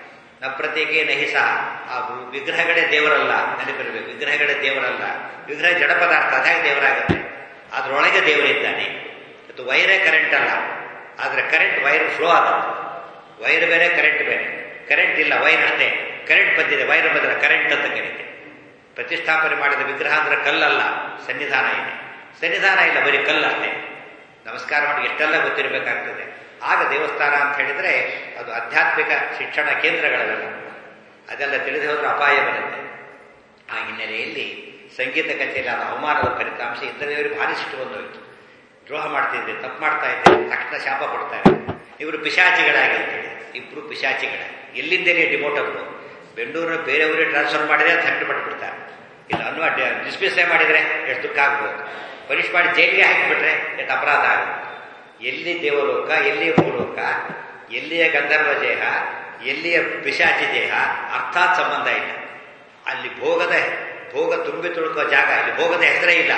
ನ ಪ್ರತ್ಯೇಕೆ ನಹಿ ಸಹ ಆ ವಿಗ್ರಹಗಳೇ ದೇವರಲ್ಲ ನೆನಪಿರಬೇಕು ವಿಗ್ರಹಗಳೇ ದೇವರಲ್ಲ ವಿಗ್ರಹ ಜಡ ಪದಾರ್ಥ ಅದಾಗ ದೇವರಾಗುತ್ತೆ ಅದರೊಳಗೆ ದೇವರಿದ್ದಾನೆ ಮತ್ತು ವೈರೇ ಕರೆಂಟ್ ಅಲ್ಲ ಆದರೆ ಕರೆಂಟ್ ವೈರ್ ಫ್ಲೋ ಆಗುತ್ತೆ ವೈರ್ ಬೇರೆ ಕರೆಂಟ್ ಬೇರೆ ಕರೆಂಟ್ ಇಲ್ಲ ವೈರ್ ಅಷ್ಟೇ ಕರೆಂಟ್ ಬಂದಿದೆ ವೈರ್ ಬಂದರೆ ಕರೆಂಟ್ ಅಂತ ಕರೀತೆ ಪ್ರತಿಷ್ಠಾಪನೆ ಮಾಡಿದ ವಿಗ್ರಹ ಅಂದ್ರೆ ಕಲ್ಲಲ್ಲ ಸನ್ನಿಧಾನ ಇದೆ ಸನ್ನಿಧಾನ ಇಲ್ಲ ಬರೀ ಕಲ್ಲಷ್ಟೇ ನಮಸ್ಕಾರ ಮಾಡಿ ಎಷ್ಟೆಲ್ಲ ಗೊತ್ತಿರಬೇಕಾಗ್ತದೆ ಆಗ ದೇವಸ್ಥಾನ ಅಂತ ಹೇಳಿದ್ರೆ ಅದು ಆಧ್ಯಾತ್ಮಿಕ ಶಿಕ್ಷಣ ಕೇಂದ್ರಗಳವೆಲ್ಲ ಅದೆಲ್ಲ ತಿಳಿದು ಹೋದ್ರೆ ಅಪಾಯ ಬರುತ್ತೆ ಆ ಹಿನ್ನೆಲೆಯಲ್ಲಿ ಸಂಗೀತ ಕಚೇರಿ ಆದ ಅವಮಾನದ ಫಲಿತಾಂಶ ಇಂದ್ರದೇವರಿಗೆ ಭಾರಿ ಸಿಟ್ಟು ಬಂದೋಯ್ತು ದ್ರೋಹ ಮಾಡ್ತಿದ್ದೆ ತಪ್ಪು ಮಾಡ್ತಾ ಇದ್ದೆ ತಕ್ಷಣ ಶಾಪ ಕೊಡ್ತಾರೆ ಇವರು ಪಿಶಾಚಿಗಳಾಗಿ ಅಂತ ಹೇಳಿ ಇಬ್ರು ಪಿಶಾಚಿಗಳ ಎಲ್ಲಿಂದಲೇ ಡಿಮೋಟ್ ಅವರು ಬೆಂಗಳೂರನ್ನ ಬೇರೆಯವರಿಗೆ ಟ್ರಾನ್ಸ್ಫರ್ ಮಾಡಿದ್ರೆ ಥಂಡ್ ಪಟ್ಬಿಡ್ತಾರೆ ಇಲ್ಲ ಅನ್ನುವ ಡಿಸ್ಮಿಸೇ ಮಾಡಿದರೆ ಎಷ್ಟು ದುಃಖ ಆಗ್ಬೋದು ಪನಿಷ್ ಮಾಡಿ ಜೈಲಿಗೆ ಹಾಕಿಬಿಟ್ರೆ ಎಷ್ಟು ಅಪರಾಧ ಆಗುತ್ತೆ ಎಲ್ಲಿ ದೇವಲೋಕ ಎಲ್ಲಿ ಭೂಲೋಕ ಎಲ್ಲಿಯ ಗಂಧರ್ವ ದೇಹ ಎಲ್ಲಿಯ ಪಿಶಾಚಿ ದೇಹ ಅರ್ಥಾತ್ ಸಂಬಂಧ ಇಲ್ಲ ಅಲ್ಲಿ ಭೋಗದ ಭೋಗ ತುಂಬಿ ತುಳುಕುವ ಜಾಗ ಇಲ್ಲಿ ಭೋಗದ ಹೆಸರೇ ಇಲ್ಲ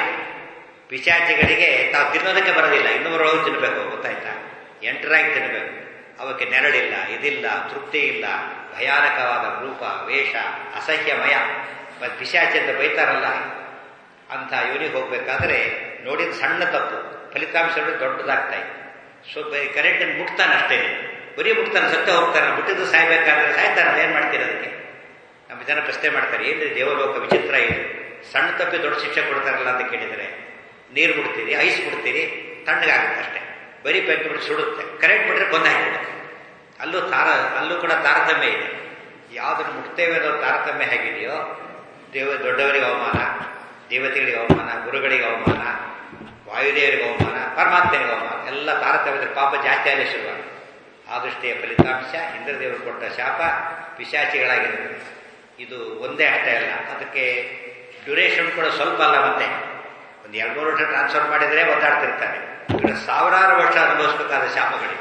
ಪಿಶಾಚಿಗಳಿಗೆ ತಾವು ತಿನ್ನೋದಕ್ಕೆ ಬರೋದಿಲ್ಲ ಇನ್ನೂರೊಳಗೆ ತಿನ್ನಬೇಕು ಗೊತ್ತಾಯ್ತಾ ಎಂಟರಾಗಿ ತಿನ್ನಬೇಕು ಅವಕ್ಕೆ ನೆರಳಿಲ್ಲ ಇದಿಲ್ಲ ತೃಪ್ತಿ ಇಲ್ಲ ಭಯಾನಕವಾದ ರೂಪ ವೇಷ ಅಸಹ್ಯಮಯ ಮತ್ತು ಪಿಶಾಚಿ ಅಂತ ಬೈತಾರಲ್ಲ ಅಂಥ ಯೋನಿಗೆ ಹೋಗ್ಬೇಕಾದ್ರೆ ನೋಡಿದ ಸಣ್ಣ ತಪ್ಪು ಫಲಿತಾಂಶ ದೊಡ್ಡದಾಗ್ತಾ ಇದೆ ಸೊ ಕರೆಂಟನ್ನು ಮುಟ್ತಾನೆ ಅಷ್ಟೇ ಬರೀ ಮುಟ್ತಾನೆ ಸತ್ಯ ಹೋಗ್ತಾನೆ ಮುಟ್ಟಿದ್ದು ಸಾಯ್ಬೇಕಾದ್ರೆ ಸಾಯ್ತಾನಲ್ಲ ಏನು ಮಾಡ್ತೀರ ಅದಕ್ಕೆ ನಮ್ಮ ಜನ ಪ್ರಶ್ನೆ ಮಾಡ್ತಾರೆ ಏನ್ರಿ ದೇವಲೋಕ ವಿಚಿತ್ರ ಇದು ಸಣ್ಣ ತಪ್ಪಿ ದೊಡ್ಡ ಶಿಕ್ಷೆ ಕೊಡ್ತಾರಲ್ಲ ಅಂತ ಕೇಳಿದರೆ ನೀರು ಬಿಡ್ತೀರಿ ಐಸ್ ಬಿಡ್ತೀರಿ ತಣ್ಣಗಾಗುತ್ತೆ ಅಷ್ಟೇ ಬರೀ ಪೈಪ್ ಬಿಟ್ಟು ಸುಡುತ್ತೆ ಕರೆಂಟ್ ಬಿಟ್ರೆ ಕೊಂದು ಹಾಕಿಬಿಡುತ್ತೆ ಅಲ್ಲೂ ತಾರ ಅಲ್ಲೂ ಕೂಡ ತಾರತಮ್ಯ ಇದೆ ಯಾವುದನ್ನು ಮುಟ್ತೇವೆ ಅನ್ನೋ ತಾರತಮ್ಯ ಹೇಗಿದೆಯೋ ದೇವ ದೊಡ್ಡವರಿಗೆ ಅವಮಾನ ದೇವತೆಗಳಿಗೆ ಅವಮಾನ ಗುರುಗಳಿಗೆ ಅವಮಾನ ವಾಯುದೇವರಿಗೆ ಅವಮಾನ ಪರಮಾತ್ಮನಿಗೆ ಅವಮಾನ ಎಲ್ಲ ತಾರತಮ್ಯದ ಪಾಪ ಜಾಸ್ತಿ ಆಗಲಿ ಶುರುವಾಗಿ ಆ ದೃಷ್ಟಿಯ ಫಲಿತಾಂಶ ಇಂದ್ರದೇವರು ಕೊಟ್ಟ ಶಾಪ ಪಿಶಾಚಿಗಳಾಗಿರುತ್ತೆ ಇದು ಒಂದೇ ಅಷ್ಟೇ ಅಲ್ಲ ಅದಕ್ಕೆ ಡ್ಯೂರೇಷನ್ ಕೂಡ ಸ್ವಲ್ಪ ಅಲ್ಲ ಮತ್ತೆ ಒಂದು ಎರಡು ಮೂರು ವರ್ಷ ಟ್ರಾನ್ಸ್ಫರ್ ಮಾಡಿದರೆ ಒದ್ದಾಡ್ತಿರ್ತಾರೆ ಇವರು ಸಾವಿರಾರು ವರ್ಷ ಅನುಭವಿಸಬೇಕಾದ ಶಾಪಗಳಿವೆ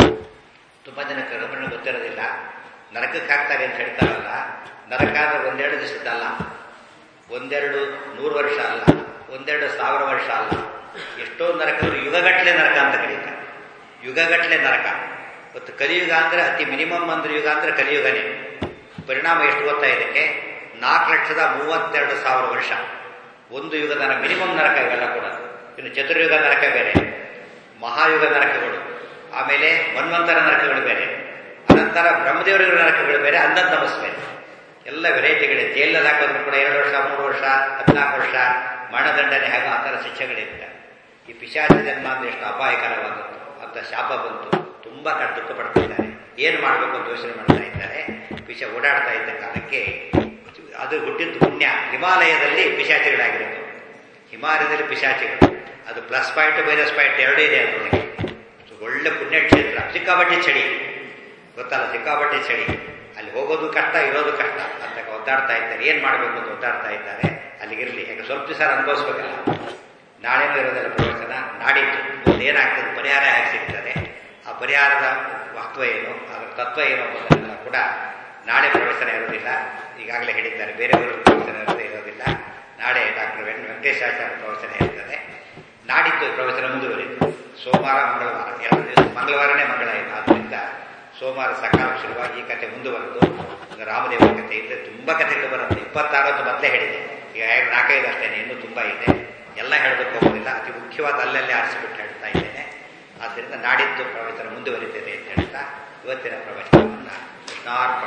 ತುಂಬ ಜನ ಕರ್ಮಣ್ಣು ಗೊತ್ತಿರೋದಿಲ್ಲ ನರಕಕ್ಕೆ ಹಾಕ್ತಾರೆ ಅಂತ ಹೇಳ್ತಾರಲ್ಲ ನರಕ ಅಂದ್ರೆ ಒಂದೆರಡು ದಿವಸದಲ್ಲ ಒಂದೆರಡು ನೂರು ವರ್ಷ ಅಲ್ಲ ಒಂದೆರಡು ಸಾವಿರ ವರ್ಷ ಅಲ್ಲ ಎಷ್ಟೋ ನರಕಗಳು ಯುಗಗಟ್ಟಲೆ ನರಕ ಅಂತ ಕರೀತಾರೆ ಯುಗಗಟ್ಟಲೆ ನರಕ ಮತ್ತು ಕಲಿಯುಗ ಅಂದ್ರೆ ಅತಿ ಮಿನಿಮಮ್ ಅಂದ್ರೆ ಯುಗ ಅಂದ್ರೆ ಕಲಿಯುಗನೇ ಪರಿಣಾಮ ಎಷ್ಟು ಗೊತ್ತಾ ಇದಕ್ಕೆ ನಾಲ್ಕು ಲಕ್ಷದ ಮೂವತ್ತೆರಡು ಸಾವಿರ ವರ್ಷ ಒಂದು ಯುಗದ ಮಿನಿಮಮ್ ನರಕ ಇವೆಲ್ಲ ಕೂಡ ಇನ್ನು ಚತುರ್ಯುಗ ನರಕ ಬೇರೆ ಮಹಾಯುಗ ನರಕಗಳು ಆಮೇಲೆ ಮನ್ವಂತರ ನರಕಗಳು ಬೇರೆ ಅನಂತರ ಬ್ರಹ್ಮದೇವರ ನರಕಗಳು ಬೇರೆ ಅಂಧನ್ ತಮಸ್ ಬೇರೆ ಎಲ್ಲ ವೆರೈಟಿಗಳಿದೆ ಜೈಲಲ್ಲಿ ಹಾಕೋದ್ರು ಕೂಡ ಎರಡು ವರ್ಷ ಮೂರು ವರ್ಷ ಹದಿನಾಲ್ಕು ವರ್ಷ ಮರಣದಂಡನೆ ಹಾಗೂ ಆ ಥರ ಶಿಕ್ಷೆಗಳಿರುತ್ತೆ ಈ ಪಿಶಾಚ ಜನ್ಮ ಅಂದ್ರೆ ಎಷ್ಟು ಅಪಾಯಕರವಾದದ್ದು ಅಂತ ಶಾಪ ಬಂತು ತುಂಬಾ ದುಃಖ ಪಡ್ತಾ ಇದ್ದಾರೆ ಏನು ಮಾಡಬೇಕು ಅಂತ ಯೋಚನೆ ಮಾಡ್ತಾ ಇದ್ದಾರೆ ಪಿಶ ಓಡಾಡ್ತಾ ಇದ್ದ ಕಾಲಕ್ಕೆ ಅದು ಹುಟ್ಟಿದ್ದು ಪುಣ್ಯ ಹಿಮಾಲಯದಲ್ಲಿ ಪಿಶಾಚಿಗಳಾಗಿರೋದು ಹಿಮಾಲಯದಲ್ಲಿ ಪಿಶಾಚಿಗಳು ಅದು ಪ್ಲಸ್ ಪಾಯಿಂಟ್ ಮೈನಸ್ ಪಾಯಿಂಟ್ ಎರಡೂ ಇದೆ ಅದರೊಳಗೆ ಒಳ್ಳೆ ಪುಣ್ಯಕ್ಷೇತ್ರ ಸಿಕ್ಕಾಪಟ್ಟೆ ಚಳಿ ಗೊತ್ತಲ್ಲ ಸಿಕ್ಕಾಪಟ್ಟೆ ಚಳಿ ಅಲ್ಲಿ ಹೋಗೋದು ಕಷ್ಟ ಇರೋದು ಕಷ್ಟ ಅಂತ ಒದ್ದಾಡ್ತಾ ಇದ್ದಾರೆ ಏನ್ ಮಾಡಬೇಕು ಅಂತ ಒದ್ದಾಡ್ತಾ ಇದ್ದಾರೆ ಅಲ್ಲಿಗಿರ್ಲಿ ಯಾಕೆ ಸ್ವಲ್ಪ ದಿವಸ ಅನುಭವಿಸ್ಬೇಕಲ್ಲ ನಾಳೆನೂ ಇರೋದೆಲ್ಲ ಪ್ರವಚನ ನಾಡಿದ್ದು ಮುಂದೆ ಏನಾಗ್ತದೆ ಪರಿಹಾರ ಹೇಗೆ ಸಿಗ್ತದೆ ಆ ಪರಿಹಾರದ ಮಹತ್ವ ಏನು ಅದರ ತತ್ವ ಏನು ಅನ್ನೋದನ್ನೆಲ್ಲ ಕೂಡ ನಾಳೆ ಪ್ರವಚನ ಇರೋದಿಲ್ಲ ಈಗಾಗಲೇ ಹೇಳಿದ್ದಾರೆ ಬೇರೆಯವರು ಪ್ರವಚನ ಇರೋದೇ ಇರೋದಿಲ್ಲ ನಾಳೆ ಡಾಕ್ಟರ್ ವೆಂ ವೆಂಕಟೇಶಾಚಾರ್ಯ ಪ್ರವಚನ ಇರ್ತದೆ ನಾಡಿದ್ದು ಪ್ರವಚನ ಮುಂದುವರಿತು ಸೋಮವಾರ ಮಂಗಳವಾರ ಎರಡು ದಿವಸ ಮಂಗಳವಾರನೇ ಮಂಗಳ ಇದೆ ಆದ್ದರಿಂದ ಸೋಮವಾರ ಸಕಾಲ ಶುರುವಾಗಿ ಈ ಕಥೆ ಮುಂದುವರೆದು ರಾಮದೇವರ ಕಥೆ ಇದ್ರೆ ತುಂಬಾ ಕಥೆಗಳು ಬರುತ್ತೆ ಇಪ್ಪತ್ತಾರತ್ತು ಮೊದಲೇ ಹೇಳಿದೆ ಈಗ ಎರಡು ನಾಲ್ಕೈದು ಅಷ್ಟೇನೆ ಇನ್ನೂ ತುಂಬಾ ಇದೆ ಎಲ್ಲ ಹೇಳೋದಕ್ಕೆ ಹೋಗೋದಿಲ್ಲ ಅತಿ ಮುಖ್ಯವಾದ ಅಲ್ಲಲ್ಲೇ ಆರಿಸಿಬಿಟ್ಟು ಹೇಳ್ತಾ ಇದ್ದೇನೆ ಆದ್ದರಿಂದ ನಾಡಿದ್ದು ಪ್ರವಚನ ಮುಂದುವರಿತದೆ ಅಂತ ಹೇಳ್ತಾ ಇವತ್ತಿನ ಪ್ರವಚನವನ್ನು ಕೃಷ್ಣಾರ್ಪಣ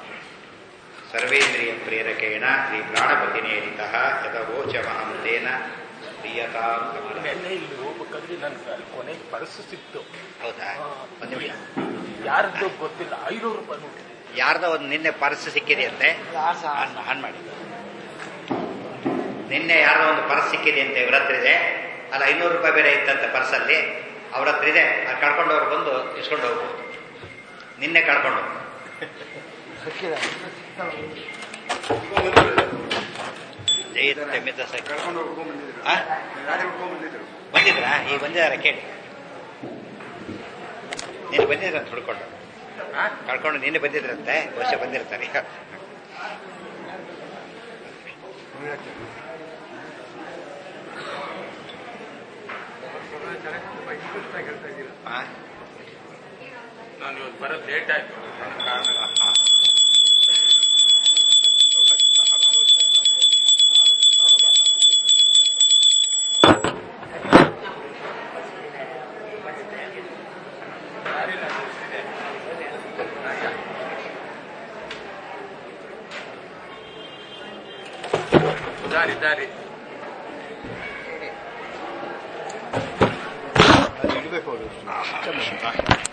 ಸರ್ವೇಂದ್ರಿಯ ಪ್ರೇರಕೇಣ ಶ್ರೀ ಪ್ರಾಣಪತಿನೇರಿತ ಯದವೋಚ ಮಹಂತೇನ ಪ್ರಿಯತಾ
ನೆನ್ನೆ ಇಲ್ಲಿ ಹೋಗ್ಬೇಕಾದ್ರೆ ನನ್ಗೆ ಅಲ್ಲಿ ಕೊನೆಗೆ ಪರ್ಸು ಸಿಕ್ತು
ಹೌದಾ ಒಂದು ನಿಮಿಷ
ಯಾರ್ದು ಗೊತ್ತಿಲ್ಲ ಐನೂರು ರೂಪಾಯಿ ನೋಡಿದೆ
ಯಾರ್ದೋ ಒಂದು ನಿನ್ನೆ ಪರ್ಸ್ ಸಿಕ್ಕಿದೆ ಅಂತೆ ಆನ್ ಆನ್ ಮಾಡಿ ನಿನ್ನೆ ಯಾರ್ದೋ ಒಂದು ಪರ್ಸ್ ಸಿಕ್ಕಿದೆ ಅಂತೆ ಇವ್ರ ಹತ್ರ ಇದೆ ಅಲ್ಲ ಐನೂರು ರೂಪಾಯಿ ಬೇರೆ ಇತ್ತಂತೆ ಪರ್ಸಲ್ಲಿ ಅವ್ರ ಹತ್ರ ಇದೆ ಅದು ಕಳ್ಕೊಂಡವ್ರು ಬಂದು ಇಸ್ಕೊಂಡು ಹೋಗ್ಬೋದು ನಿನ್ನೆ ಕಳ್ಕೊಂಡು ಜೈಮಿತ
ಕಳ್ಕೊಂಡು ಹೋಗ್ಕೊಂಡ್ ಬಂದಿದ್ರು
ಆ?
ಗಾಡಿ ಹುಡ್ಕೊಂಡ್ ಬಂದಿದ್ರು
ಬಂದಿದ್ರಾ ಈಗ ಬಂದಿದ್ದಾರೆ ಕೇಳಿ ನೀನು ಬಂದಿದ್ರಂತ ಹುಡ್ಕೊಂಡು ಕಳ್ಕೊಂಡು ನಿನ್ನೆ ಬಂದಿದ್ರಂತೆ ವರ್ಷ ಬಂದಿರ್ತಾರೆ
ಇಂಟ್ರೆಸ್ಟ್ ಆಗಿ ಹೇಳ್ತಾ ಇದ್ದೀರಾ
ಆ?
ನಾನು ಇವತ್ತು ಬರೋದು ಲೇಟ್ ಆಯ್ತು ನನ್ನ ಕಾರಣ
ಆ, ಆ.
ದಾರಿಲಿ ಅದು ಇದೆ. ದಾರಿ ದಾರಿ
ಇಡಬೇಕು ಅವರು